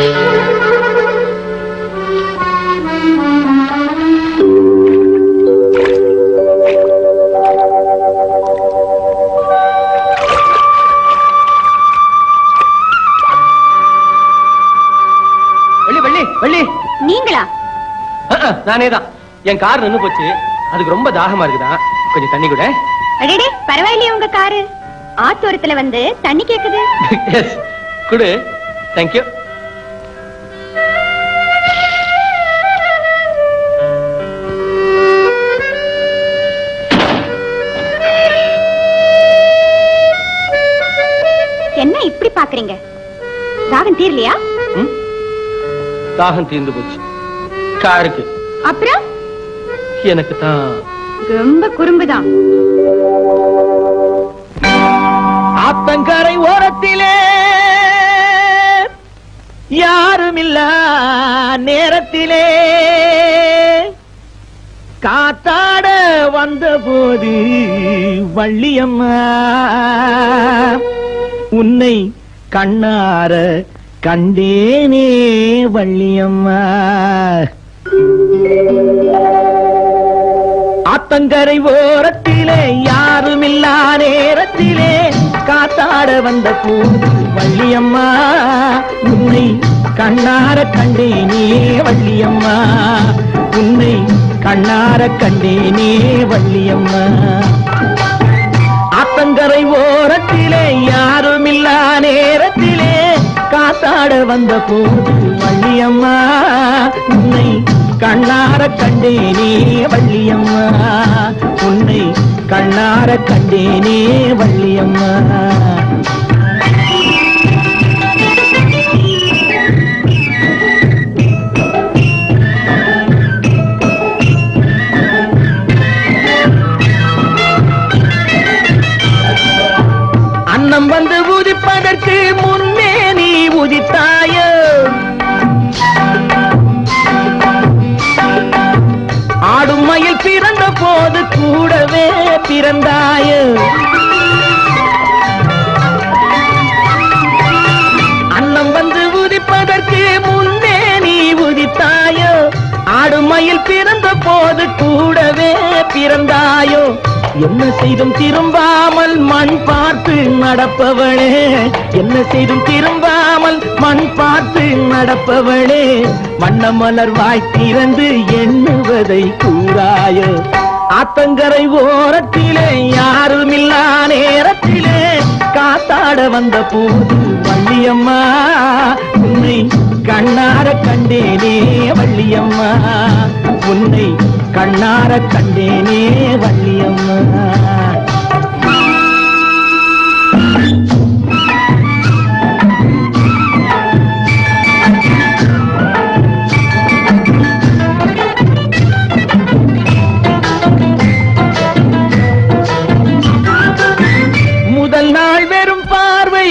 Thank you. நானே தான் என் கார் நின்னு போச்சு அதுக்கு ரொம்ப தாகமா இருக்குதான் கொஞ்சம் தண்ணி கூட அடடே பரவாயில்லையே உங்க காரு ஆத்தோரத்துல வந்து தண்ணி கேக்குது எஸ் குடு தேங்க்யூ என்ன இப்படி பாக்குறீங்க தாகம் தீரலையா தாகம் தீர்ந்து போச்சு காருக்கு அப்புறம் எனக்கு தான் ரொம்ப குறும்புதான் ஆத்தங்கரை ஓரத்திலே யாருமில்ல நேரத்திலே காத்தாட வந்தபோது வள்ளியம்மா உன்னை கண்ணார கண்டேனே வள்ளியம்மா ஆத்தங்கரை ஓரத்திலே யாருமில்லா நேரத்திலே காத்தாட வந்த போது வள்ளியம்மா உன்னை கண்ணார கண்டேனே வள்ளியம்மா உன்னை கண்ணார கண்டேனே வள்ளியம்மா ஆத்தங்கரை ஓரத்திலே யாருமில்லா நேரத்திலே காத்தாட வந்த போது வள்ளியம்மா உன்னை கண்ணார கண்டேனே வள்ளியம்மா உன்னை கண்ணார கண்டேனே வள்ளியம்மா அன்னம் வந்து உதிப்பதற்கு முன்னே நீ உதித்தாயோ ஆடும் மயில் பிறந்த போது கூடவே பிறந்தாயோ அன்னம் வந்து உதிப்பதற்கு முன்னே நீ உதித்தாயோ ஆடும் மயில் பிறந்த போது கூடவே பிறந்தாயோ என்ன செய்தும் திரும்பாமல் மண் பார்த்து நடப்பவளே என்ன செய்தும் திரும்பாமல் மண் பார்த்து நடப்பவளே வண்ண மலர் வாய் திறந்து எண்ணுவதை கூறாயோ ஆத்தங்கரை ஓரத்திலே யாருமில்லா நேரத்திலே காத்தாட வந்த போது வள்ளியம்மா உன்னை கண்ணார கண்டேனே வள்ளியம்மா உன்னை கண்ணார கண்டேனே வள்ளியம்மா முதல் நாள் வெறும் பார்வை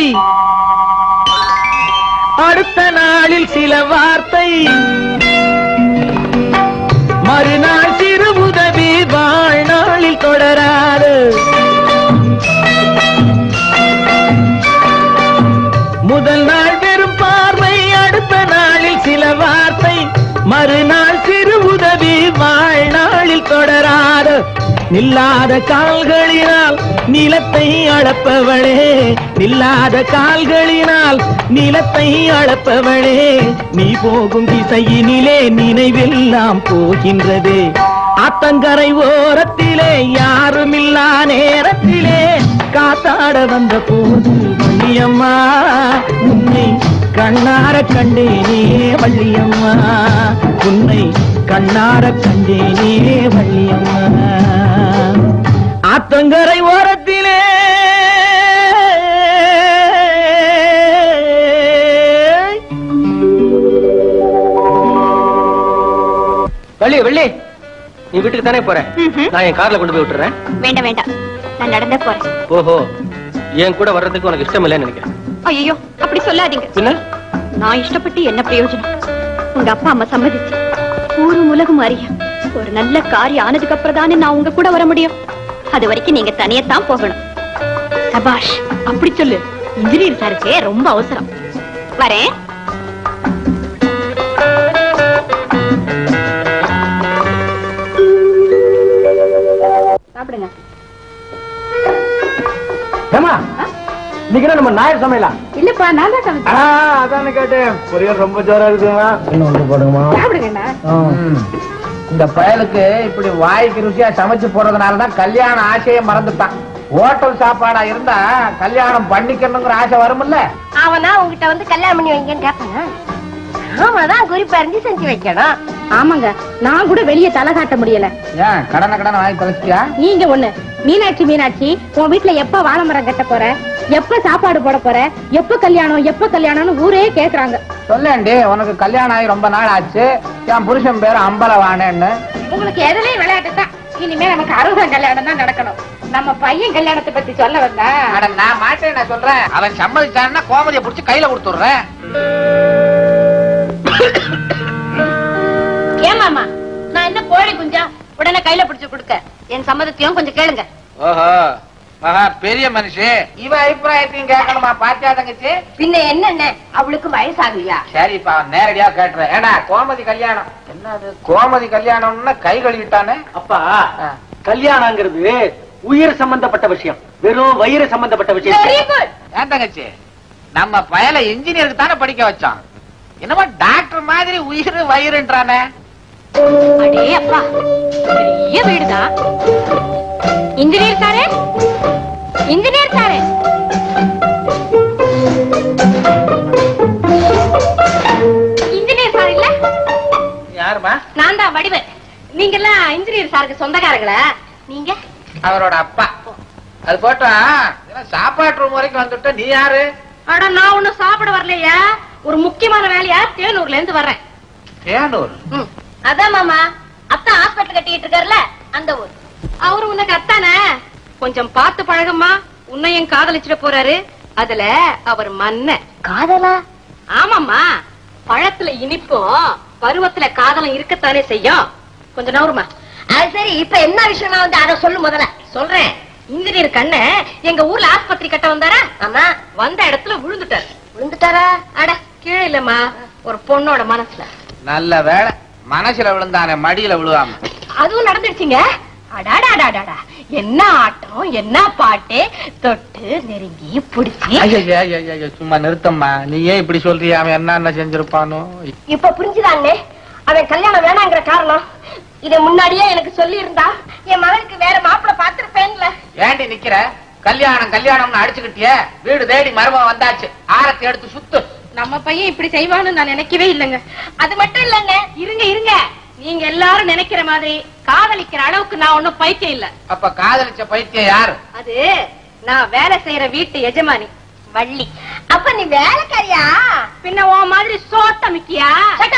அடுத்த நாளில் சில வார்த்தை மறுநாள் சிறு உதவி வாழ்நாளில் தொடராது முதல் நாள் வெறும் பார்வை அடுத்த நாளில் சில வார்த்தை மறுநாள் சிறு உதவி வாழ்நாளில் தொடராது நில்லாத கால்களினால் நிலத்தை அளப்பவளே நில்லாத கால்களினால் நிலத்தை அளப்பவளே நீ போகும் திசையினிலே நினைவெல்லாம் போகின்றதே ஆத்தங்கரை ஓரத்திலே யாருமில்லா நேரத்திலே காத்தாட வந்த போது வள்ளியம்மா உன்னை கண்ணார கண்டேனே வள்ளியம்மா உன்னை கண்ணார கண்டேனே வள்ளியம்மா ஆத்தங்கரை ஓரத்திலே வள்ளி வள்ளி நீ வீட்டுக்கு தானே போற ம்ஹும். நான் என் கார்ல கொண்டு போய் விட்டுறேன் வேண்டாம் வேண்டாம் நான் நடந்தே போறேன் ஓஹோ என் கூட வர்றதுக்கு உனக்கு இஷ்டம் இல்லைன்னு நினைக்கிறேன் ஐயோ அப்படி சொல்லாதீங்க பின்ன நான் இஷ்டப்பட்டு என்ன பிரயோஜனம் உங்க அப்பா அம்மா சம்மதிச்சு ஊரு உலகம் அறிய ஒரு நல்ல காரியம் ஆனதுக்கு அப்புறம் தானே நான் உங்க கூட வர முடியும் அது வரைக்கும் நீங்க தனியத்தான் போகணும் சபாஷ் அப்படி சொல்லு இன்ஜினியர் சாருக்கு ரொம்ப அவசரம் வரேன் சாப்பிடுங்க ஏமா இன்னைக்கு நம்ம நாயர் சமையலா இல்லப்பா நான் தான் சமைச்சேன் அதான கேட்டேன் பொரியல் ரொம்ப ஜோரா இருக்குமா இன்னும் ஒன்று போடுங்கம்மா சாப்பிடுங்கண்ணா இந்த பயலுக்கு இப்படி வாய்க்கு ருசியா சமைச்சு போடுறதுனாலதான் கல்யாண ஆசையை மறந்துட்டான் ஹோட்டல் சாப்பாடா இருந்தா கல்யாணம் பண்ணிக்கணுங்கிற ஆசை வரும்ல அவனா உங்ககிட்ட வந்து கல்யாணம் பண்ணி வைங்கன்னு கேட்பானா ஆமாதான் குறிப்பறிஞ்சு செஞ்சு வைக்கணும் ஆமாங்க நான் கூட வெளியே தலை காட்ட முடியல ஏன் கடனை கடனை வாங்கி தொலைச்சிட்டியா நீங்க ஒண்ணு மீனாட்சி மீனாட்சி உன் வீட்டுல எப்ப வாழை மரம் கட்ட போற எப்ப சாப்பாடு போட போற எப்ப கல்யாணம் எப்ப கல்யாணம்னு ஊரே கேக்குறாங்க சொல்லேண்டி உனக்கு கல்யாணம் ஆகி ரொம்ப நாள் ஆச்சு என் புருஷன் பேரு அம்பலவானேன்னு உங்களுக்கு எதுலயும் விளையாட்டு தான் இனிமே நமக்கு அறுபதாம் கல்யாணம் தான் நடக்கணும் நம்ம பையன் கல்யாணத்தை பத்தி சொல்ல வந்தா அட நான் மாட்டேன் நான் சொல்றேன் அவன் சம்மதிச்சான்னா கோமதியை புடிச்சு கையில கொடுத்துடுறேன் ஏமாமா நான் என்ன கோழி குஞ்சா உடனே கையில பிடிச்சு கொடுக்க என் சம்மதத்தையும் கொஞ்சம் கேளுங்க ஓஹோ மகா பெரிய மனுஷி இவ அபிப்பிராயத்தையும் கேட்கணுமா பாத்தியா தங்கச்சி பின்ன என்னென்ன அவளுக்கு வயசாகலையா சரிப்பா நேரடியா கேட்டுறேன் ஏடா கோமதி கல்யாணம் என்னது கோமதி கல்யாணம்னா கை கழுவிட்டானே அப்பா கல்யாணங்கிறது உயிர் சம்பந்தப்பட்ட விஷயம் வெறும் வயிறு சம்பந்தப்பட்ட விஷயம் வெரி குட் ஏன் தங்கச்சி நம்ம பயல இன்ஜினியருக்கு தானே படிக்க வச்சோம் என்னமோ டாக்டர் மாதிரி உயிர் வயிறுன்றானே அடே அப்பா பெரிய வீடுதான் இன்ஜினியர் சாரே இன்ஜினியர் சாரே இன்ஜினியர் சார் இல்ல யாருமா நான் தான் வடிவு நீங்க எல்லாம் இன்ஜினியர் சாருக்கு சொந்தக்காரங்களா நீங்க அவரோட அப்பா அது போட்டா இதெல்லாம் சாப்பாட்டு ரூம் வரைக்கும் வந்துட்ட நீ யாரு அட நான் ஒண்ணும் சாப்பிட வரலையா ஒரு முக்கியமான வேலையா தேனூர்ல இருந்து வர்றேன் தேனூர் ம், அதான் மாமா அத்தா ஹாஸ்பிட்டல் கட்டிட்டு இருக்காருல அந்த ஊர் அவரு உனக்கு அத்தானே கொஞ்சம் பார்த்து பழகம்மா உன்னையும் காதலிச்சிட போறாரு அதுல அவர் மன்ன காதலா ஆமாம்மா பழத்துல இனிப்பும் பருவத்துல காதலம் இருக்கத்தானே செய்யும் கொஞ்சம் நவருமா அது சரி இப்ப என்ன விஷயமா வந்து அத சொல்லு முதல்ல சொல்றேன் இன்ஜினியர் கண்ண எங்க ஊர்ல ஆஸ்பத்திரி கட்ட வந்தாரா ஆமா வந்த இடத்துல விழுந்துட்டாரு விழுந்துட்டாரா அட கீழே இல்லம்மா ஒரு பொண்ணோட மனசுல நல்ல வேலை மனசுல விழுந்தானே மடியில விழுவாம அதுவும் நடந்துடுச்சுங்க அடாடாடாடாடா என்ன ஆட்டம் என்ன பாட்டு தொட்டு நெருங்கி புடிச்சு ஐயோ சும்மா நிறுத்தம்மா நீ ஏன் இப்படி சொல்றியா அவன் என்ன செஞ்சிருப்பானோ இப்ப புரிஞ்சுதானே அவன் கல்யாணம் வேணாங்கிற காரணம் இத முன்னாடியே எனக்கு சொல்லி இருந்தா என் மகனுக்கு வேற மாப்பிள்ள பாத்துருப்பேன்ல ஏண்டி நிக்கிற கல்யாணம் கல்யாணம்னு அடிச்சுக்கிட்டியே வீடு தேடி மருமகன் வந்தாச்சு ஆரத்தி எடுத்து சுத்து நம்ம பையன் இப்படி செய்வான்னு நான் நினைக்கவே இல்லைங்க அது மட்டும் இல்லைங்க இருங்க இருங்க நீங்க எல்லாரும் நினைக்கிற மாதிரி காதலிக்கிற அளவுக்கு நான் ஒண்ணும் பைத்தியம் இல்ல அப்ப காதலிச்ச பைத்தியம் யாரு அது நான் வேலை செய்யற வீட்டு எஜமானி வள்ளி அப்ப நீ வேலைக்காரியா பின்ன உன் மாதிரி சோத்த மிக்கியா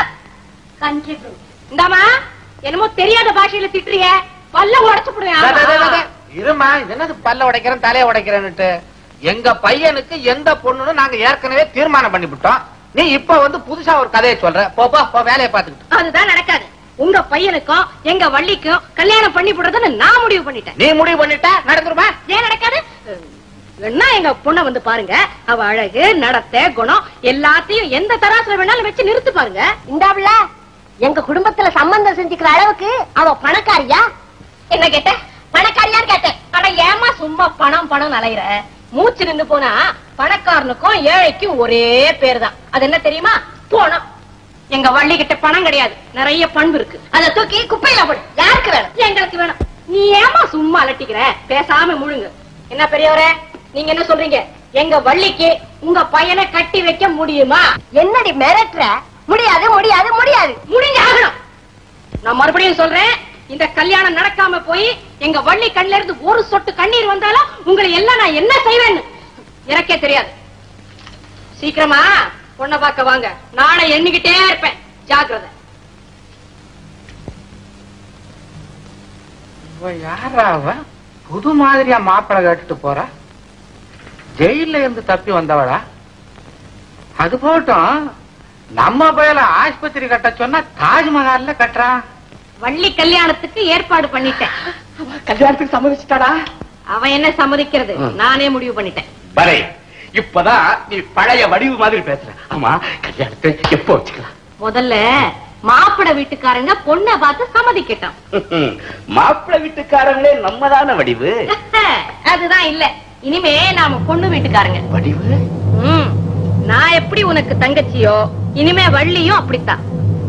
கஞ்சி இந்தாமா என்னமோ தெரியாத பாஷையில திட்டுறிய பல்ல உடைச்சு டே, டே, டே, டே. போடுவேன் இருமா இது என்னது பல்ல உடைக்கிறேன் தலைய உடைக்கிறேன்னுட்டு எங்க பையனுக்கு எந்த பொண்ணுன்னு நாங்க ஏற்கனவே தீர்மானம் பண்ணிவிட்டோம் நீ இப்ப வந்து புதுசா ஒரு கதையை சொல்ற போ போ, போ வேலையை பாத்துக்கிட்டு அதுதான் நடக்காது உங்க பையனுக்கும் எங்க வள்ளிக்கும் கல்யாணம் பண்ணி போடுறதுன்னு நான் முடிவு பண்ணிட்டேன் நீ முடிவு பண்ணிட்ட நடந்துருமா ஏன் நடக்காது வேணா எங்க பொண்ண வந்து பாருங்க அவ அழகு நடத்தை குணம் எல்லாத்தையும் எந்த தராசுல வேணாலும் வச்சு நிறுத்து பாருங்க இந்தாவுல எங்க குடும்பத்துல சம்பந்தம் செஞ்சுக்கிற அளவுக்கு அவ பணக்காரியா என்ன கேட்ட பணக்காரியான்னு கேட்டேன் அட ஏமா சும்மா பணம் பணம் அலையிற மூச்சு நின்னு போனா பணக்காரனுக்கும் ஏழைக்கும் ஒரே பேர் தான் அது என்ன தெரியுமா பணம் எங்க வள்ளி கிட்ட பணம் கிடையாது நிறைய பண்பு இருக்கு அதை தூக்கி குப்பையில போடு யாருக்கு வேணும் எங்களுக்கு வேணும் நீ ஏமா சும்மா அலட்டிக்கிற பேசாம முழுங்க என்ன பெரியவரே நீங்க என்ன சொல்றீங்க எங்க வள்ளிக்கு உங்க பையனை கட்டி வைக்க முடியுமா என்னடி மிரட்டுற முடியாது முடியாது முடியாது முடிஞ்ச ஆகணும் நான் மறுபடியும் சொல்றேன் இந்த கல்யாணம் நடக்காம போய் எங்க வள்ளி கண்ணுல இருந்து ஒரு சொட்டு கண்ணீர் வந்தாலும் உங்களை எல்லாம் நான் என்ன செய்வேன்னு எனக்கே தெரியாது சீக்கிரமா பொண்ணை பார்க்க வாங்க நாளை எண்ணிக்கிட்டே இருப்பேன் ஜாக்கிரதை இவ யாரா அவ புது மாதிரியா மாப்பிளை கேட்டுட்டு போறா ஜெயில இருந்து தப்பி வந்தவளா அது போட்டும் நம்ம பயல ஆஸ்பத்திரி கட்ட சொன்னா தாஜ்மஹால்ல கட்டுறான் வள்ளி கல்யாணத்துக்கு ஏற்பாடு பண்ணிட்டேன் கல்யாணத்துக்கு சம்மதிச்சிட்டாடா அவன் என்ன சம்மதிக்கிறது நானே முடிவு பண்ணிட்டேன் பரே இப்பதான் நீ பழைய வடிவு மாதிரி பேசுற ஆமா கல்யாணத்தை எப்போ வச்சுக்கலாம் முதல்ல மாப்பிட வீட்டுக்காரங்க பொண்ணை பார்த்து சம்மதிக்கட்டும் மாப்பிள்ளை வீட்டுக்காரங்களே நம்மதான வடிவு அதுதான் இல்ல இனிமே நாம பொண்ணு வீட்டுக்காரங்க வடிவு ம், நான் எப்படி உனக்கு தங்கச்சியோ இனிமே வள்ளியும் அப்படித்தான்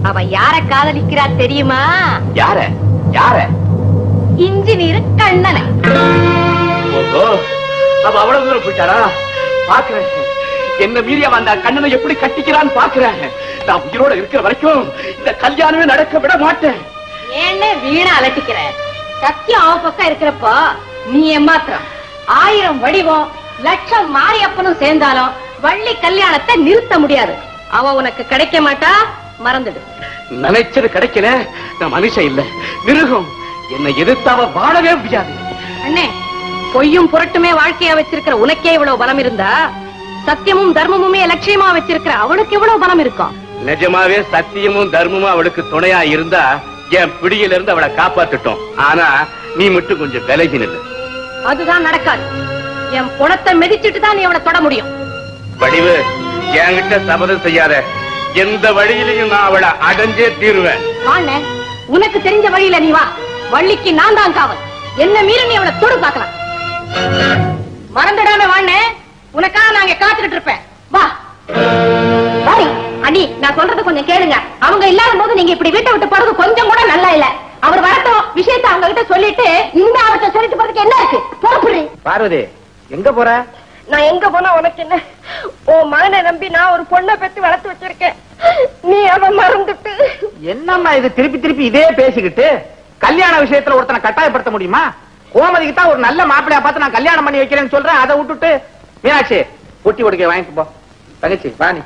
அவ யார காதலிக்கிறா தெரியுமா யார யார இன்ஜினியர் கண்ணனை ஓஹோ அவ அவ்வளவு தூரம் போயிட்டாரா பாக்குறேன் என்ன மீறி அவன் அந்த கண்ணனை எப்படி கட்டிக்கிறான்னு பாக்குறேன் நான் உயிரோட இருக்கிற வரைக்கும் இந்த கல்யாணமே நடக்க விட மாட்டேன் ஏன்னு வீணா அலட்டிக்கிற சத்தியம் அவன் பக்கம் இருக்கிறப்போ நீ ஏமாத்திரம் ஆயிரம் வடிவம் லட்சம் மாரியப்பனும் சேர்ந்தாலும் வள்ளி கல்யாணத்தை நிறுத்த முடியாது அவ உனக்கு கிடைக்க மாட்டா மறந்துடு நினைச்சது கிடைக்கல நான் மனுஷன் இல்ல மிருகம் என்னை எதிர்த்து அவ வாழவே முடியாது அண்ணே பொய்யும் புரட்டுமே வாழ்க்கையா வச்சிருக்கிற உனக்கே இவ்வளவு பலம் இருந்தா சத்தியமும் தர்மமுமே லட்சியமா வச்சிருக்கிற அவளுக்கு எவ்வளவு பலம் இருக்கும் நிஜமாவே சத்தியமும் தர்மமும் அவளுக்கு துணையா இருந்தா என் பிடியில இருந்து அவளை காப்பாத்துட்டோம் ஆனா நீ மட்டும் கொஞ்சம் விலகி நில்லு அதுதான் நடக்காது என் புணத்தை மிதிச்சிட்டு தான் நீ அவளை தொட முடியும் வடிவு என்கிட்ட சபதம் செய்யாத எந்த வழியிலையும் நான் அவளை அடைஞ்சே தீருவேன் வாண்ணே உனக்கு தெரிஞ்ச வழியில நீ வா வள்ளிக்கு நான் தான் காவல் என்ன மீறி நீ அவளை தொடு பார்க்கலாம் மறந்துடாம வாண்ணே உனக்காக நாங்க காத்துக்கிட்டு இருப்பேன் வா சாரி அண்ணி நான் சொல்றது கொஞ்சம் கேளுங்க அவங்க இல்லாத போது நீங்க இப்படி வீட்டை விட்டு போறது கொஞ்சம் கூட நல்லா இல்ல அவர் வரட்டும் விஷயத்தை அவங்க கிட்ட சொல்லிட்டு இந்த அவர்கிட்ட சொல்லிட்டு போறதுக்கு என்ன இருக்கு புறப்படுறேன் பார்வதி எங்க போற நான் எங்க போனா உனக்கு என்ன உன் மகனை நம்பி நான் ஒரு பொண்ணை பெத்து வளர்த்து வச்சிருக்கேன் நீ அவ மறந்துட்டு என்னம்மா இது திருப்பி திருப்பி இதே பேசிக்கிட்டு கல்யாண விஷயத்துல ஒருத்தனை கட்டாயப்படுத்த முடியுமா கோமதிக்கு தான் ஒரு நல்ல மாப்பிள்ளையா பார்த்து நான் கல்யாணம் பண்ணி வைக்கிறேன்னு சொல்றேன் அதை விட்டுட்டு மீனாட்சி பொட்டி கொடுக்க வாங்கிட்டு போ தங்கச்சி வாணி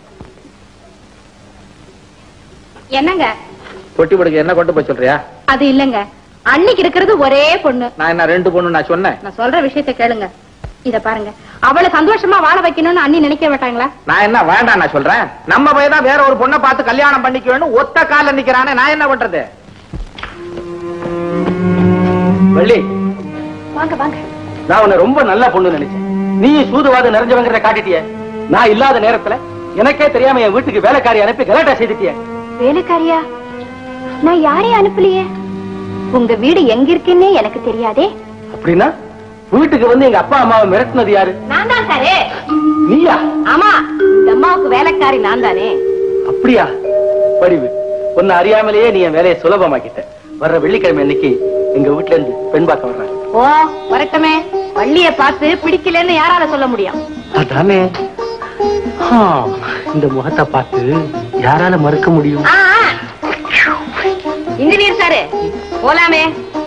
என்னங்க பொட்டி கொடுக்க என்ன கொண்டு போய் சொல்றியா அது இல்லங்க அன்னைக்கு இருக்கிறது ஒரே பொண்ணு நான் என்ன ரெண்டு பொண்ணு நான் சொன்னேன் நான் சொல்ற விஷயத்த கேளுங்க இத பாருங்க அவளை சந்தோஷமா வாழ வைக்கணும்னு அண்ணி நினைக்க மாட்டாங்களா நான் என்ன வேண்டாம் நான் சொல்றேன் நம்ம பையன் தான் வேற ஒரு பொண்ணை பார்த்து கல்யாணம் பண்ணிக்க வேணும் ஒத்த கால்ல நிக்கிறானே நான் என்ன பண்றது வள்ளி வாங்க வாங்க நான் உன்னை ரொம்ப நல்ல பொண்ணு நினைச்சேன் நீ சூதுவாது நிறைஞ்சவங்கிறத காட்டிட்டிய நான் இல்லாத நேரத்துல எனக்கே தெரியாம என் வீட்டுக்கு வேலைக்காரி அனுப்பி கலாட்டா செய்துட்டிய வேலைக்காரியா நான் யாரையும் அனுப்பலையே உங்க வீடு எங்க இருக்குன்னே எனக்கு தெரியாதே அப்படின்னா வீட்டுக்கு வந்து எங்க அப்பா அம்மாவை மிரட்டினது யாரு நான் தான் சாரு நீயா ஆமா இந்த அம்மாவுக்கு வேலைக்காரி நான் தானே அப்படியா படிவு உன்னை அறியாமலேயே நீ என் வேலையை சுலபமாக்கிட்ட வர்ற வெள்ளிக்கிழமை அன்னைக்கு எங்க வீட்டுல இருந்து பெண் பார்க்க வர்றாங்க ஓ வரட்டுமே வள்ளிய பார்த்து பிடிக்கலன்னு யாரால சொல்ல முடியும் அதானே ஆ, இந்த முகத்தை பார்த்து யாரால மறுக்க முடியும் ஆ, ஆ. இன்ஜினியர் சாரு போலாமே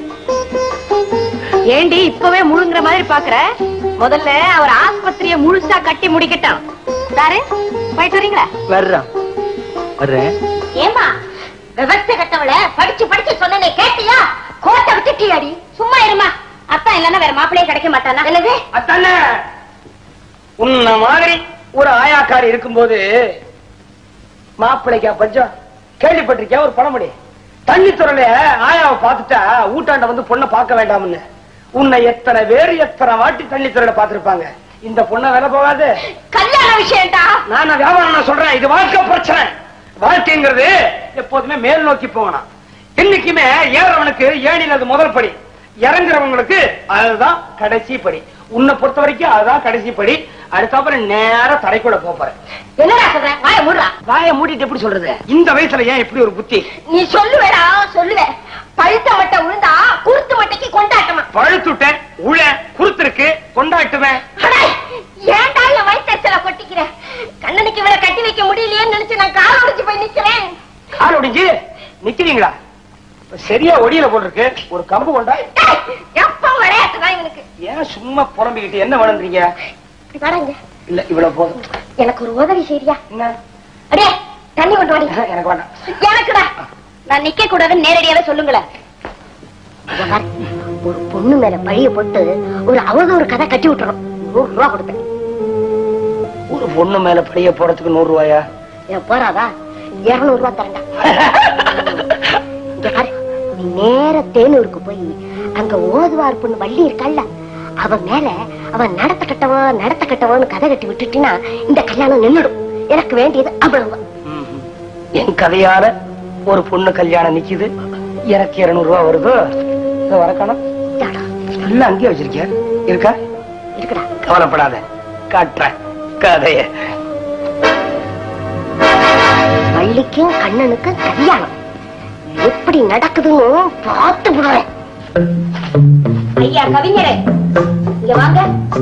ஏண்டி இப்பவே முழுங்குற மாதிரி பாக்குற முதல்ல அவர் ஆஸ்பத்திரிய முழுசா கட்டி முடிக்கட்டும் சாரு போயிட்டு வரீங்களா வர்றான் வர்றேன் ஏமா விவசாய கட்டவள படிச்சு படிச்சு சொன்னனே கேட்டியா கோட்டை விட்டுட்டியாடி சும்மா இருமா அத்தா இல்லன்னா வேற மாப்பிளையே கிடைக்க மாட்டானா என்னது அத்தானே உன்ன மாதிரி ஒரு ஆயாக்காரி இருக்கும்போது மாப்பிள்ளைக்கா பஞ்சம் கேள்விப்பட்டிருக்கியா ஒரு பழமொழி தண்ணி துறல ஆயாவை பார்த்துட்டா ஊட்டாண்ட வந்து பொண்ணை பார்க்க வேண்டாம்னு உன்னை எத்தனை பேர் எத்தனை வாட்டி தண்ணி துறையில பார்த்திருப்பாங்க இந்த பொண்ணை வேலை போகாது கல்யாண விஷயம்டா நான் வியாபாரம் நான் சொல்றேன் இது வாழ்க்கை பிரச்சனை வாழ்க்கைங்கிறது எப்போதுமே மேல் நோக்கி போகணும் என்னைக்குமே ஏறவனுக்கு ஏணியில் அது முதல் படி இறங்குறவங்களுக்கு அதுதான் கடைசி படி உன்னை பொறுத்த வரைக்கும் அதுதான் கடைசி படி அதுக்கப்புறம் நேரா தரைக்குள்ள போக போறேன் என்னடா சொல்ற வாய மூடுறா வாயை மூடிட்டு எப்படி சொல்றது இந்த வயசுல ஏன் இப்படி ஒரு புத்தி நீ சொல்லுவேடா சொல்லுவ பழுத்த மட்டை உழுந்தா குருத்து மட்டைக்கு கொண்டாட்டமா பழுத்துட்டேன் உழ குறுத்திருக்கு கொண்டாட்டுவேன் அடே, ஏன்டா என் வயிற்றுல கொட்டிக்கிற கண்ணனுக்கு இவளை கட்டி வைக்க முடியலையேன்னு நினைச்சு நான் கால் உடைச்சு போய் நிக்கிறேன் கால் ஒடிஞ்சு நிக்கிறீங்களா சரியா ஒடியில போட்டிருக்கு ஒரு கம்பு கொண்டா டேய், எப்ப விளையாட்டுதான் இவனுக்கு ஏன் சும்மா புலம்பிக்கிட்டு என்ன வேணுன்றீங்க இப்படி வாடாங்க இல்ல இவ்வளவு போதும் எனக்கு ஒரு உதவி செய்றியா என்ன அடே தண்ணி கொண்டு வாடி எனக்கு வேண்டாம் எனக்குடா நான் நிக்க கூடாதுன்னு நேரடியாவே சொல்லுங்களேன் இங்க பாரு, ஒரு பொண்ணு மேல பழிய போட்டு ஒரு அவதூறு கதை கட்டி விட்டுறோம் நூறு ரூபா கொடுத்தேன் ஒரு பொண்ணு மேல பழிய போறதுக்கு நூறு ரூபாயா என் போறாதா இருநூறு ரூபா தரண்டா இங்க பாரு நீ நேர தேனூருக்கு போய் அங்க ஓதுவார் பொண்ணு வள்ளி இருக்கால்ல அவன் மேல அவன் நடத்த கட்டவன் நடத்த கட்டவன் கதை கட்டி விட்டுட்டினா இந்த கல்யாணம் நின்னுடும் எனக்கு வேண்டியது அவ்வளவு என் கதையால ஒரு பொண்ணு கல்யாணம் நிக்குது எனக்கு இருநூறு ரூபா வருது இதோ வரக்கானம் நல்லா அங்கேயே வச்சிருக்கிய இருக்கா இருக்குடா கவலைப்படாத காட்டுறேன் கதைய வள்ளிக்கும் கண்ணனுக்கும் கல்யாணம் எப்படி நடக்குதுன்னு பார்த்து விடுறேன் ஐயா கவிஞரே இங்க வாங்க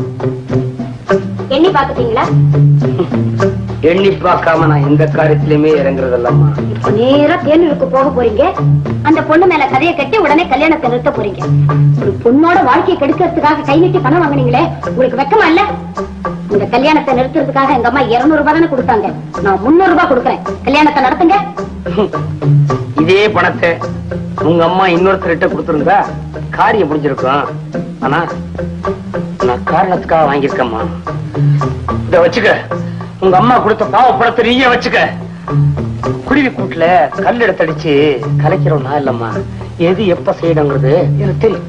எண்ணி பாத்துட்டீங்களா எண்ணி பார்க்காம நான் எந்த காரியத்திலுமே இறங்குறதில்லம்மா இப்ப நேரா தேனூருக்கு போக போறீங்க அந்த பொண்ணு மேல கதையை கட்டி உடனே கல்யாணத்தை நிறுத்த போறீங்க ஒரு பொண்ணோட வாழ்க்கையை கெடுக்கிறதுக்காக கை நீட்டி பணம் வாங்குனீங்களே உங்களுக்கு வெக்கமா இல்ல இந்த கல்யாணத்தை நிறுத்துறதுக்காக எங்க அம்மா 200 ரூபாய் தானே கொடுத்தாங்க நான் 300 ரூபாய் கொடுக்குறேன் கல்யாணத்தை நடத்துங்க இதே பணத்தை உங்க அம்மா இன்னொருத்தர்கிட்ட கொடுத்துருந்தா காரியம் முடிஞ்சிருக்கும் ஆனா நான் காரணத்துக்காக வாங்கியிருக்கேம்மா இத வச்சுக்க உங்க அம்மா கொடுத்த பாவ பணத்தை நீயே வச்சுக்க குருவி கூட்டுல கல் எடுத்தடிச்சு கலைக்கிறோம் நான் இல்லம்மா எது எப்ப செய்யணுங்கிறது எனக்கு தெரியும்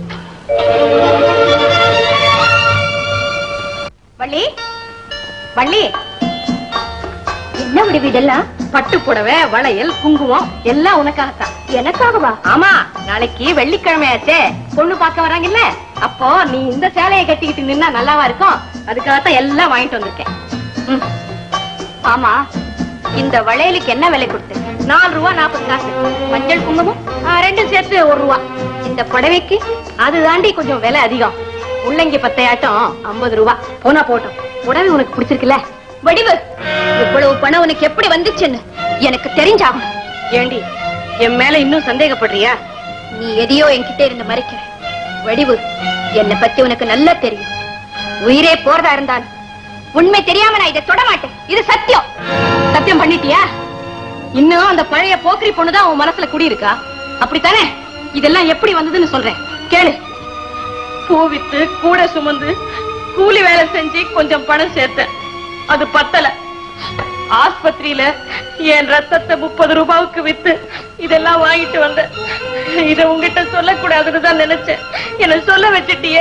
வள்ளி வள்ளி என்ன விடு இதெல்லாம் பட்டு புடவை வளையல் குங்குமம் எல்லாம் உனக்காகத்தான் எனக்காகவா ஆமா நாளைக்கு வெள்ளிக்கிழமையாச்சே பொண்ணு பார்க்க வராங்கல்ல அப்போ நீ இந்த சேலையை கட்டிக்கிட்டு நின்னா நல்லாவா இருக்கும் அதுக்காகத்தான் எல்லாம் வாங்கிட்டு வந்திருக்கேன் ம். ஆமா இந்த வளையலுக்கு என்ன விலை கொடுத்து நாலு ரூபா நாற்பது காசு மஞ்சள் குங்குமம் ஆ, ரெண்டும் சேர்த்து ஒரு ரூபா இந்த புடவைக்கு அது தாண்டி கொஞ்சம் விலை அதிகம் உள்ளங்கி பத்தையாட்டம் ஐம்பது ரூபா போனா போட்டோம் புடவை உனக்கு பிடிச்சிருக்குல்ல வடிவு இவ்வளவு பணம் உனக்கு எப்படி வந்துச்சுன்னு எனக்கு தெரிஞ்சாகணும் ஏண்டி என் மேல இன்னும் சந்தேகப்படுறியா நீ எதையோ என்கிட்ட இருந்து மறைக்கிற வடிவு என்னை பத்தி உனக்கு நல்லா தெரியும் உயிரே போறதா இருந்தாலும் உண்மை தெரியாம நான் இதை தொட மாட்டேன் இது சத்தியம் சத்தியம் பண்ணிட்டியா இன்னும் அந்த பழைய போக்கிரி பொண்ணுதான் உன் மனசுல குடியிருக்கா அப்படித்தானே இதெல்லாம் எப்படி வந்ததுன்னு சொல்றேன் கேளு பூ வித்து கூட சுமந்து கூலி வேலை செஞ்சு கொஞ்சம் பணம் சேர்த்தேன் அது பத்தல ஆஸ்பத்திரியில என் ரத்தத்தை முப்பது ரூபாவுக்கு வித்து இதெல்லாம் வாங்கிட்டு வந்தேன் இத உங்ககிட்ட சொல்லக்கூடாதுன்னு தான் நினைச்சேன் என்ன சொல்ல வச்சிட்டியே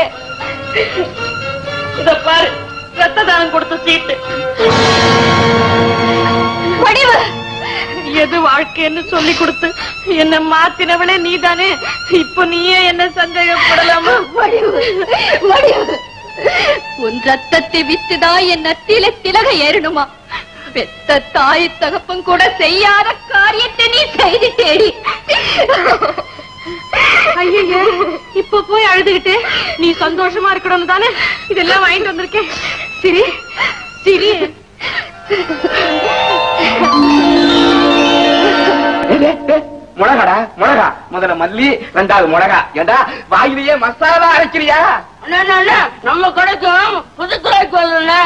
இத பாரு ரத்த தானம் கொடுத்த சீட்டு வடிவு எது வாழ்க்கைன்னு சொல்லி கொடுத்து என்ன மாத்தினவளே நீதானே இப்போ நீயே என்ன சந்தேகப்படலாமா வடிவு வடிவு உன் ரத்தத்தை வித்துதான் என் நத்தியில திலக ஏறணுமா பெத்த தாய் தகப்பன் கூட செய்யாத காரியத்தை நீ செய்து தேடி ஐயோ இப்ப போய் அழுதுகிட்டு நீ சந்தோஷமா இருக்கணும் தானே இதெல்லாம் வாங்கிட்டு வந்திருக்கேன் சிரி சிரி முளகாடா முளகா முதல்ல மல்லி ரெண்டாவது முளகா ஏண்டா வாயிலேயே மசாலா அரைக்கிறியா நம்ம கடைக்கும் புது கடைக்கு வரல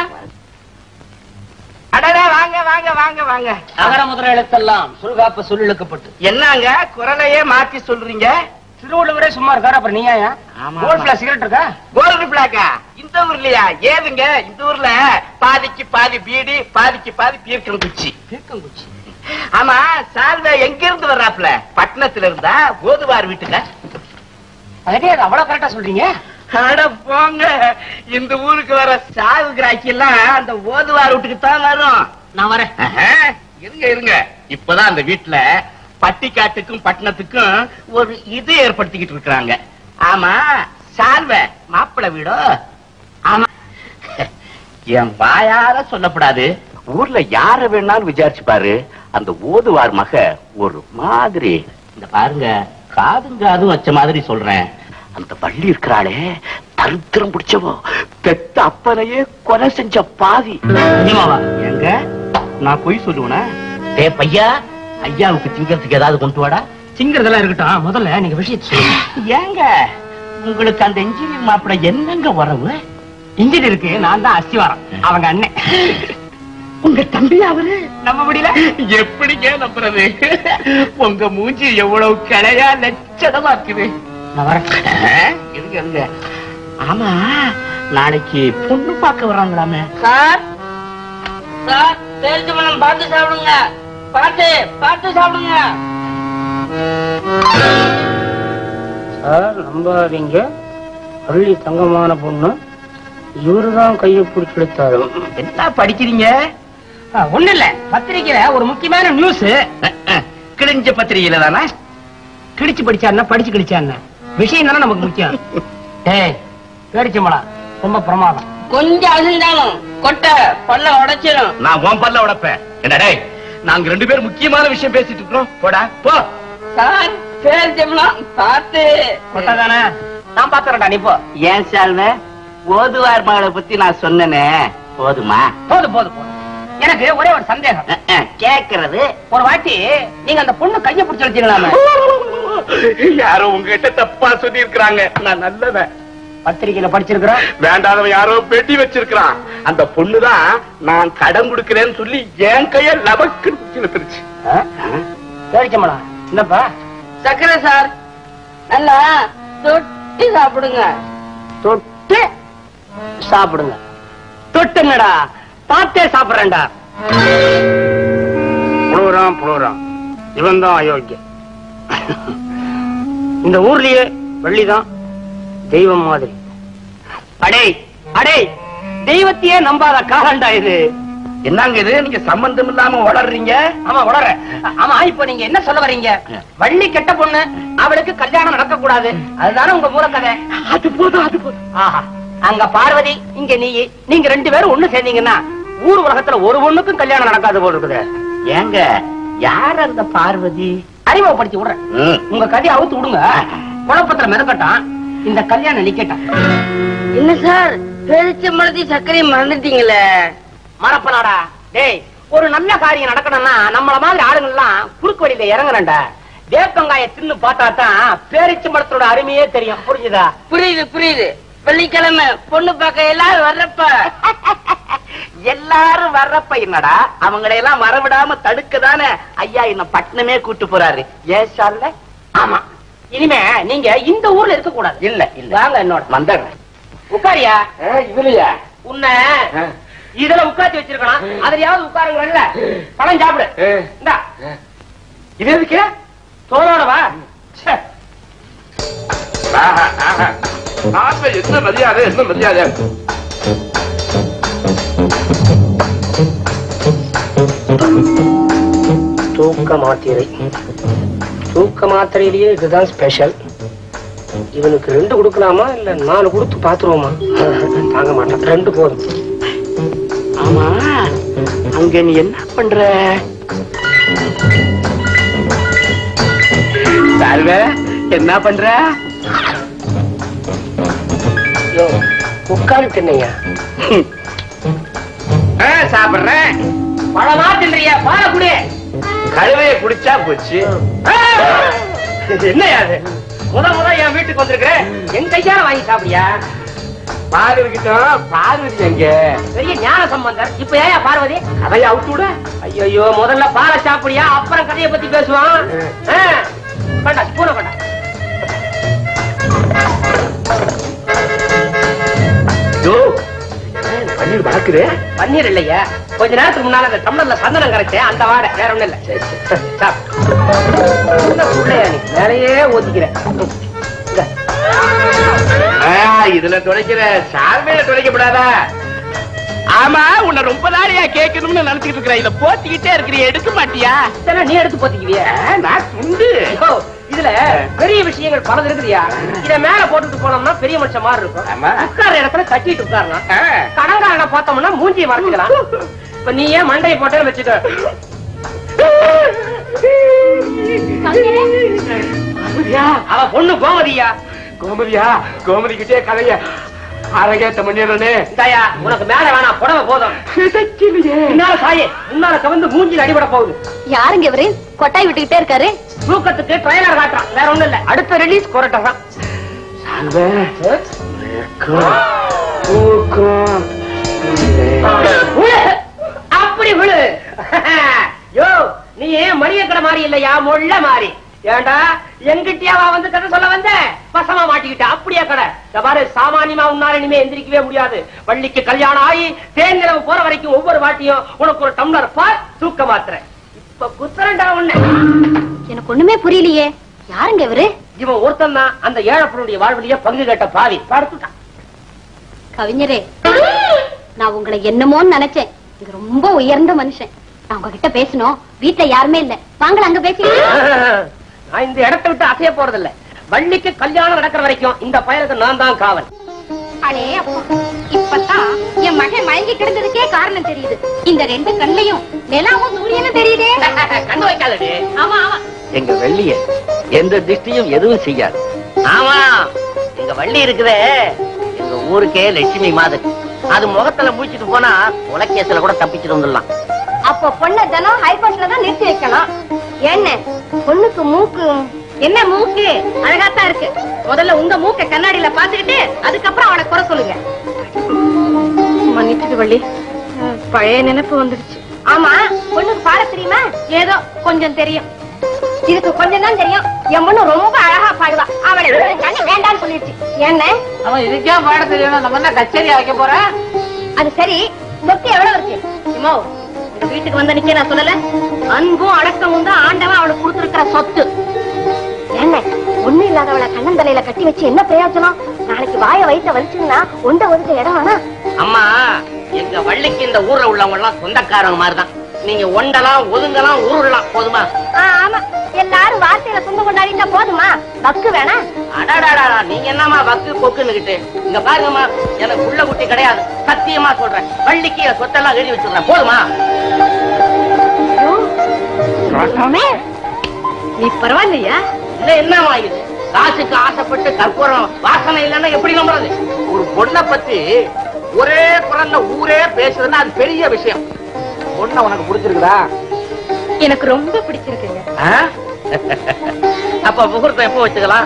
அடடா வாங்க வாங்க வாங்க வாங்க அகர முதல எழுத்தெல்லாம் சுல்காப்ப சொல்லிழுக்கப்பட்டு என்னங்க குரலையே மாத்தி சொல்றீங்க திருவள்ளுவரே சும்மா இருக்காரு அப்புறம் நீ ஏன் கோல்ட் பிளாஸ் சிகரெட் இருக்கா கோல்டு பிளாக்கா இந்த ஊர்லயா ஏதுங்க இந்த ஊர்ல பாதிக்கு பாதி பீடி பாதிக்கு பாதி பீர்க்கம் குச்சி பீர்க்கங்குச்சி ஆமா சால்வை எங்க இருந்து வர்றாப்ல பட்டணத்துல இருந்தா ஓதுவார் வீட்டுல அதே அது அவ்வளவு கரெக்டா சொல்றீங்க அட போங்க இந்த ஊருக்கு வர சாவு கிராக்கி எல்லாம் அந்த ஓதுவார் வீட்டுக்கு தான் வரும் நான் வரேன் ஆஹா, இருங்க இருங்க இப்பதான் அந்த வீட்டுல பட்டிக்காட்டுக்கும் பட்டணத்துக்கும் ஒரு இது ஏற்படுத்திக்கிட்டு இருக்காங்க ஆமா சால்வை மாப்பிள்ளை வீடோ ஆமா என் வாயால சொல்லப்படாது ஊர்ல யார வேணாலும் விசாரிச்சு பாரு அந்த ஓதுவார் மக ஒரு மாதிரி இந்த பாருங்க காதும் காதும் வச்ச மாதிரி சொல்றேன் அந்த வள்ளி இருக்கிறாளே தரித்திரம் பிடிச்சவோ பெத்த அப்பனையே கொலை செஞ்ச பாவி நிஜமாவா? எங்க நான் பொய் சொல்லுவேனா டே பையா ஐயாவுக்கு திங்கிறதுக்கு ஏதாவது கொண்டு வாடா சிங்கிறதெல்லாம் இருக்கட்டும் முதல்ல நீங்க விஷயத்தை சொல்லுங்க ஏங்க உங்களுக்கு அந்த இன்ஜினியர் மாப்பிள என்னங்க வரவு இன்ஜினியருக்கு நான் தான் அஸ்திவாரம் அவங்க அண்ணன் உங்க தம்பி அவரு நம்ம முடியல எப்படிங்க நம்புறது உங்க மூஞ்சி எவ்வளவு கிளையா லட்சணமா இருக்குது நான் வரேன் ஆ, இருங்க இருங்க ஆமா நாளைக்கு பொண்ணு பார்க்க வர்றாங்களாமே சார் சார் தெரிஞ்சு மனம் பார்த்து சாப்பிடுங்க பார்த்து பார்த்து சாப்பிடுங்க சார் நம்பாதீங்க பள்ளி தங்கமான பொண்ணு இவருதான் கையை பிடிச்சி எடுத்தாரு என்ன படிக்கிறீங்க ஒண்ணு இல்ல பத்திரிக்கையில ஒரு முக்கியமான நியூஸ் கிழிஞ்ச பத்திரிகையில தானே கிழிச்சு படிச்சா என்ன படிச்சு கிழிச்சா என்ன விஷயம் தானே நமக்கு முக்கியம் டேய் பேடிச்சம்பளம் ரொம்ப பிரமாதம் கொஞ்சம் அழுந்தாலும் கொட்டை பல்ல உடைச்சிடும் நான் உன் பல்ல உடைப்பேன் என்ன டேய் நாங்க ரெண்டு பேரும் முக்கியமான விஷயம் பேசிட்டு இருக்கிறோம் போடா போ சார் பேர் ஜெம்லாம் பார்த்து கொட்டதானே நான் பாத்துறேன்டா நீ போ ஏன் சால்வ ஓதுவார் மகளை பத்தி நான் சொன்னனே போதுமா போதும் போதும் போதும் எனக்கு ஒரே ஒரு சந்தேகம் அஹ், அஹ், கேக்குறது ஒரு வாட்டி நீங்க அந்த பொண்ணு கைய பிடிச்சு வச்சீங்களாமே யாரோ உங்ககிட்ட தப்பா சொல்லி இருக்கிறாங்க நான் நல்லவன் பத்திரிக்கையில படிச்சிருக்கிறோம் வேண்டாதவன் யாரோ பெட்டி வச்சிருக்கிறான் அந்த பொண்ணுதான் நான் கடன் கொடுக்கிறேன்னு சொல்லி என் கைய லபக்கு இழுத்துருச்சு கேடிச்சம்பளா என்னப்பா சக்கரை சார் நல்லா தொட்டி சாப்பிடுங்க தொட்டு சாப்பிடுங்க தொட்டுங்கடா பார்த்தே சாப்பிடுறேன்டா புழுறான் புழுறான் இவன் தான் அயோக்கியம் இந்த ஊர்லயே வெள்ளிதான் தெய்வம் மாதிரி அடே அடே தெய்வத்தையே நம்பாத காலண்டா இது என்னங்க இது நீங்க சம்பந்தம் இல்லாம வளர்றீங்க ஆமா வளர ஆமா இப்ப நீங்க என்ன சொல்ல வர்றீங்க வள்ளி கெட்ட பொண்ணு அவளுக்கு கல்யாணம் நடக்க கூடாது அதுதானே உங்க மூலக்கதை அது போதும் அது போதும் ஆஹா அங்க பார்வதி இங்க நீ நீங்க ரெண்டு பேரும் ஒண்ணு சேர்ந்தீங்கன்னா ஊர் உலகத்துல ஒரு பொண்ணுக்கும் கல்யாணம் நடக்காது போல இருக்குது ஏங்க யார் அந்த பார்வதி அறிமுகப்படுத்தி விடுறேன் ம். உங்க கதையை அவுத்து விடுங்க குழப்பத்துல மிதக்கட்டான் இந்த கல்யாணம் நிக்கட்டான் என்ன சார் பேரிச்சம்பழத்தையும் சர்க்கரையும் மறந்துட்டீங்களே மறப்பனாடா டேய் ஒரு நல்ல காரியம் நடக்கணும்னா நம்மள மாதிரி ஆளுங்க எல்லாம் குறுக்கு வழியில இறங்குறேன்டா வேப்பங்காய தின்னு பார்த்தா தான் பேரிச்சம்பழத்தோட அருமையே தெரியும் புரிஞ்சுதா புரியுது புரியுது வெள்ளிக்கிழமை பொண்ணு பார்க்க எல்லாரும் வர்றப்ப எல்லாரும் வர்றப்ப என்னடா அவங்களை எல்லாம் வரவிடாம தடுக்கதானே ஐயா என்ன பட்டணமே கூட்டு போறாரு ஏன் சார்ல ஆமா இனிமே நீங்க இந்த ஊர்ல இருக்க கூடாது இல்ல இல்ல வாங்க என்னோட வந்துடுறேன் உட்காரியா இதுலயா உன்னை இதுல உட்காந்து வச்சிருக்கணும் அதுலயாவது உட்காருங்கல்ல பழம் சாப்பிடு இந்தா இது எதுக்கு தோலோட வா ச்சே. என்ன மரியாதை என்ன மரியாதை தூக்க மாத்திரை தூக்க மாத்திரையிலேயே இதுதான் ஸ்பெஷல் இவனுக்கு ரெண்டு கொடுக்கலாமா இல்ல நாலு கொடுத்து பாத்துருவோமா தாங்க மாட்டான் ரெண்டு போதும் ஆமா அங்க நீ என்ன பண்ற சால்வ என்ன பண்ற யோ உட்காரு தின்னையா சாப்பிடுறேன் பழமா தின்றியா பால குடி கழுவைய குடிச்சா போச்சு என்ன அது முத முத என் வீட்டுக்கு வந்திருக்க என் கையால வாங்கி சாப்பிடியா பார்வதி கிட்ட பார்வதி எங்க பெரிய ஞான சம்பந்தர் இப்ப ஏயா பார்வதி கதையை அவுத்து விட ஐயோ முதல்ல பாலை சாப்பிடியா அப்புறம் கதையை பத்தி பேசுவான் ஆ, கொண்டா ஸ்பூனை கொண்டா யோ, என்ன பன்னீர் பாக்குது பன்னீர் இல்லையா கொஞ்ச நேரத்துக்கு முன்னால அந்த டம்ளர்ல சந்தனம் கரைச்சேன் அந்த வாடை வேற ஒண்ணும் இல்ல சாப்பிடு. என்ன புள்ளையா நீ மேலையே ஊத்திக்கிறேன் இந்தா. இதுல துடைக்கிற சால்வையில துடைக்கப்படாதா ஆமா உன்னை ரொம்ப நாளையா கேட்கணும்னு நினைச்சிட்டு இருக்கிறேன் இத போத்திக்கிட்டே இருக்கிறீ எடுக்க மாட்டியா இதெல்லாம் நீ எடுத்து போத்திக்குவியா நான் துண்டு ஐயோ, இதுல பெரிய விஷயங்கள் பலது இருக்குதுயா இத மேல போட்டுட்டு போனோம்னா பெரிய மனுஷன் மாதிரி இருக்கும் ஆமா. உட்கார இடத்துல கட்டிட்டு உட்காரலாம் ஆ. கடங்காரனை பார்த்தோம்னா மூஞ்சியை மறைச்சுக்கலாம் இப்ப நீ ஏன் மண்டையை போட்டேன்னு வச்சுக்க அவ பொண்ணு கோமதியா கோமதியா கோமதி கிட்டே கதைய அரங்கேத்த பண்ணிடுறே இந்தாயா உனக்கு மேல வேணாம் புடவை போதும் முன்னால சாயே முன்னால கவிழ்ந்து மூஞ்சில அடிபட போகுது யாருங்க இவரு கொட்டாய் விட்டுக்கிட்டே இருக்காரு தூக்கத்துக்கு ட்ரைலர் காட்டுறான் வேற ஒண்ணும் இல்ல அடுத்த ரிலீஸ் கொரட்டை தான் விழு. அப்படி விழு யோ நீ ஏன் மளிகை கடை மாதிரி இல்லையா மொள்ள மாதிரி ஏண்டா எங்கிட்டயாவா வந்து கதை சொல்ல வந்த பசமா மாட்டிக்கிட்ட அப்படியே கடை இந்த பாரு சாமானியமா உன்னால இனிமே எந்திரிக்கவே முடியாது வள்ளிக்கு கல்யாணம் ஆகி தேன் நிலவு போற வரைக்கும் ஒவ்வொரு வாட்டியும் உனக்கு ஒரு டம்ளர் பால் தூக்க மாத்திர இப்ப குத்துறண்டா உன்னை எனக்கு ஒண்ணுமே புரியலையே யாருங்க இவரு இவன் ஒருத்தன் தான் அந்த ஏழப்பனுடைய வாழ்விலேயே பங்கு கேட்ட பாவி படுத்துட்டான் கவிஞரே நான் உங்களை என்னமோன்னு நினைச்சேன் நீங்க ரொம்ப உயர்ந்த மனுஷன் நான் உங்ககிட்ட பேசணும் வீட்ல யாருமே இல்ல வாங்கல அங்க பேசிக்கலாம் நான் இந்த இடத்தை விட்டு அசைய போறதில்ல வள்ளிக்கு கல்யாணம் நடக்கிற வரைக்கும் இந்த பயலுக்கு நான் தான் காவல் அடே அப்பா இப்பதான் என் மகன் மயங்கி கிடந்ததுக்கே காரணம் தெரியுது இந்த ரெண்டு கண்ணையும் நிலாவும் சூரியனும் தெரியுதே கண்ணு வைக்காதடி ஆமா ஆமா எங்க வெள்ளிய எந்த திஷ்டியும் எதுவும் செய்யாது ஆமா எங்க வள்ளி இருக்குதே எங்க ஊருக்கே லட்சுமி மாதிரி அது முகத்துல முடிச்சிட்டு போனா உலகேசல கூட தப்பிச்சிட்டு வந்துடலாம் அப்ப பொண்ண தினம் ஹைபஸ்ல தான் நிறுத்தி வைக்கணும் என்ன பொண்ணுக்கு மூக்கு என்ன மூக்கு அழகாத்தான் இருக்கு முதல்ல உங்க மூக்க கண்ணாடியில பாத்துக்கிட்டு அதுக்கப்புறம் அவனை குறை சொல்லுங்க மன்னிச்சுடு வள்ளி அஹ், பழைய நினைப்பு வந்துடுச்சு ஆமா பொண்ணுக்கு பாட தெரியுமா ஏதோ கொஞ்சம் தெரியும் இதுக்கு கொஞ்சம் தான் தெரியும் என் பொண்ணு ரொம்ப அழகா பாடுவா அவளை கண்ணு வேண்டாம்னு சொல்லிடுச்சு என்ன அவன் இதுக்கே பாட தெரியணும் நம்ம என்ன கச்சேரி வைக்க போறேன் அது சரி சொத்து எவ்வளவு இருக்கு இமோ இந்த வீட்டுக்கு வந்த நிக்க நான் சொல்லல அன்பும் அடக்கமும் தான் ஆண்டவன் அவளுக்கு கொடுத்திருக்கிற சொத்து என்ன ஒண்ணு இல்லாதவளை கண்ணன் தலையில கட்டி வச்சு என்ன பிரயோஜனம் நாளைக்கு வாய வயிற்ற வலிச்சுன்னா உண்ட ஒதுக்க இடம் வேணா அம்மா எங்க வள்ளிக்கு இந்த ஊர்ல உள்ளவங்க எல்லாம் சொந்தக்காரங்க மாதிரிதான் நீங்க ஒண்டலாம் ஒதுங்கலாம் ஊருலாம் போதுமா ஆ, ஆமா எல்லாரும் வார்த்தையில சொந்த கொண்டாடிட்டா போதுமா பக்கு வேணா அடாடாடா நீங்க என்னமா பக்கு பொக்குன்னுகிட்டு இங்க பாருங்கம்மா எனக்கு புள்ள குட்டி கிடையாது சத்தியமா சொல்றேன் வள்ளிக்கு என் சொத்தெல்லாம் எழுதி வச்சிடுறேன் போதுமா நீ பரவாயில்லையா இல்ல என்னமா இது காசுக்கு ஆசைப்பட்டு கற்பூரம் வாசனை இல்லைன்னா எப்படி நம்புறது ஒரு பொண்ணை பத்தி ஒரே குரல்ல ஊரே பேசுதுன்னா அது பெரிய விஷயம் பொண்ணை உனக்கு பிடிச்சிருக்குதா எனக்கு ரொம்ப பிடிச்சிருக்குங்க ஆ? அப்ப முகூர்த்தம் எப்போ வச்சுக்கலாம்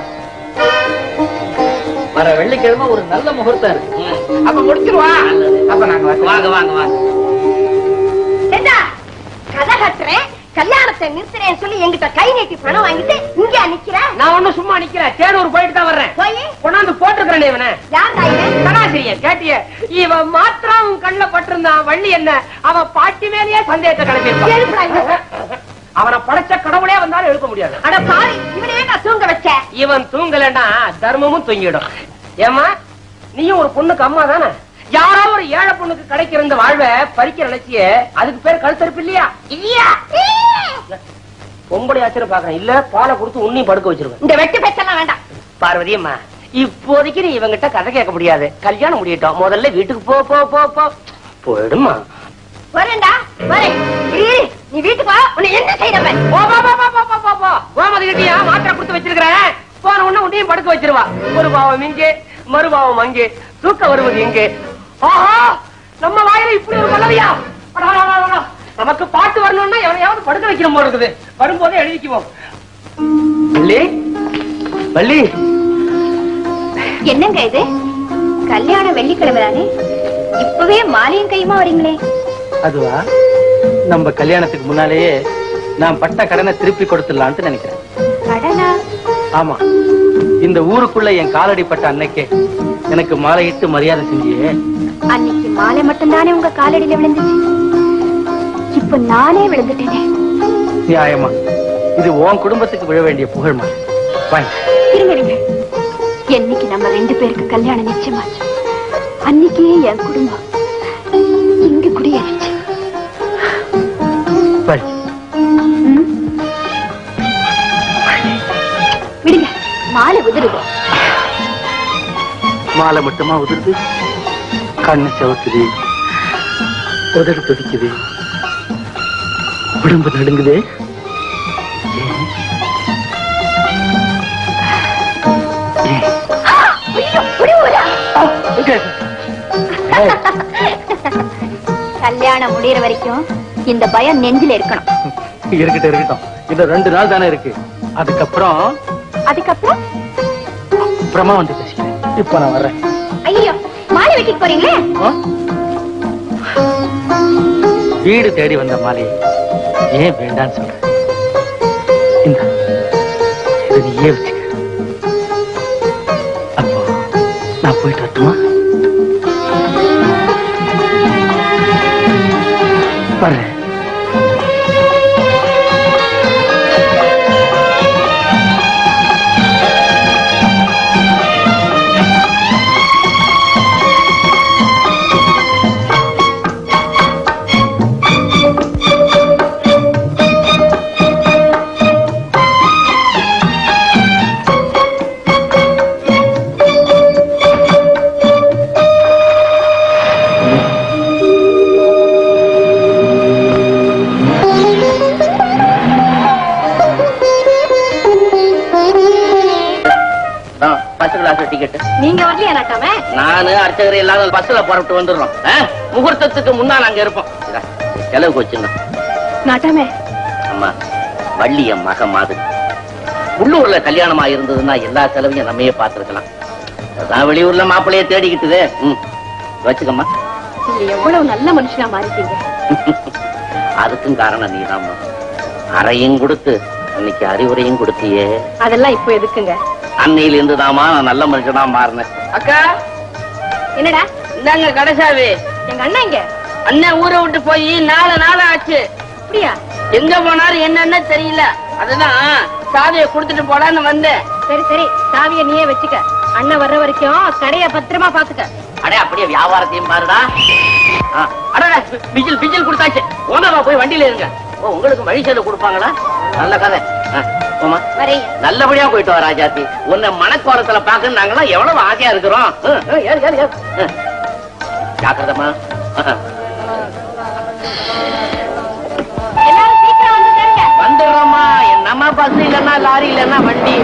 வர வெள்ளிக்கிழமை ஒரு நல்ல முகூர்த்தம் இருக்கு ம். அப்ப முடிச்சிருவா அப்ப நாங்க வரோம். வாங்க வாங்க வாங்க ஏண்டா, கதை கட்டுறேன் கல்யாணத்தை நிறுத்துறேன்னு சொல்லி என்கிட்ட கை நீட்டி பணம் வாங்கிட்டு இங்க நிக்கிற நான் ஒண்ணும் சும்மா நிக்கிறேன் தேனூர் போயிட்டு தான் வர்றேன் போய் கொண்டாந்து போட்டிருக்கிறேன் இவனை யார் இவன் சராசரிய கேட்டிய இவன் மாத்திரம் உன் கண்ணுல பட்டிருந்தான் வள்ளி என்ன அவன் பாட்டி மேலேயே சந்தேகத்தை எழுப்புடா இவனை. கிளப்பியிருப்பான் அவனை படைச்ச கடவுளே வந்தாலும் எழுப்ப முடியாது அட பாவி இவனே நான் தூங்க வச்ச இவன் தூங்கலன்னா தர்மமும் தூங்கிடும் ஏமா நீயும் ஒரு பொண்ணுக்கு அம்மா தானே யாரோ ஒரு ஏழை பொண்ணுக்கு கிடைக்கிற இந்த வாழ்வை பறிக்க நினைச்சிய அதுக்கு பேர் கழுத்தறுப்பு இல்லையா இல்லையா பொம்பளை ஆச்சரியம் பாக்குறேன் இல்ல பாலை கொடுத்து உன்னையும் படுக்க வச்சிருவேன் இந்த வெட்டு பேச்செல்லாம் வேண்டாம் பார்வதி அம்மா இப்போதைக்கு நீ இவங்கிட்ட கதை கேட்க முடியாது கல்யாணம் முடியட்டும் முதல்ல வீட்டுக்கு போ போ போ போ போயிடுமா வரேன்டா வரேன் இரு, இரு. நீ வீட்டுக்கு வா உன்னை என்ன செய்யறவன் போ போ போ போ போ போ போ போ கோமதி கிட்டியா மாத்திரை கொடுத்து வச்சிருக்கிறேன் போன உடனே உன்னையும் படுக்க வச்சிருவா ஒரு பாவம் இங்கே மறுபாவம் அங்கே தூக்க வருவது இங்கே ஆஹா நம்ம வாயில இப்படி ஒரு கலவையா அடா, அடா, அடா, அடா. நமக்கு பாட்டு வரணும்னா எவனையாவது படுக்க வைக்கணும் போல இருக்குது வரும்போதே எழுதிக்குவோம் வள்ளி வள்ளி என்னங்க இது கல்யாணம் வெள்ளிக்கிழமை தானே இப்பவே மாலையும் கையுமா வரீங்களே அதுவா நம்ம கல்யாணத்துக்கு முன்னாலேயே நான் பட்ட கடனை திருப்பி கொடுத்துடலான்ட்டு நினைக்கிறேன் கடனா ஆமா இந்த ஊருக்குள்ள என் காலடி பட்ட அன்னைக்கே எனக்கு மாலையிட்டு மரியாதை செஞ்சியே அன்னைக்கு மாலை மட்டும்தானே உங்க காலடியில விழுந்துச்சு இப்ப நானே விழுந்துட்டேனே நியாயமா இது உன் குடும்பத்துக்கு விழ வேண்டிய புகழ் மாலை வாங்க இருங்க இருங்க என்னைக்கு நம்ம ரெண்டு பேருக்கு கல்யாணம் நிச்சயமாச்சு அன்னைக்கே என் குடும்பம் இங்க குடியேறிச்சு வாங்க. ம்? விடுங்க மாலை உதிருது மாலை மட்டுமா உதிர்ந்து கண்ணு செவக்குது உதடு துடிக்குது உடம்பு நடுங்குதே ஏன்? ஏன்? ஐயோ, விடுவோடா. இங்க. ஏய், கல்யாணம் முடியற வரைக்கும் இந்த பயம் நெஞ்சில இருக்கணும் இருக்கட்டும் இருக்கட்டும் இன்னும் ரெண்டு நாள் தானே இருக்கு அதுக்கப்புறம் அதுக்கப்புறம் அப்புறமா வந்து பேசிக்கிறேன் இப்ப நான் வர்றேன் ஐயோ மாலை வெட்டிட்டு போறீங்களே ஆ? வீடு தேடி வந்த மாலையை ஏன் வேண்டான்னு சொல்ற இந்த இதை நீயே வச்சுக்க அப்போ நான் போயிட்டு வரட்டுமா வர்றேன் நாட்டாம நானு அர்ச்சகர் இல்லாத பஸ்ல புறப்பட்டு வந்துடுறோம் ஆ? முகூர்த்தத்துக்கு முன்னால் அங்க இருப்போம் இதா, செலவுக்கு வச்சுங்க நாட்டாம அம்மா வள்ளி என் மக மாதிரி உள்ளூர்ல கல்யாணமா இருந்ததுன்னா எல்லா செலவையும் நம்மையே பார்த்திருக்கலாம் அதான் வெளியூர்ல மாப்பிள்ளைய தேடிக்கிட்டுதே ம் வச்சுக்கம்மா நீங்க எவ்வளவு நல்ல மனுஷனா மாறிட்டீங்க அதுக்கும் காரணம் நீதாம்மா அறையும் கொடுத்து அன்னைக்கு அறிவுரையும் கொடுத்தியே அதெல்லாம் இப்போ எதுக்குங்க அன்னையில இருந்து தாமா நான் நல்ல மனுஷனா மாறினேன் அக்கா என்னடா இந்தாங்க கடைசாவி எங்க அண்ணன் இங்க அண்ணன் ஊரை விட்டு போய் நாலு நாள் ஆச்சு அப்படியா எங்க போனாரு என்னன்னு தெரியல அதுதான் சாவியை கொடுத்துட்டு போலான்னு வந்தேன் சரி சரி சாவிய நீயே வச்சுக்க அண்ணன் வர்ற வரைக்கும் கடைய பத்திரமா பாத்துக்க அடே அப்படியே வியாபாரத்தையும் பாருடா ஆ, அடடே, பிஜில் பிஜில் கொடுத்தாச்சு ஓனரா போய் வண்டியில இருங்க ஓ உங்களுக்கு வழி சேலை கொடுப்பாங்களா நல்ல கதை ஆ, போம்மா வரேன் நல்லபடியா போயிட்டு வா ராஜாத்தி உன்னை மனக்கோலத்துல பாக்க நாங்கெல்லாம் எவ்வளவு ஆசையா இருக்கிறோம் ஆ, ஆ, ஏறு, ஏறு, ஏறு. ஆ. ஜாக்கிரதைம்மா ஆ. எல்லாரும் சீக்கிரம் வந்து சேருங்க வந்துடுறோம்மா நம்ம பஸ் இல்லைன்னா லாரி இல்லைன்னா வண்டி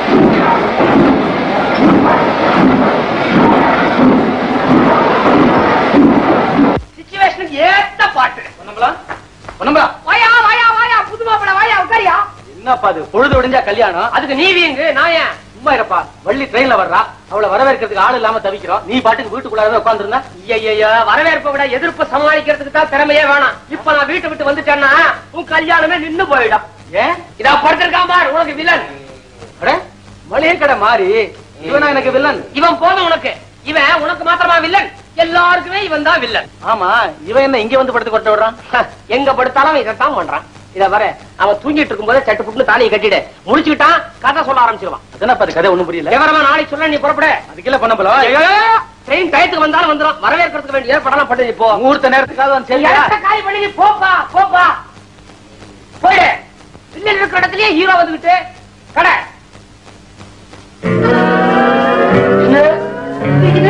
சிச்சுவேஷனுக்கு ஏத்த பாட்டு பொன்னம்பலா பொன்னம்பலா வாயா வாயா வாயா புது மாப்பிள வாயா உட்காரியா என்னப்பா அது பொழுது விடிஞ்சா கல்யாணம் அதுக்கு நீ வீங்கு நான் ஏன் சும்மா இருப்பா வள்ளி ட்ரெயின்ல வர்றா அவளை வரவேற்கிறதுக்கு ஆள் இல்லாம தவிக்கிறோம் நீ பாட்டுக்கு வீட்டுக்குள்ளார உட்காந்துருந்தா ஐயா வரவேற்பை விட எதிர்ப்பு சமாளிக்கிறதுக்கு தான் திறமையே வேணாம் இப்ப நான் வீட்டை விட்டு வந்துட்டேன்னா உன் கல்யாணமே நின்னு போயிடும் ஏன் இதா படுத்திருக்கான் பார் உனக்கு வில்லன் அட மளிகை கடை மாறி இவனா எனக்கு வில்லன் இவன் போதும் உனக்கு இவன் உனக்கு மாத்திரமா வில்லன் எல்லாருக்குமே இவன் தான் வில்லன் ஆமா இவன் என்ன இங்க வந்து படுத்து கொட்ட விடுறான் ஹ, எங்க படுத்தாலும் அவன் இதைத்தான் பண்றான் இத வர அவன் தூங்கிட்டு இருக்கும்போதே சட்டு புட்டு தாலியை கட்டிடு முடிச்சுக்கிட்டான் கதை சொல்ல ஆரம்பிச்சிருவான் அதனப்பா அது கதை ஒண்ணும் புரியல விவரமா நாளைக்கு சொல்ல நீ புறப்படு அதுக்கெல்லாம் பொன்னம்பலா ட்ரெயின் டயத்துக்கு வந்தாலும் வந்துடும் வரவேற்கிறதுக்கு வேண்டிய ஏற்பாடெல்லாம் பண்ணி இப்போ முகூர்த்த நேரத்துக்காக வந்து நீ சரியா இடத்த காலி பண்ணி நீ போப்பா போப்பா போயிடு வில்லன் இருக்கிற இடத்துலயே ஹீரோ வந்துகிட்டு கடை என்ன? இது?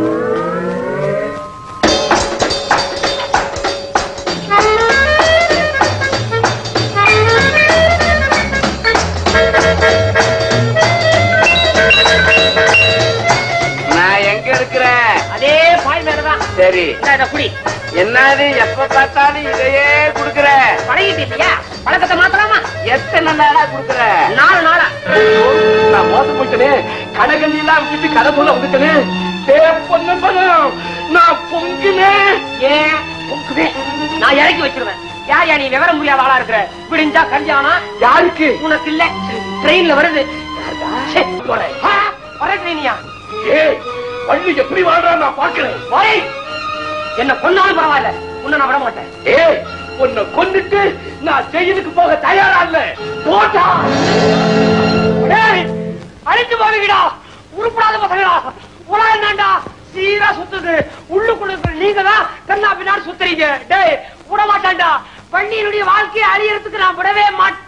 நான் எங்க இருக்கிறேன் அதே பாய் மேலதான் சரி இந்தா இதை குடி என்னது எப்ப பார்த்தாலும் இதையே குடுக்குற பழகிட்டு இல்லையா பழக்கத்தை மாத்தலாமா எத்தனை நாளா குடுக்குற நாலு நாளா நான் மோசம் போயிட்டனே கடைகள் எல்லாம் விட்டுட்டு கதை சொல்ல வந்துட்டனே ஏ பொண்ணு பணம் நான் பொங்குனேன் ஏன் உனக்குதே. நான் இறக்கி வச்சிருவேன் யா யா நீ விவரம் முடியாத ஆளா இருக்கிற விடிஞ்சா கல்யாணம் யாருக்கு உனக்கு இல்ல ட்ரெயின்ல வருது சே, போடே. ஆ, வர ட்ரெயினியா ஏய் வள்ளி எப்படி வாழ்றா நான் பாக்குறேன் வரே என்ன கொன்னாலும் பரவாயில்ல உன்னை நான் விட மாட்டேன் ஏய் உன்னை கொன்னுட்டு நான் ஜெயிலுக்கு போக தயாரா இல்ல போட்டா டேய், அழிச்சு போவீங்கடா உருப்படாத பசங்களா உலகம் தாண்டா சீரா சுத்துது உள்ளுக்குள்ள இருக்கிற நீங்க தான் கண்ணா பின்னாடி சுத்துறீங்க டேய் விட மாட்டான்டா வண்டியினுடைய வாழ்க்கையை அழியறதுக்கு நான் விடவே மாட்டேன்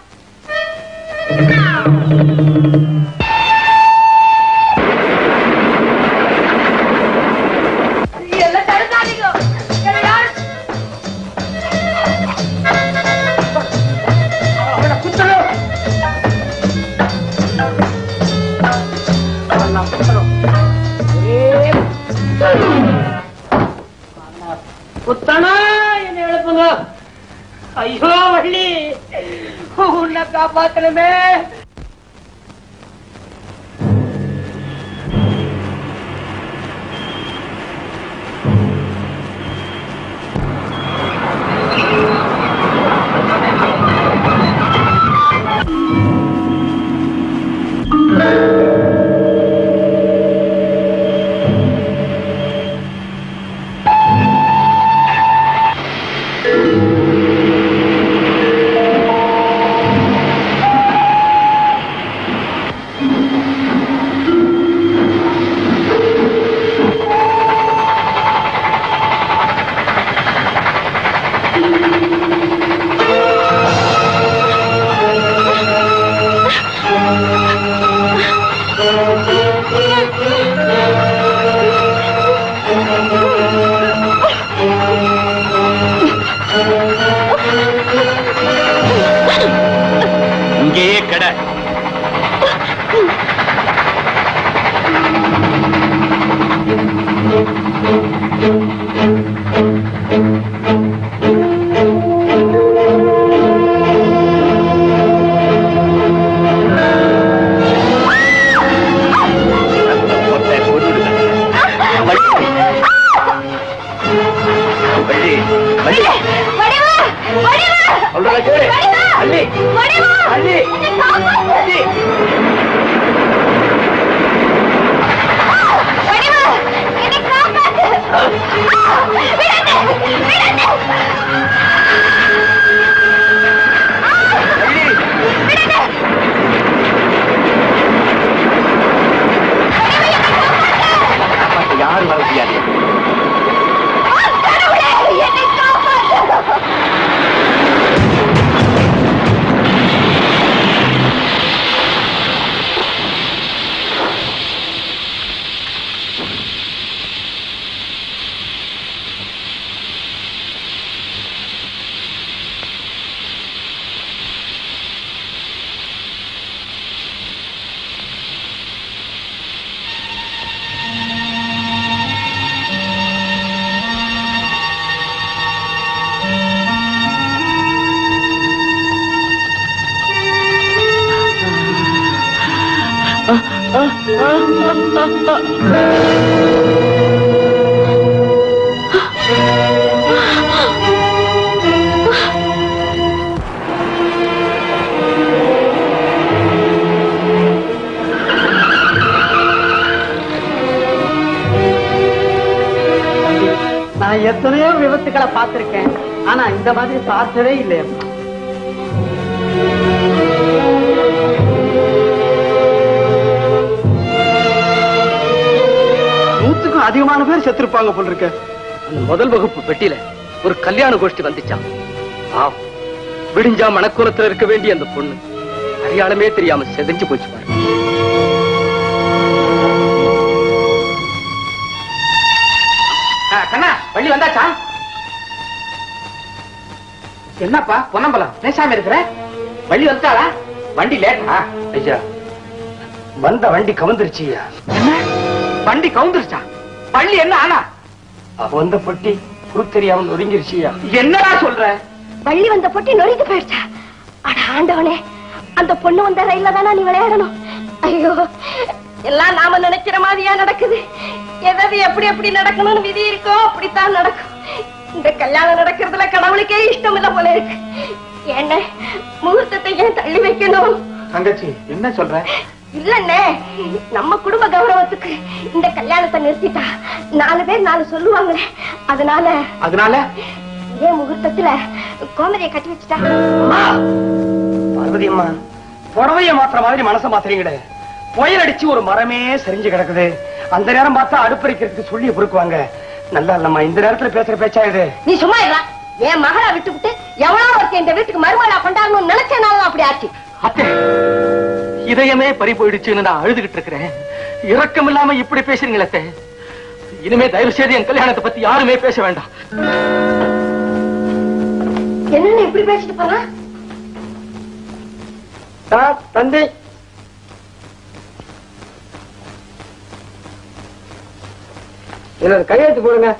எல்லாம் தடுக்காதீங்க என்னை யாரு- அவனை குத்தணும் குத்தனா என்ன எழுப்புங்க ஐயோ வள்ளி உன்னை காப்பாத்தணுமே யாரும் வர முடியாது நான் எத்தனையோ விபத்துக்களை பார்த்திருக்கேன் ஆனா இந்த மாதிரி பார்த்ததே இல்லையம்மா நூத்துக்கும் அதிகமான பேர் செத்துருப்பாங்க போல இருக்க அந்த முதல் வகுப்பு பெட்டியில ஒரு கல்யாண கோஷ்டி வந்துச்சான் ஆம் விடிஞ்சா மணக்கோலத்துல இருக்க வேண்டிய அந்த பொண்ணு அடையாளமே தெரியாம செதஞ்சு போச்சு பாரு கண்ணா வள்ளி வந்தாச்சா என்னப்பா பொன்னம்பலம் பேசாம இருக்கிற வள்ளி வந்துட்டாளா வண்டி லேட்டா ஐயா வந்த வண்டி கவுந்துருச்சு ஐயா என்ன வண்டி கவுந்துருச்சா வள்ளி என்ன ஆனா அவ வந்த பொட்டி புறத்தெரியாம நொறுங்கிருச்சு ஐயா என்னடா சொல்ற வள்ளி வந்த பொட்டி நொறுங்கி போயிடுச்சா அட ஆண்டவனே அந்த பொண்ணு வந்த ரயில்ல தானா நீ விளையாடணும் ஐயோ எல்லாம் நாம நினைக்கிற மாதிரியா நடக்குது எதாவது எப்படி எப்படி நடக்கணும்னு விதி இருக்கோ அப்படித்தான் நடக்கும் இந்த கல்யாணம் நடக்கிறதுல கடவுளுக்கே இஷ்டம் இல்ல போல இருக்கு என்ன முகூர்த்தத்தை ஏன் தள்ளி வைக்கணும் தங்கச்சி என்ன சொல்ற இல்லண்ணே நம்ம குடும்ப கௌரவத்துக்கு இந்த கல்யாணத்தை நிறுத்திட்டா நாலு பேர் நாலு சொல்லுவாங்களே அதனால அதனால இதே முகூர்த்தத்துல கோமதியை கட்டி வச்சுட்டா பார்வதி அம்மா புடவைய மாத்திர மாதிரி மனசை மாத்திரீங்களே புயல் அடிச்சு ஒரு மரமே சரிஞ்சு கிடக்குது அந்த நேரம் பார்த்தா அடுப்பறிக்கிறதுக்கு சொல்லி பொறுக்குவாங்க நல்லா இல்லம்மா இந்த நேரத்துல பேசுற பேச்சா இது நீ சும்மா இருடா என் மகளை விட்டுவிட்டு எவ்வளவு ஒருத்தன் இந்த வீட்டுக்கு மருமகளா கொண்டாடணும்னு நினைச்சனாலும் அப்படி ஆச்சு அத்தை இதயமே பறி போயிடுச்சுன்னு நான் அழுதுகிட்டு இருக்கிறேன் இரக்கம் இல்லாம இப்படி பேசுறீங்களே அத்தை. இனிமே தயவு செய்து என் கல்யாணத்தை பத்தி யாருமே பேச வேண்டாம் என்னன்னு இப்படி பேசிட்டு போறான் தந்தை என்னோட கையெழுத்து போடுங்க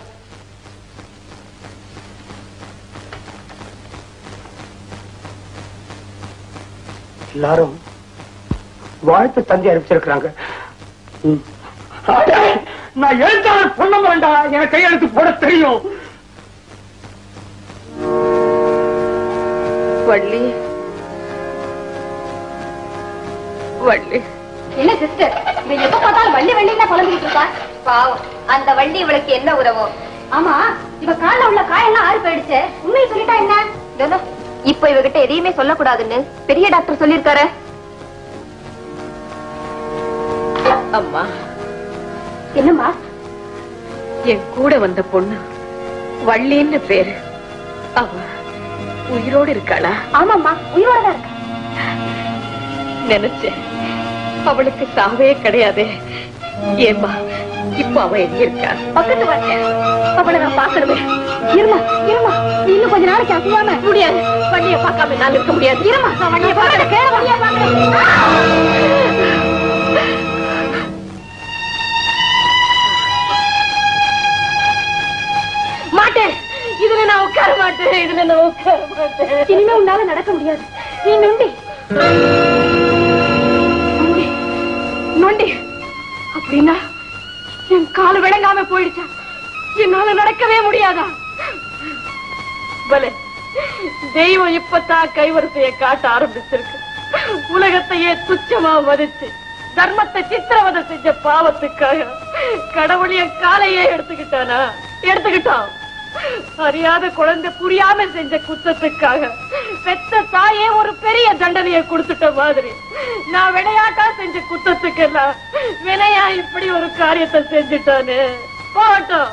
எல்லாரும் வாழ்த்து தந்தி அனுப்பிச்சிருக்கிறாங்க ம். அடே, நான் எழுத்தாளர் பொண்ண வேண்டாம் எனக்கு கையெழுத்து போட தெரியும் வள்ளி வள்ளி என்ன சிஸ்டர் இவ எப்ப பார்த்தாலும் வள்ளி வள்ளின்னா குழம்பிட்டு இருக்கா பாவம் அந்த வள்ளி இவளுக்கு என்ன உறவோ ஆமா இவ கால்ல உள்ள காயெல்லாம் ஆறு போயிடுச்சு உண்மையை சொல்லிட்டா என்ன இதோ, இப்ப இவகிட்ட எதையுமே சொல்லக்கூடாதுன்னு பெரிய டாக்டர் சொல்லிருக்காரு அம்மா என்னம்மா என் கூட வந்த பொண்ணு வள்ளின்னு பேரு அவ உயிரோடு இருக்காளா ஆமாம்மா உயிரோட தான் இருக்கா நினைச்சேன் அவளுக்கு சாவே கிடையாதே ஏம்மா இப்ப அவ எங்க இருக்கா பக்கத்து வாங்க அவளை நான் பாக்கணுமே இருமா இருமா நீ இன்னும் கொஞ்ச நாளைக்கு அசையாம முடியாது வள்ளிய பார்க்காம என்னால இருக்க முடியாது இருமா நான் வண்டியை பாக்கிறேன் கேள வண்டியை பாக்கிறேன் மாட்டேன் இதுல நான் உட்கார மாட்டேன் இனிமே உன்னால நடக்க முடியாது நீ நொண்டி நொண்டி நொண்டி அப்படின்னா என் கால் விளங்காம போயிடுச்சா என்னால நடக்கவே முடியாதா பலே தெய்வம் இப்பதான் கைவரிசையை காட்ட ஆரம்பிச்சிருக்கு உலகத்தையே துச்சமா மதிச்சு தர்மத்தை சித்திரவதை செஞ்ச பாவத்துக்காக கடவுள் என் காலையே எடுத்துக்கிட்டானா எடுத்துக்கிட்டான் அறியாத குழந்தை புரியாம செஞ்ச குத்தத்துக்காக பெத்த தாயே ஒரு பெரிய தண்டனையை கொடுத்துட்ட மாதிரி நான் விளையாட்டா செஞ்ச குத்தத்துக்கெல்லாம் வினையா இப்படி ஒரு காரியத்தை செஞ்சுட்டானே போகட்டும்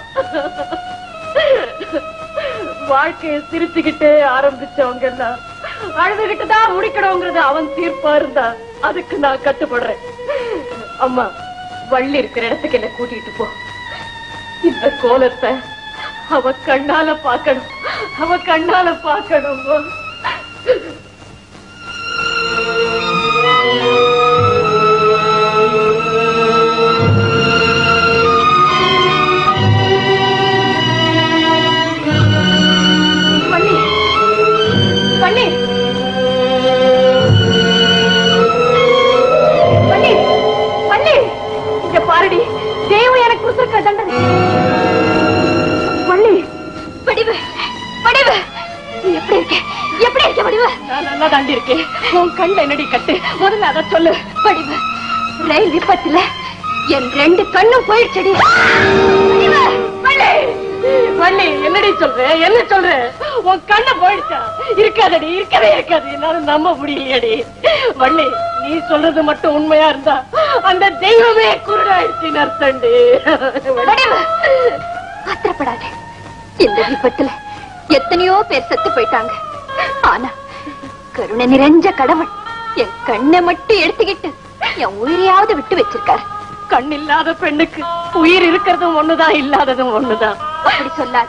வாழ்க்கையை சிரிச்சுக்கிட்டே ஆரம்பிச்சவங்க எல்லாம் அழுதுகிட்டு தான் முடிக்கணுங்கிறது அவன் தீர்ப்பா இருந்தா அதுக்கு நான் கட்டுப்படுறேன் அம்மா வள்ளி இருக்கிற இடத்துக்கு என்ன கூட்டிட்டு போ இந்த கோலத்தை அவ கண்ணால பாக்கணும் அவ கண்ணால பாக்கணும் வள்ளி வள்ளி வள்ளி வள்ளி இங்க பாருடி தெய்வம் எனக்கு கொடுத்திருக்க தண்டனை வள்ளி வடிவு வடிவு நீ எப்படி இருக்க எப்படி இருக்க வடிவு நான் நல்லா தாண்டி இருக்கேன் உன் கண்ட என்னடி கட்டு முதல்ல அதை சொல்லு வடிவு ரயில் விபத்துல என் ரெண்டு கண்ணும் போயிடுச்சடி வடிவு வள்ளி வள்ளி என்னடி சொல்ற என்ன சொல்ற உன் கண்ண போயிடுச்சா இருக்காதடி இருக்கவே இருக்காது என்னால நம்ப முடியலையடி வள்ளி நீ சொல்றது மட்டும் உண்மையா இருந்தா அந்த தெய்வமே குருடாயிடுச்சுன்னு அர்த்தண்டி வடிவு ஆத்திரப்படாத இந்த விபத்துல எத்தனையோ பேர் செத்து போயிட்டாங்க ஆனா கருணை நிறைஞ்ச கடவுள் என் கண்ணை மட்டும் எடுத்துக்கிட்டு என் உயிரையாவது விட்டு வச்சிருக்காரு கண் இல்லாத பெண்ணுக்கு உயிர் இருக்கிறதும் ஒண்ணுதான் இல்லாததும் ஒண்ணுதான் அப்படி சொல்லாத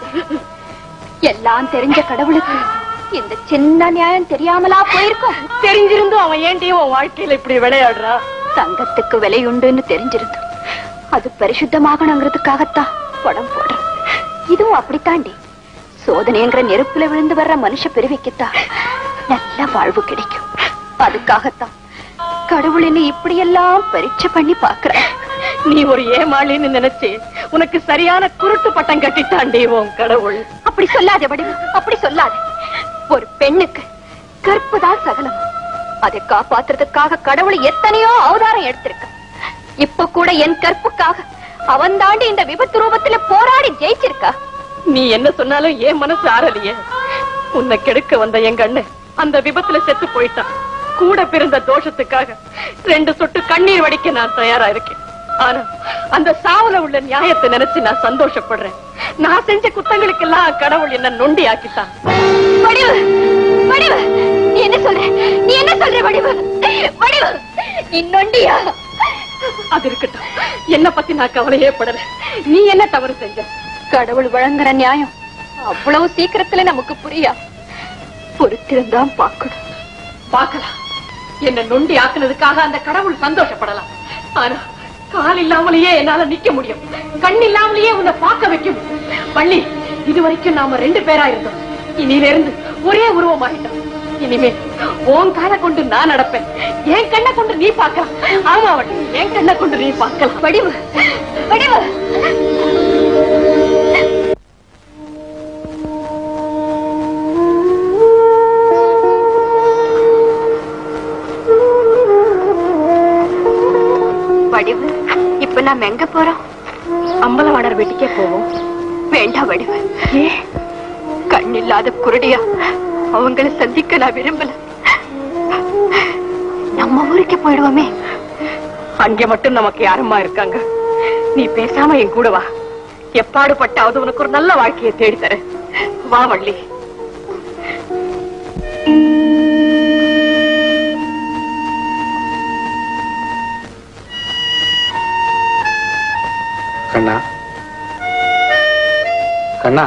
எல்லாம் தெரிஞ்ச கடவுளுக்கு இந்த சின்ன நியாயம் தெரியாமலா போயிருக்கும் தெரிஞ்சிருந்தும் அவன் ஏன்டி உன் வாழ்க்கையில இப்படி விளையாடுறா தங்கத்துக்கு விலை உண்டுன்னு தெரிஞ்சிருந்தோம் அது பரிசுத்தமாகணுங்கிறதுக்காகத்தான் படம் போடுறோம் இதுவும் அப்படித்தாண்டி சோதனைங்கிற நெருப்புல விழுந்து வர்ற மனுஷ பிரிவிக்குத்தான் நல்ல வாழ்வு கிடைக்கும் அதுக்காகத்தான் கடவுள் என்ன இப்படியெல்லாம் பரீட்சை பண்ணி பாக்குறேன் நீ ஒரு ஏமாளின்னு நினைச்சு உனக்கு சரியான குருட்டு பட்டம் கட்டிட்டாண்டி உன் கடவுள் அப்படி சொல்லாத வடிவு அப்படி சொல்லாத ஒரு பெண்ணுக்கு கற்பு தான் சகலம் அதை காப்பாத்துறதுக்காக கடவுள் எத்தனையோ அவதாரம் எடுத்திருக்க இப்ப கூட என் கற்புக்காக அவன் தாண்டி இந்த விபத்து ரூபத்துல போராடி ஜெயிச்சிருக்கா நீ என்ன சொன்னாலும் ஏன் மனசு ஆறலையே உன்னை கெடுக்க வந்த எங்க அண்ணன் அந்த விபத்துல செத்து போயிட்டான் கூட பிறந்த தோஷத்துக்காக ரெண்டு சொட்டு கண்ணீர் வடிக்க நான் தயாரா இருக்கேன் ஆனா அந்த சாவுல உள்ள நியாயத்தை நினைச்சு நான் சந்தோஷப்படுறேன் நான் செஞ்ச குத்தங்களுக்கெல்லாம் கடவுள் என்ன நொண்டி ஆக்கிட்டான் வடிவு வடிவு நீ என்ன சொல்ற நீ என்ன சொல்ற வடிவு வடிவு நீ நொண்டியா அது இருக்கட்டும் என்ன பத்தி நான் கவலையே படல நீ என்ன தவறு செஞ்ச கடவுள் வழங்குற நியாயம் அவ்வளவு சீக்கிரத்துல நமக்கு புரியா பொறுத்திருந்தான் பார்க்கணும் பார்க்கலாம் என்ன நொண்டி ஆக்குனதுக்காக அந்த கடவுள் சந்தோஷப்படலாம் ஆனா கால் இல்லாமலேயே என்னால நிக்க முடியும் கண் இல்லாமலேயே உன்னை பார்க்க வைக்க முடியும் பள்ளி இது வரைக்கும் நாம ரெண்டு பேரா இருந்தோம் இனியில இருந்து ஒரே உருவமாயிட்டோம் இனிமே உன் காலை கொண்டு நான் நடப்பேன் என் கண்ணை கொண்டு நீ பார்க்கலாம் ஆமா வள்ளி என் கண்ணை கொண்டு நீ பார்க்கலாம் வடிவு வடிவு வடிவு இப்ப நாம எங்க போறோம் அம்பலவாணர் வீட்டுக்கே போவோம் வேண்டாம் வடிவு கண் இல்லாத குருடியா அவங்கள சந்திக்க நான் விரும்பல நம்ம ஊருக்கே போயிடுவோமே அங்க மட்டும் நமக்கு யாரும்மா இருக்காங்க நீ பேசாம என் கூட வா எப்பாடுபட்டாவது உனக்கு ஒரு நல்ல வாழ்க்கையை தேடி தரேன் வா வள்ளி கண்ணா கண்ணா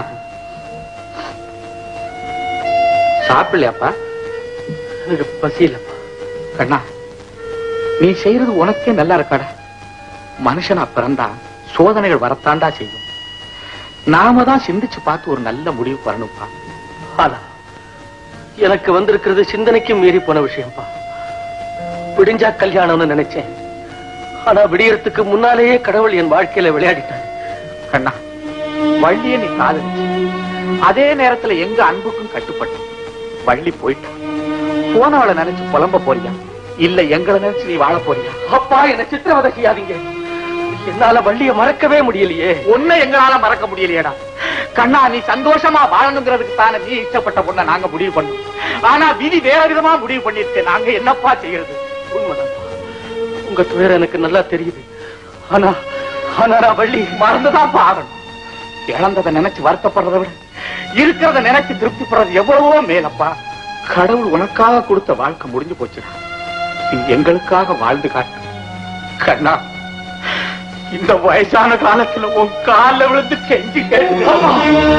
சாப்பிடலையாப்பா எனக்கு பசி இல்லப்பா கண்ணா நீ செய்யறது உனக்கே நல்லா இருக்காடா மனுஷனா பிறந்தா சோதனைகள் வரத்தாண்டா செய்யும் நாம தான் சிந்திச்சு பார்த்து ஒரு நல்ல முடிவு வரணும்ப்பா ஆனா எனக்கு வந்திருக்கிறது சிந்தனைக்கு மீறி போன விஷயம்ப்பா விடிஞ்சா கல்யாணம்னு நினைச்சேன் ஆனா விடியறதுக்கு முன்னாலேயே கடவுள் என் வாழ்க்கையில விளையாடிட்டார் கண்ணா வள்ளிய நீ காதலிச்சு அதே நேரத்துல எங்க அன்புக்கும் கட்டுப்பட்ட வள்ளி போயிட்டா போனவளை நினைச்சு புலம்ப போறியா இல்ல எங்களை நினைச்சு நீ வாழ போறியா அப்பா என்ன சித்திரவதை செய்யாதீங்க என்னால வள்ளிய மறக்கவே முடியலையே ஒன்ன எங்களால மறக்க முடியலையேடா கண்ணா நீ சந்தோஷமா வாழணுங்கிறதுக்கு தானே நீ இஷ்டப்பட்ட பொண்ண நாங்க முடிவு பண்ணோம் ஆனா விதி வேற விதமா முடிவு பண்ணிருக்க நாங்க என்னப்பா செய்யறது உண்மைதான்ப்பா. உங்க துயரம் எனக்கு நல்லா தெரியுது ஆனா ஆனா நான் வள்ளி மறந்துதான் ஆகணும் இழந்ததை நினைச்சு வருத்தப்படுறதை விட இருக்கிறத நினைச்சு திருப்திப்படுறது எவ்வளவோ மேலப்பா கடவுள் உனக்காக கொடுத்த வாழ்க்கை முடிஞ்சு போச்சுடா நீ எங்களுக்காக வாழ்ந்து காட்டு கண்ணா இந்த வயசான காலத்துல உன் கால்ல விழுந்து கெஞ்சி கேட்கிறோம்.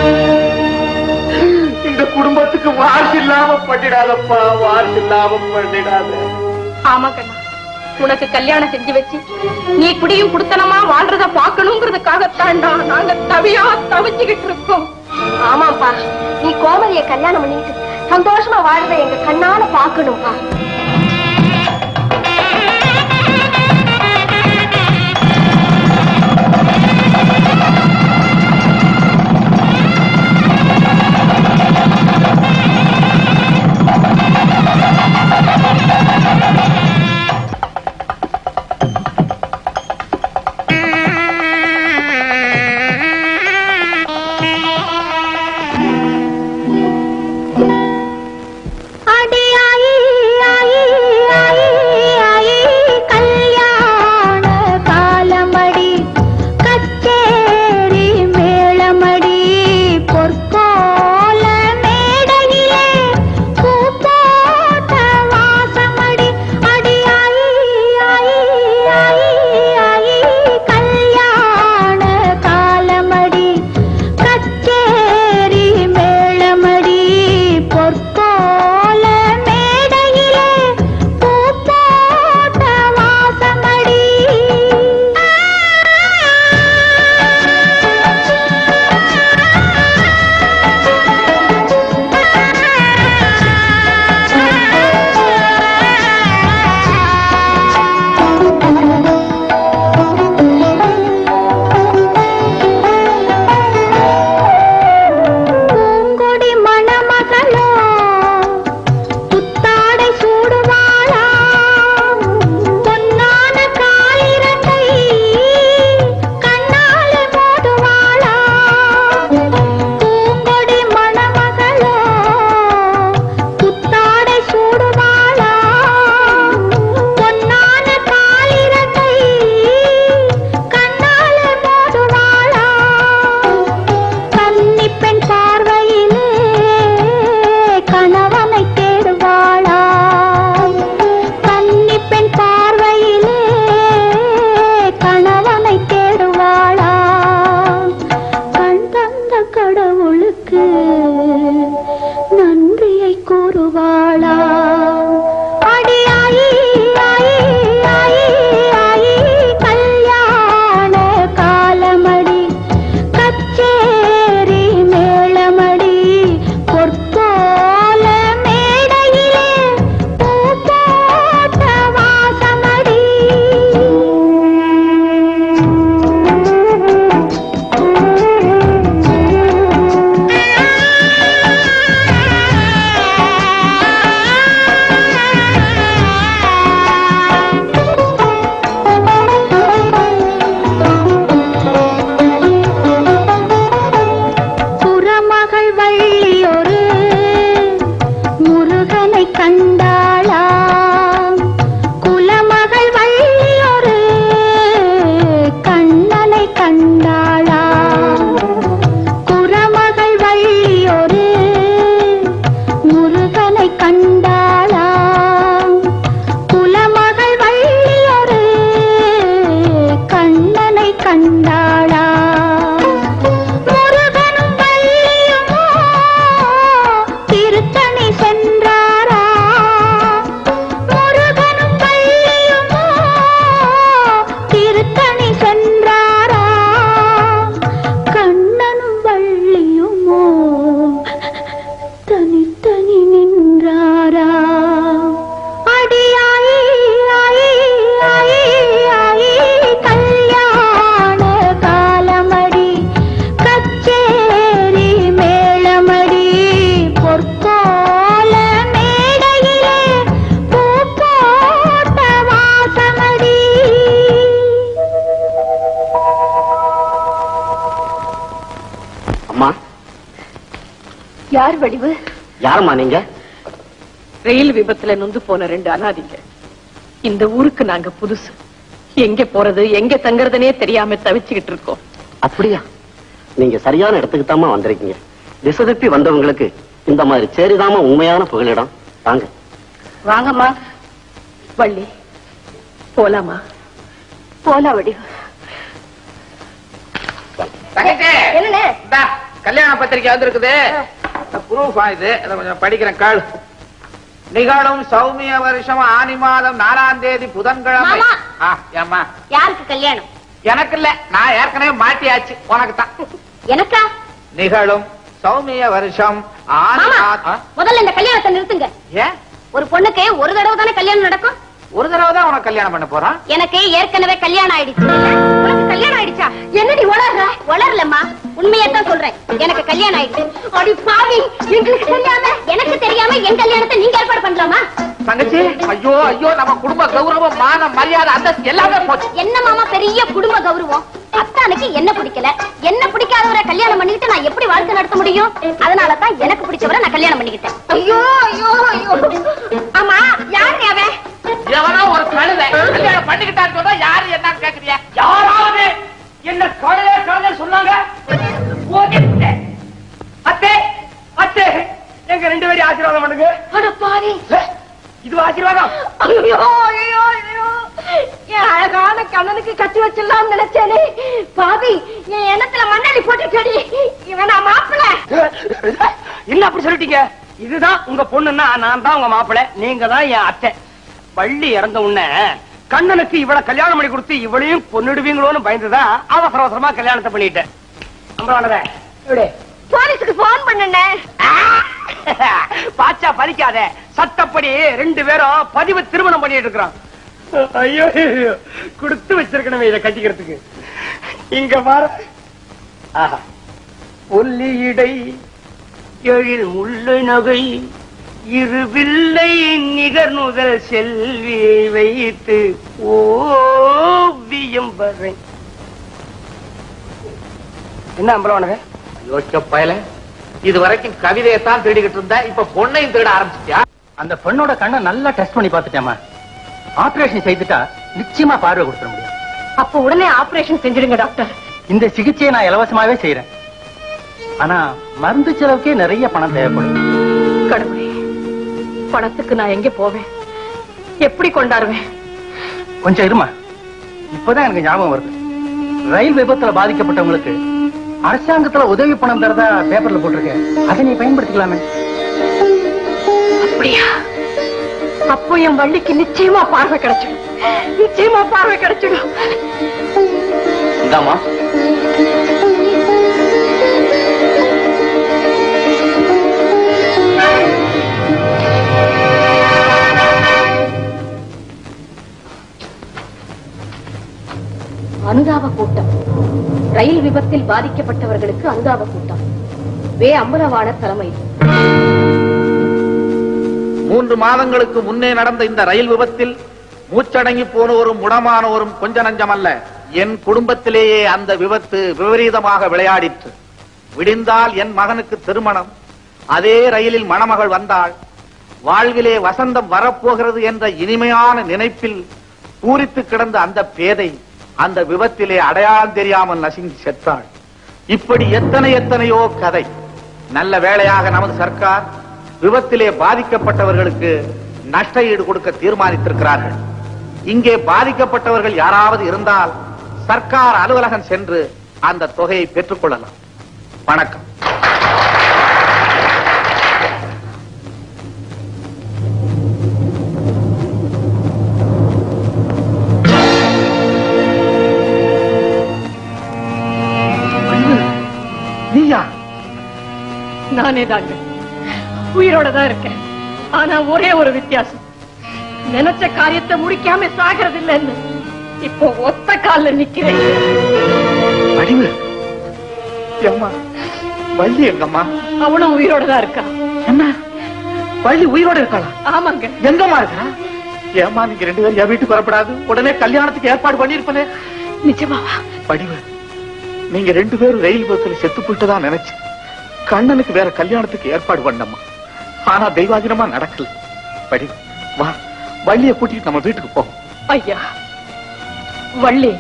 இந்த குடும்பத்துக்கு வாரிசு இல்லாம பண்ணிடாதப்பா வாரிசு இல்லாம பண்ணிடாத ஆமா கண்ணா உனக்கு கல்யாணம் செஞ்சு வச்சு நீ குடியும் குடுத்தனமா வாழ்றத பாக்கணுங்கிறதுக்காகத்தான்டா நாங்க தவியா தவிச்சுக்கிட்டு இருக்கோம் ஆமாப்பா நீ கோமதிய கல்யாணம் பண்ணிட்டு சந்தோஷமா வாழ்றத எங்க கண்ணால பாக்கணும்பா அடி ஆயி ஆயி அம்மா யார் வடிவு யாரம்மா நீங்க ரயில் விபத்துல நொந்து போன ரெண்டு அனாதிங்க இந்த ஊருக்கு நாங்க புதுசு எங்க போறது எங்க தங்குறதுனே தெரியாம தவிச்சுக்கிட்டு இருக்கோம் அப்படியா நீங்க சரியான இடத்துக்கு தாமா வந்திருக்கீங்க திசை தப்பி வந்தவங்களுக்கு இந்த மாதிரி சேரிதாமா உண்மையான புகலிடம் வாங்க வாங்கம்மா வள்ளி போலாமா போலாம் வடிவு தங்கச்சி என்னண்ணே இந்தா, கல்யாண பத்திரிக்கை வந்திருக்குது ப்ரூஃபா இது இதை கொஞ்சம் படிக்கிறேன் கால் நிகழும் சௌமிய வருஷம் ஆனி மாதம் நாலாம் தேதி புதன்கிழமை மாமா. ஆ, ஏம்மா யாருக்கு கல்யாணம் எனக்கு இல்ல நான் ஏற்கனவே மாட்டியாச்சு உனக்கு தான் எனக்கா நிகழும் சௌமிய வருஷம் ஆனி மாமா மாதம் ஆ, முதல்ல இந்த கல்யாணத்தை நிறுத்துங்க ஏன் ஒரு பொண்ணுக்கு ஒரு தடவை தானே கல்யாணம் நடக்கும் ஒரு தடவை தான் உனக்கு கல்யாணம் பண்ண போறான் எனக்கு ஏற்கனவே கல்யாணம் ஆயிடுச்சு உனக்கு கல்யாணம் ஆயிடுச்சா என்னடி வளர்ற வளரலம்மா உண்மையத்தான் சொல்றேன் எனக்கு கல்யாணம் ஆயிடுச்சு அடி பாவி எங்களுக்கு தெரியாம எனக்கு தெரியாம என் கல்யாணத்தை நீங்க ஏற்பாடு பண்ணலாமா தங்கச்சி ஐயோ ஐயோ நம்ம குடும்ப கௌரவம் மானம் மரியாதை அந்தஸ்து எல்லாமே போச்சு என்ன மாமா பெரிய குடும்ப கௌரவம் அத்தானுக்கு என்ன பிடிக்கல என்ன பிடிக்காதவரை கல்யாணம் பண்ணிக்கிட்டு நான் எப்படி வாழ்க்கை நடத்த முடியும் அதனால தான் எனக்கு பிடிச்சவரை நான் கல்யாணம் பண்ணிக்கிட்டேன் ஐயோ ஐயோ ஐயோ ஆமா யாரு அவன் எவனோ ஒரு கழுதை கல்யாணம் பண்ணிக்கிட்டான்னு சொன்னா யாரு என்னன்னு கேக்குறியா யாராவது என்ன கழுதை கழுதை சொன்னாங்க போகிட்டே. அத்தே அத்தே எங்க ரெண்டு பேரும் ஆசீர்வாதம் பண்ணுங்க அட பாவி இது ஆசீர்வாதம் ஐயோ ஐயோ ஐயோ என் அழகான கண்ணனுக்கு கட்டி வச்சிடலாம் நினைச்சேனே பாவி என் எண்ணத்துல மண்ணடி போட்டுட்டடி இவன் நான் மாப்பிள்ள என்ன அப்படி சொல்லிட்டீங்க இதுதான் உங்க பொண்ணுன்னா நான் தான் உங்க மாப்பிள்ளை நீங்க தான் என் அத்தை பள்ளி இறந்த உடனே கண்ணனுக்கு இவளை கல்யாணம் பண்ணி கொடுத்து இவளையும் பொண்ணுடுவீங்களோன்னு பயந்துதான் அவசர அவசரமா கல்யாணத்தை பண்ணிட்டேன் அம்பரானதே இப்படி போலீஸுக்கு போன் பண்ணுனே பாச்சா பலிக்காத சட்டப்படி ரெண்டு பேரும் பதிவு திருமணம் பண்ணிட்டு இருக்கிறோம் ஐயோ ஐயோ, கொடுத்து வச்சிருக்கணுமே இதை கட்டிக்கிறதுக்கு இங்க பாரு ஆஹா ஒல்லியிடை எழில் முள்ளு நகை இரு வில்லை நிகர் முதல் செல்வியை வைத்து ஓவியம் வரை என்ன அம்பலவானக யோசிச்ச பயல இது வரைக்கும் கவிதையத்தான் தேடிக்கிட்டு இருந்த இப்ப பொண்ணையும் தேட ஆரம்பிச்சிட்டியா அந்த பெண்ணோட கண்ணை நல்லா டெஸ்ட் பண்ணி பார்த்துட்டேமா ஆபரேஷன் செய்துட்டா நிச்சயமா பார்வை கொடுத்துட முடியும் அப்ப உடனே ஆபரேஷன் செஞ்சிடுங்க டாக்டர் இந்த சிகிச்சையை நான் இலவசமாவே செய்யறேன் ஆனா மருந்து செலவுக்கே நிறைய பணம் தேவைப்படும் கடவுளே பணத்துக்கு நான் எங்க போவேன் எப்படி கொண்டாடுவேன் கொஞ்சம் இருமா இப்பதான் எனக்கு ஞாபகம் வருது ரயில் விபத்துல பாதிக்கப்பட்டவங்களுக்கு அரசாங்கத்துல உதவி பணம் தரதா பேப்பர்ல போட்டிருக்கேன் அதை நீ பயன்படுத்திக்கலாமே அப்படியா அப்போ என் வள்ளிக்கு நிச்சயமா பார்வை கிடைச்சிடும் நிச்சயமா பார்வை கிடைச்சிடும் இந்தாமா அனுதாப கூட்டம் ரயில் விபத்தில் பாதிக்கப்பட்டவர்களுக்கு அனுதாப கூட்டம் வே அம்பலவாணர் தலைமையில் மூன்று மாதங்களுக்கு முன்னே நடந்த இந்த ரயில் விபத்தில் மூச்சடங்கி போனோரும் முடமானோரும் கொஞ்ச நஞ்சமல்ல என் குடும்பத்திலேயே அந்த விபத்து விபரீதமாக விளையாடிற்று விடிந்தால் என் மகனுக்கு திருமணம் அதே ரயிலில் மணமகள் வந்தாள் வாழ்விலே வசந்தம் வரப்போகிறது என்ற இனிமையான நினைப்பில் பூரித்து கிடந்த அந்த பேதை அந்த விபத்திலே அடையாளம் தெரியாமல் நசுங்கி செத்தாள் இப்படி எத்தனை எத்தனையோ கதை நல்ல வேளையாக நமது சர்க்கார் விபத்திலே பாதிக்கப்பட்டவர்களுக்கு நஷ்ட ஈடு கொடுக்க தீர்மானித்திருக்கிறார்கள் இங்கே பாதிக்கப்பட்டவர்கள் யாராவது இருந்தால் சர்க்கார் அலுவலகம் சென்று அந்த தொகையை பெற்றுக் கொள்ளலாம் வணக்கம் நீயா நானே தாங்க உயிரோட தான் இருக்கேன் ஆனா ஒரே ஒரு வித்தியாசம் நினைச்ச காரியத்தை முடிக்காம சாகிறது இல்லைன்னு இப்போ ஒத்த கால்ல நிக்கிறேன் வடிவு ஏம்மா வள்ளி எங்கம்மா அவளும் உயிரோட தான் இருக்கா என்ன வள்ளி உயிரோட இருக்காளா ஆமாங்க எங்கம்மா இருக்கா ஏம்மா நீங்க ரெண்டு பேரும் என் வீட்டுக்கு வரப்படாது உடனே கல்யாணத்துக்கு ஏற்பாடு பண்ணிருப்பனே நிஜமாவா வடிவு நீங்க ரெண்டு பேரும் ரயில் பஸ்ல செத்து போயிட்டதா நினைச்சு கண்ணனுக்கு வேற கல்யாணத்துக்கு ஏற்பாடு பண்ணம்மா ஆனா தெய்வாதீனமா நடக்கல படி வா வள்ளிய கூட்டிட்டு நம்ம வீட்டுக்கு போ ஐயா வள்ளி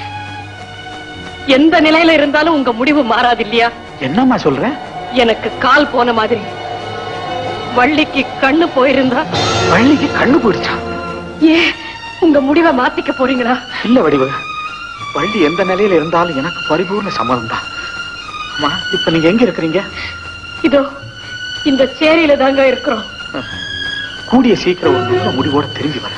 எந்த நிலையில இருந்தாலும் உங்க முடிவு மாறாது இல்லையா என்னம்மா சொல்ற எனக்கு கால் போன மாதிரி வள்ளிக்கு கண்ணு போயிருந்தா வள்ளிக்கு கண்ணு போயிடுச்சா ஏ உங்க முடிவை மாத்திக்க போறீங்களா இல்ல வடிவு வள்ளி எந்த நிலையில இருந்தாலும் எனக்கு பரிபூர்ண சம்மதம் தான் அம்மா இப்ப நீங்க எங்க இருக்கிறீங்க இதோ இந்த சேரியில தாங்க இருக்கிறோம் கூடிய சீக்கிரம் ஒரு நல்ல முடிவோட திரும்பி வர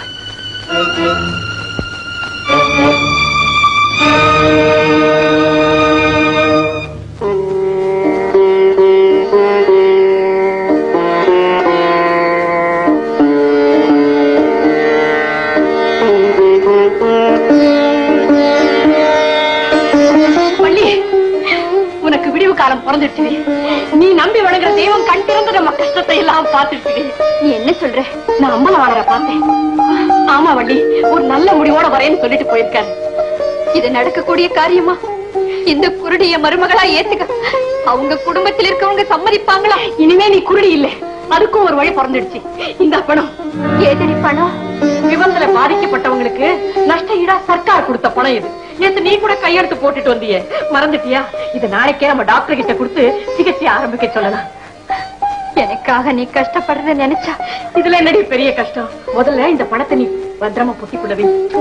வள்ளி உனக்கு விடிவு காலம் பிறந்துடுச்சு நீ நம்பி வணங்குற தெய்வம் கண் திறந்து நம்ம கஷ்டத்தை எல்லாம் பார்த்துட்டு நீ என்ன சொல்ற நான் அம்மல வாழற பார்த்தேன் ஆமா வள்ளி ஒரு நல்ல முடிவோட வரேன்னு சொல்லிட்டு போயிருக்காரு இது நடக்கக்கூடிய காரியமா இந்த குருடிய மருமகளா ஏத்துக்க அவங்க குடும்பத்தில் இருக்கவங்க சம்மதிப்பாங்களா இனிமே நீ குருடி இல்ல அதுக்கும் ஒரு வழி பிறந்துடுச்சு இந்த பணம் ஏதடி பணம் விபத்துல பாதிக்கப்பட்டவங்களுக்கு நஷ்ட ஈடா சர்க்கார் கொடுத்த பணம் இது நேத்து நீ கூட கையெழுத்து போட்டுட்டு வந்தியே மறந்துட்டியா இது நாளைக்கே நம்ம டாக்டர் கிட்ட கொடுத்து சிகிச்சை ஆரம்பிக்க சொல்லலாம் எனக்காக நீ கஷ்டப்படுறத நினைச்சா இதுல என்னடி பெரிய கஷ்டம் முதல்ல இந்த பணத்தை நீ பத்திரமா பொத்திக்குள்ள வை போ.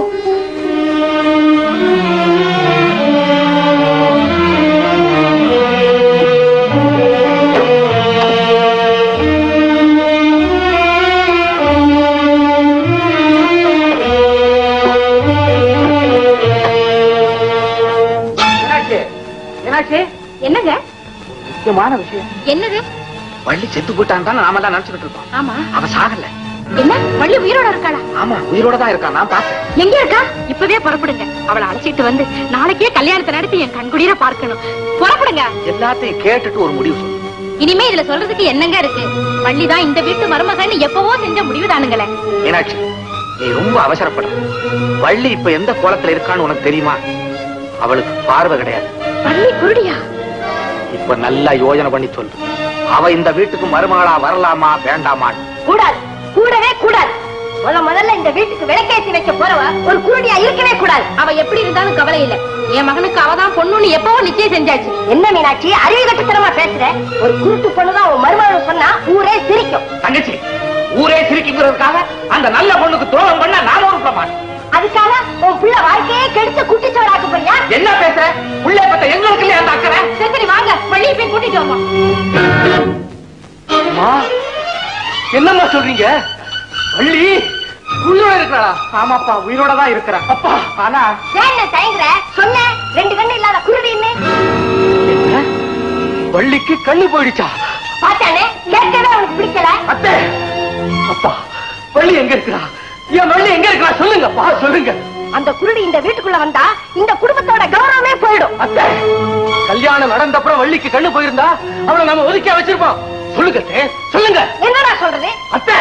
மீனாட்சி மீனாட்சி என்னங்க முக்கியமான விஷயம் என்னது வள்ளி செத்து போயிட்டான் தான் நாம எல்லாம் நினைச்சுக்கிட்டு இருக்கோம் ஆமா அவ சாகல என்ன வள்ளி உயிரோட இருக்காளா ஆமா உயிரோட தான் இருக்கான் நான் பார்த்தேன் எங்க இருக்கா இப்பவே புறப்படுங்க அவளை அழைச்சிட்டு வந்து நாளைக்கே கல்யாணத்தை நடத்தி என் கண்குடியில பார்க்கணும் புறப்படுங்க எல்லாத்தையும் கேட்டுட்டு ஒரு முடிவு சொல்லு இனிமே இதுல சொல்றதுக்கு என்னங்க இருக்கு வள்ளி தான் இந்த வீட்டு மருமகன் எப்பவோ செஞ்ச முடிவு தானுங்களே மீனாட்சி நீ ரொம்ப அவசரப்பட வள்ளி இப்ப எந்த கோலத்துல இருக்கான்னு உனக்கு தெரியுமா அவளுக்கு பார்வை கிடையாது வள்ளி குருடியா இப்ப நல்லா யோசனை பண்ணி சொல்லு அவ இந்த வீட்டுக்கு மருமகளா வரலாமா வேண்டாமா கூடாது கூடவே கூடாது முத முதல்ல இந்த வீட்டுக்கு விளக்கேத்தி வைக்க போறவ ஒரு குருடியா இருக்கவே கூடாது அவ எப்படி இருந்தாலும் கவலை இல்ல என் மகனுக்கு அவதான் பொண்ணுன்னு எப்பவோ நிச்சயம் செஞ்சாச்சு என்ன மீனாட்சி அறிவு கட்டுத்தனமா பேசுற ஒரு குருட்டு பொண்ணுதான் உன் மருமகன் சொன்னா ஊரே சிரிக்கும் தங்கச்சி ஊரே சிரிக்குங்கிறதுக்காக அந்த நல்ல பொண்ணுக்கு துரோகம் பண்ண நானும் ஒரு மாட்டேன் அதுக்காக உன் புள்ள வாழ்க்கையே கெடுத்து குட்டிச்சவராக்க போறியா என்ன பேசுற உள்ளே பத்த எங்களுக்கு இல்லையா அந்த அக்கறை சரி சரி வாங்க வள்ளியை போய் கூட்டிட்டு வாங்க அம்மா என்னம்மா சொல்றீங்க வள்ளி உயிரோட இருக்கிறாளா ஆமாப்பா உயிரோட தான் இருக்கிறான் அப்பா ஆனா ஏன் தயங்குற சொன்ன ரெண்டு கண்ணு இல்லாத குருடின்னு என்ன வள்ளிக்கு கண்ணு போயிடுச்சா பார்த்தானே கேட்கவே உனக்கு பிடிக்கல அத்தை அப்பா வள்ளி எங்க இருக்கிறா என் வள்ளி எங்க இருக்கிறா சொல்லுங்கப்பா சொல்லுங்க அந்த குருடி இந்த வீட்டுக்குள்ள வந்தா இந்த குடும்பத்தோட கௌரவமே போயிடும் அத்தை கல்யாணம் நடந்த அப்புறம் வள்ளிக்கு கண்ணு போயிருந்தா அவளை நம்ம ஒதுக்கியா வச்சிருப்போம் சொல்லுங்க அத்தை, சொல்லுங்க என்னடா சொல்றது அத்தை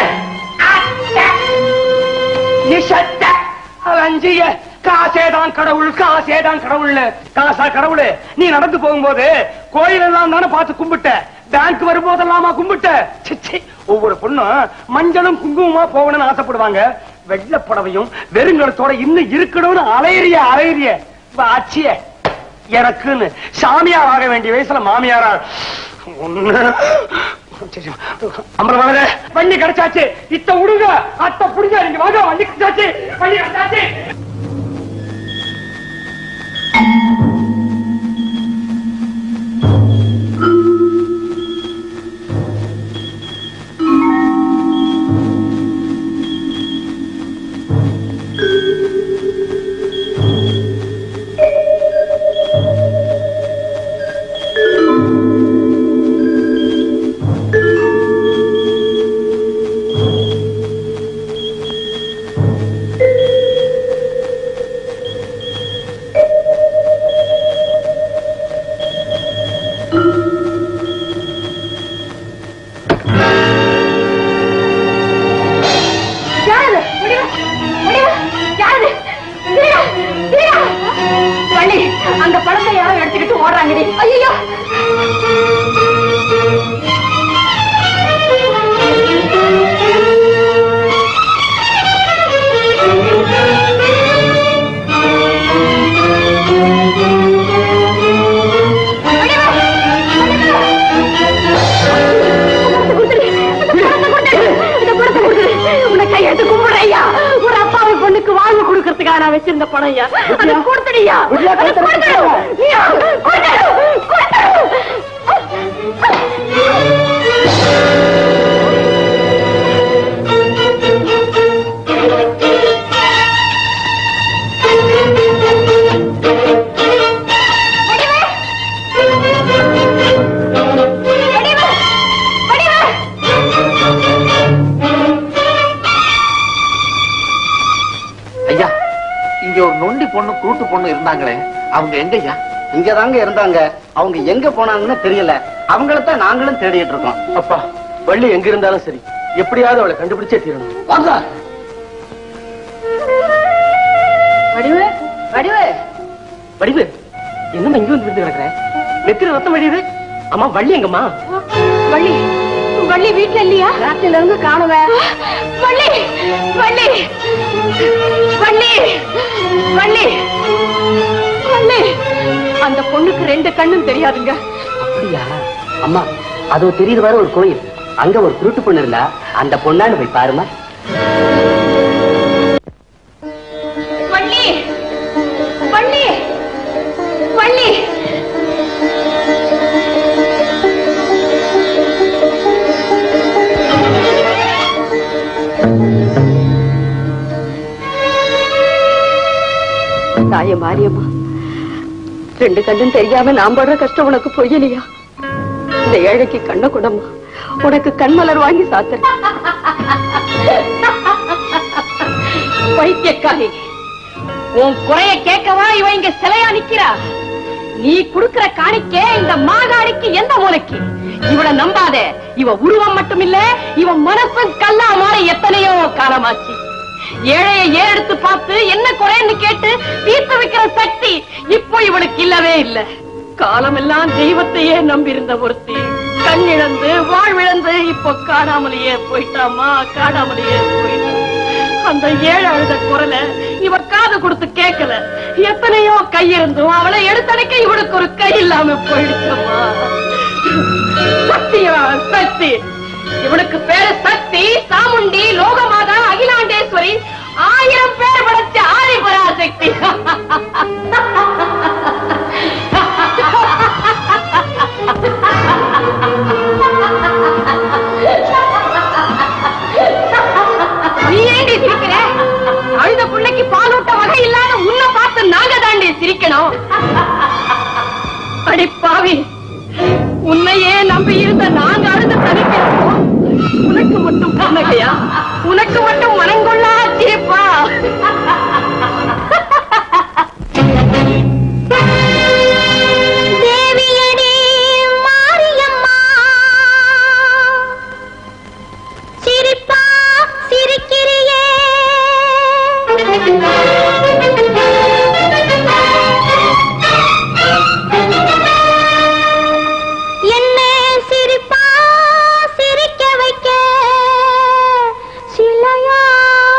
நீ சட்ட அலஞ்சிய காசேதான் கடவுள் காசேதான் கடவுள் காசா கடவுள் நீ நடந்து போகும்போது கோயில் எல்லாம் தானே பார்த்து கும்பிட்ட பேங்க் வரும்போதெல்லாமா கும்பிட்ட சி, சி. ஒவ்வொரு பொண்ணும் மஞ்சளும் குங்குமமா போகணும்னு ஆசைப்படுவாங்க வெள்ளை புடவையும் வெறுங்கலத்தோட இன்னும் இருக்கணும்னு அலையறிய அலையறிய ஆச்சிய எனக்குன்னு சாமியார் ஆக வேண்டிய வயசுல மாமியாரா ஒண்ணு அம்பலவாளரே வண்டி கிடைச்சாச்சு இத்த உடுங்க அத்த புடிங்க நீங்க வாங்க வண்டி கிடைச்சாச்சு வண்டி கிடைச்சாச்சு நான் வச்சிருந்த பணம் ஐயா அதை விட்லா? கொடுத்துடியா விட்லா, அதை கைத்தறி கொடுத்துடு. கொடுத்துடு. ஐயா, கொடுத்துடு, ஐயா இங்க ஒரு நொண்டி பொண்ணு கூட்டு பொண்ணு இருந்தாங்களே அவங்க எங்கய்யா இங்கதாங்க இருந்தாங்க அவங்க எங்க போனாங்கன்னு தெரியல அவங்களத்தான் நாங்களும் தேடிட்டு இருக்கோம் அப்பா வள்ளி எங்க இருந்தாலும் சரி எப்படியாவது அவளை கண்டுபிடிச்சே தீரணும் வாங்க வடிவு வடிவு வடிவு என்னம்மா இங்க வந்து விருந்து கிடக்குற நெத்திர ரத்தம் வடியுது அம்மா வள்ளி எங்கம்மா வள்ளி வள்ளி வீட்டுல இல்லையா ராத்திரில இருந்து காணுவே வள்ளி வள்ளி வள்ளி வள்ளி வள்ளி அந்த பொண்ணுக்கு ரெண்டு கண்ணும் தெரியாதுங்க அப்படியா அம்மா அதோ தெரியுது வர ஒரு கோயில் அங்க ஒரு குருட்டு பொண்ணு இருந்தா அந்த பொண்ணான்னு போய் பாருமா வள்ளி வள்ளி வள்ளி தாய மாரியம்மா ரெண்டு கண்ணும் தெரியாம நான் படுற கஷ்டம் உனக்கு பொய்யலையா இந்த ஏழைக்கு கண்ண குடம்மா உனக்கு கண்மலர் வாங்கி சாத்துறேன் பைத்தியக்காரி உன் குறைய கேட்கவா இவ இங்க சிலையா நிக்கிறா நீ குடுக்கிற காணிக்கே இந்த மாகாணிக்கு எந்த மூலைக்கு இவளை நம்பாத இவ உருவம் மட்டும் இல்ல இவ மனசும் கல்லா மாற எத்தனையோ காலமாச்சு ஏழைய ஏறெடுத்து பார்த்து என்ன குறைன்னு கேட்டு தீர்த்து வைக்கிற சக்தி இப்போ இவளுக்கு இல்லவே இல்ல காலமெல்லாம் தெய்வத்தையே நம்பியிருந்த ஒருத்தி கண் இழந்து வாழ்விழந்து இப்போ காணாமலேயே போயிட்டாமா காணாமலேயே போயிட்டா அந்த ஏழை அழுத குரல இவ காது கொடுத்து கேட்கல எத்தனையோ கை இருந்தும் அவளை எடுத்தடைக்க இவளுக்கு ஒரு கை இல்லாம போயிடுச்சம்மா சக்தியா சக்தி இவளுக்கு பேரு சக்தி சாமுண்டி லோகமாதா அகிலாண்டேஸ்வரி ஆயிரம் பேர் படைச்ச ஆதிபராசக்தி நீ ஏண்டி சிரிக்கிற அழுத பிள்ளைக்கு பாலூட்ட வகை இல்லாத உன்னை பார்த்து நாங்க தாண்டி சிரிக்கணும் அடி பாவி உன்னையே நம்பி இருந்த நாங்க அழுது தனிக்கிறோம் உனக்கு மட்டும் புன்னகையா உனக்கு மட்டும் மனங்கொள்ளா சிரிப்பா தேவியடி மாரியம்மா சிரிப்பா சிரிக்கிறியே என்ன சிரிப்பா சிரிக்க வைக்க சிலையா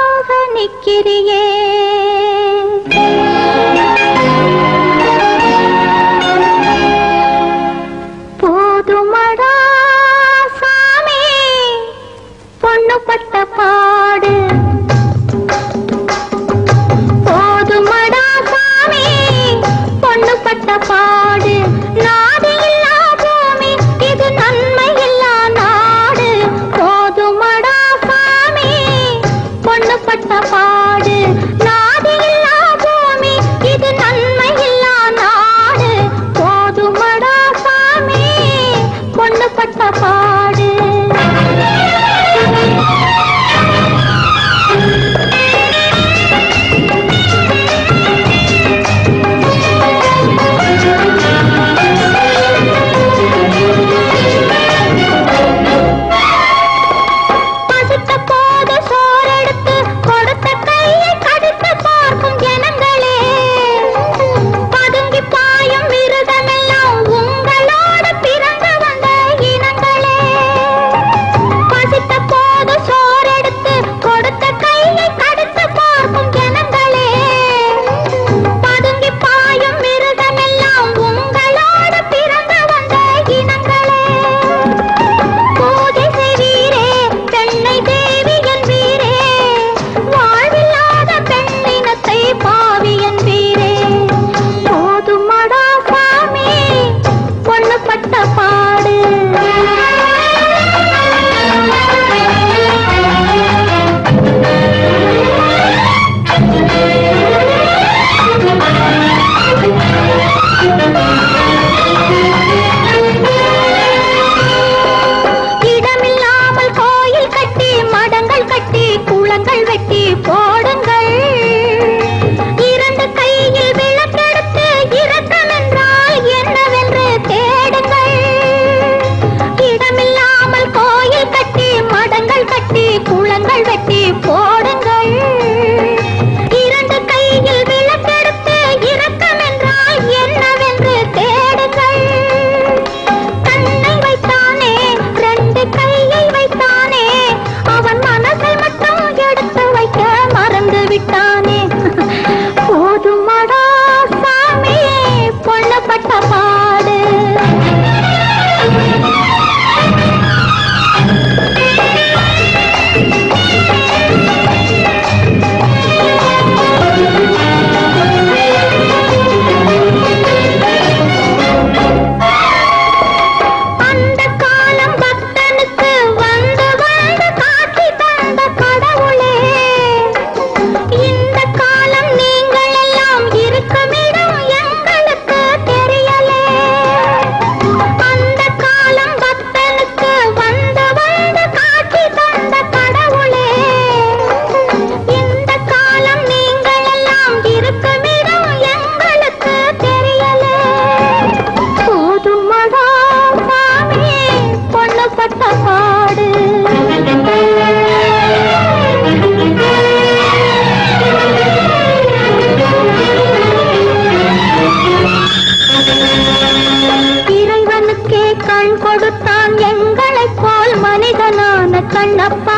கொடுத்தான் எங்களைப் போல் மனிதனான கண்ணப்பா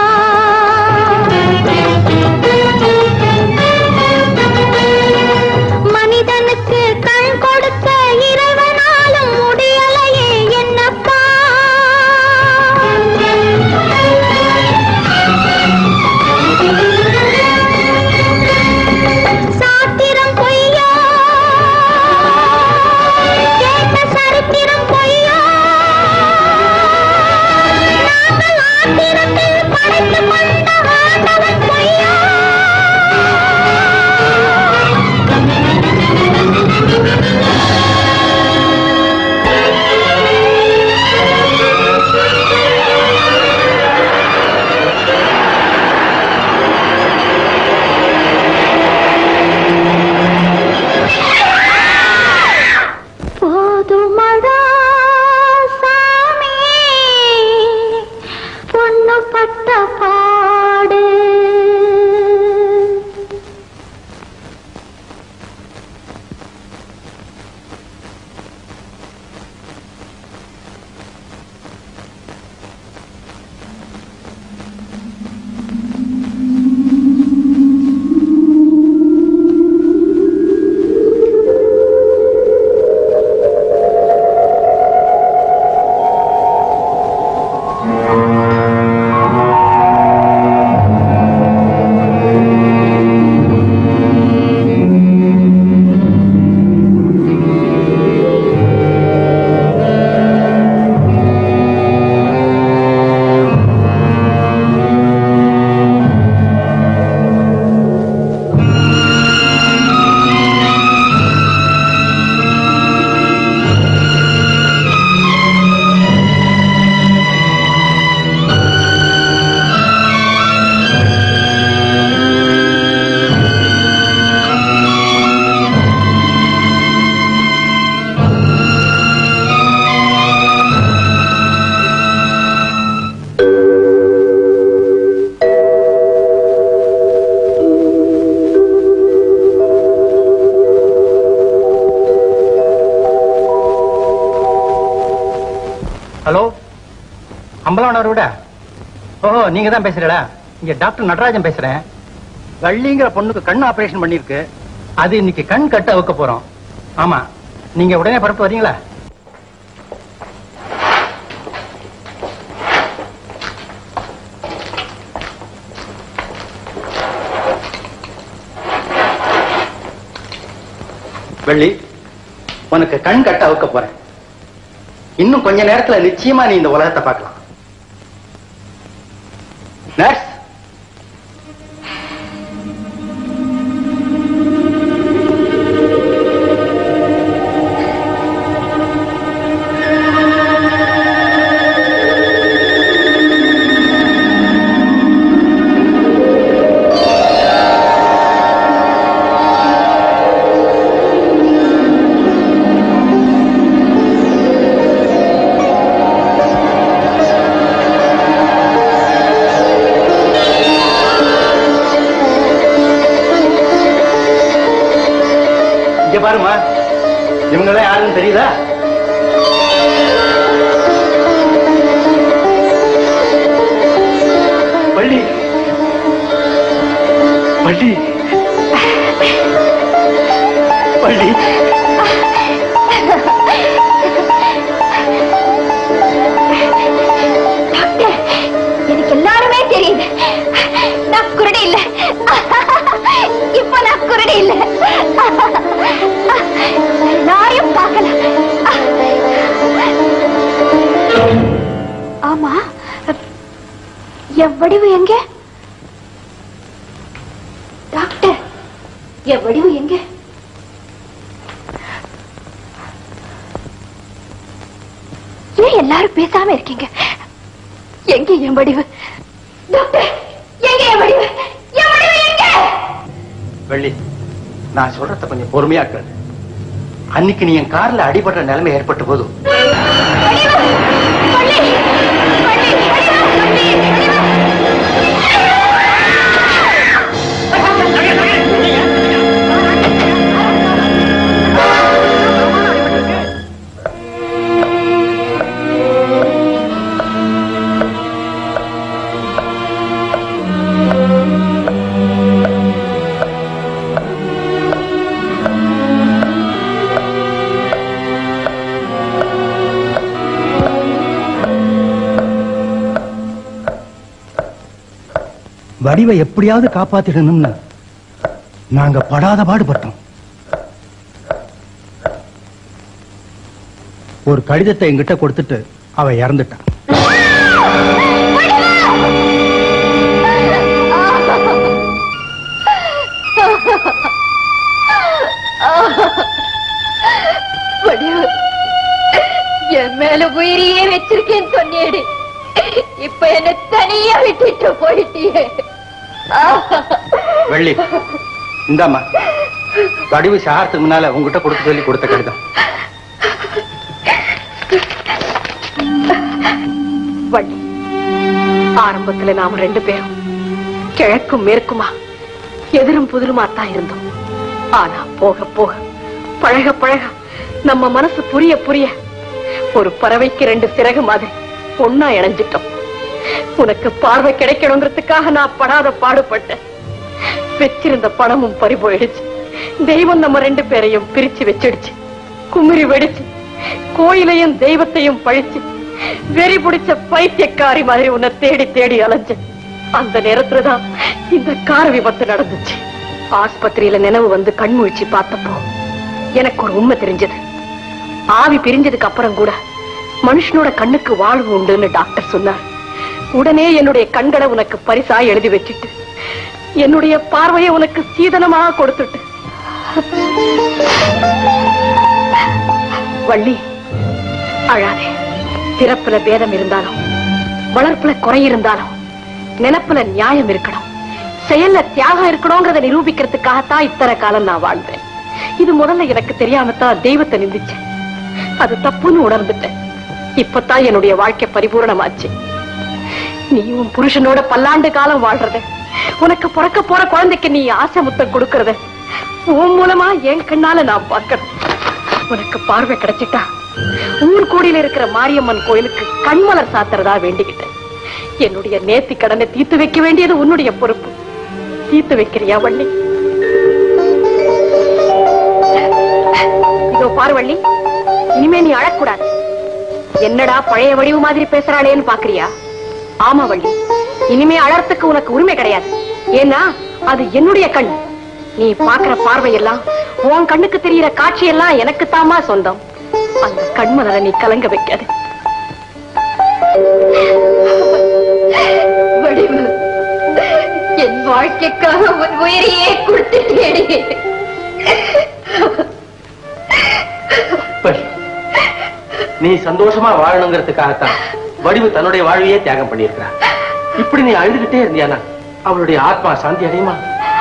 மனிதனுக்கு கண் கொடுக்க இறைவனாலும் முடியலையே என்னப்பா சாத்திரம் பொய்யா கேட்ட சரித்திரம் பொய்யா நாங்கள் ஆத்திரத்தில் படைத்துக் கொண்ட ஆண்டவன் பொய்யா போதுமடா சாமி பொண்ணு பட்ட பாடு ஹலோ அம்பலவனவர் விட ஓஹோ நீங்க தான் பேசுறீங்களா இங்க டாக்டர் நடராஜன் பேசுறேன் வள்ளிங்கிற பொண்ணுக்கு கண் ஆபரேஷன் பண்ணிருக்கு அது இன்னைக்கு கண் கட்ட வைக்க போறோம் ஆமா நீங்க உடனே பரப்பு வரீங்களா வெள்ளி உனக்கு கண் கட்ட வைக்க போறேன் இன்னும் கொஞ்ச நேரத்துல நிச்சயமா நீ இந்த உலகத்தை பார்க்கலாம் நர்ஸ் இங்க பாருமா இவங்கெல்லாம் யாருன்னு தெரியுதா பள்ளி பள்ளி பள்ளி டாக்டர் எனக்கு எல்லாருமே தெரியுது நான் குருடி இல்ல இப்ப நான் குருடி இல்ல எல்லாரையும் பார்க்கலாம் ஆமா என் வடிவு எங்க டாக்டர் என் வடிவு எங்க ஏன் எல்லாரும் பேசாம இருக்கீங்க எங்க என் வடிவு டாக்டர் எங்க என் வடிவு என் வடிவு எங்க வெள்ளி நான் சொல்றத கொஞ்சம் பொறுமையா கேளு அன்னைக்கு நீ என் கார்ல அடிபடுற நிலைமை ஏற்பட்ட போதும் வடிவை எப்படியாவது காப்பாத்திடணும்னு நாங்க படாத பாடுபட்டோம் ஒரு கடிதத்தை என்கிட்ட கொடுத்துட்டு அவ இறந்துட்டான் வடிவு என் மேல உயிரியே வச்சிருக்கேன்னு சொன்னியடி இப்ப என்ன தனியா விட்டுட்டு போயிட்டியே வெள்ளி இந்தாம்மா வடிவு சாரத்துக்கு முன்னால உங்ககிட்ட கொடுக்க சொல்லி கொடுத்த கடிதம் வள்ளி ஆரம்பத்துல நாம ரெண்டு பேரும் கிழக்கும் மேற்குமா எதிரும் புதிருமா தான் இருந்தோம் ஆனா போக போக பழக பழக நம்ம மனசு புரிய புரிய ஒரு பறவைக்கு ரெண்டு சிறகு மாதிரி ஒன்னா இணைஞ்சிட்டோம் உனக்கு பார்வை கிடைக்கணுங்கிறதுக்காக நான் படாத பாடுபட்டேன் வச்சிருந்த பணமும் பறி போயிடுச்சு தெய்வம் நம்ம ரெண்டு பேரையும் பிரிச்சு வச்சிடுச்சு குமிரி வெடிச்சு கோயிலையும் தெய்வத்தையும் பழிச்சு வெறி பிடிச்ச பைத்தியக்காரி மாதிரி உன்னை தேடி தேடி அலைஞ்சேன் அந்த நேரத்துலதான் இந்த கார விபத்து நடந்துச்சு ஆஸ்பத்திரியில நினைவு வந்து கண் முழிச்சு பார்த்தப்போ எனக்கு ஒரு உண்மை தெரிஞ்சது ஆவி பிரிஞ்சதுக்கு அப்புறம் கூட மனுஷனோட கண்ணுக்கு வாழ்வு உண்டுன்னு டாக்டர் சொன்னார் உடனே என்னுடைய கண்களை உனக்கு பரிசா எழுதி வச்சுட்டு என்னுடைய பார்வையை உனக்கு சீதனமாக கொடுத்துட்டு வள்ளி அழாதே பிறப்புல பேதம் இருந்தாலும் வளர்ப்புல குறை இருந்தாலும் நினப்புல நியாயம் இருக்கணும் செயல்ல தியாகம் இருக்கணுங்கிறத நிரூபிக்கிறதுக்காகத்தான் இத்தனை காலம் நான் வாழ்ந்தேன் இது முதல்ல எனக்கு தெரியாமத்தான் தெய்வத்தை நிந்திச்சேன் அது தப்புன்னு உணர்ந்துட்டேன் இப்பதான் என்னுடைய வாழ்க்கை பரிபூரணமாச்சு நீ உன் புருஷனோட பல்லாண்டு காலம் வாழ்றத உனக்கு பிறக்க போற குழந்தைக்கு நீ ஆசை முத்தம் கொடுக்கறத உன் மூலமா என் கண்ணால நான் பார்க்கறேன் உனக்கு பார்வை கிடைச்சிட்டா ஊர் கோடியில இருக்கிற மாரியம்மன் கோயிலுக்கு கண்மலர் சாத்துறதா வேண்டிக்கிட்டேன் என்னுடைய நேர்த்தி கடனை தீர்த்து வைக்க வேண்டியது உன்னுடைய பொறுப்பு தீர்த்து வைக்கிறியா வள்ளி இதோ பாரு வள்ளி இனிமே நீ அழக்கூடாது என்னடா பழைய வடிவு மாதிரி பேசுறாளேன்னு பாக்குறியா ஆமா வள்ளி இனிமே அழறதுக்கு உனக்கு உரிமை கிடையாது ஏன்னா அது என்னுடைய கண் நீ பாக்குற பார்வையெல்லாம் உன் கண்ணுக்கு தெரியற காட்சியெல்லாம் எனக்கு தாமா சொந்தம் அந்த கண்மலரை நீ கலங்க வைக்காது வடிவு என் வாழ்க்கைக்காக உன் உயிரையே கொடுத்துட்டேடி வள்ளி, நீ சந்தோஷமா வாழணுங்கிறதுக்காகத்தான் வடிவு தன்னுடைய வாழ்வையே தியாகம் பண்ணியிருக்கிறா இப்படி நீ அழுதுகிட்டே இருந்தியானா அவளுடைய ஆத்மா சாந்தி அடையுமா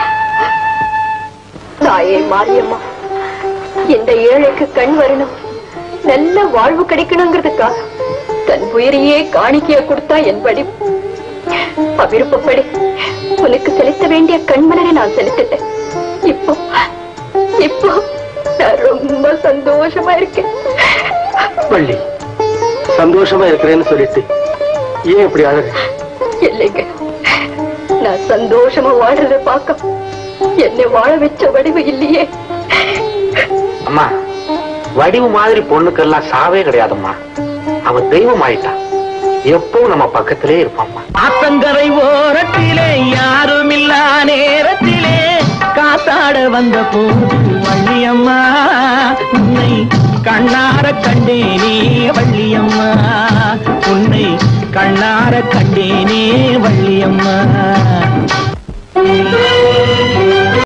தாயே மாரியம்மா இந்த ஏழைக்கு கண் வரணும் நல்ல வாழ்வு கிடைக்கணுங்கிறதுக்காக தன் உயிரையே காணிக்கைய கொடுத்தா என் வடிவு அவிருப்பப்படி உனக்கு செலுத்த வேண்டிய கண்மலரை நான் செலுத்திட்டேன் இப்போ இப்போ நான் ரொம்ப சந்தோஷமா இருக்கேன் வள்ளி சந்தோஷமா இருக்கிறேன்னு சொல்லிட்டு ஏன் இப்படி அழகு இல்லைங்க நான் சந்தோஷமா வாழ்றத பார்க்க என்னை வாழ வச்ச வடிவு இல்லையே அம்மா வடிவு மாதிரி பொண்ணுக்கெல்லாம் சாவே கிடையாதும்மா அவன் தெய்வம் ஆயிட்டான் எப்பவும் நம்ம பக்கத்திலே இருப்பாம்மா ஆத்தங்கரை ஓரத்திலே யாருமில்லா நேரத்திலே காத்தாட வந்த போது வள்ளியம்மா உன்னை கண்ணார கண்டேனே வள்ளியம்மா உன்னை கண்ணார கண்டேனே வள்ளியம்மா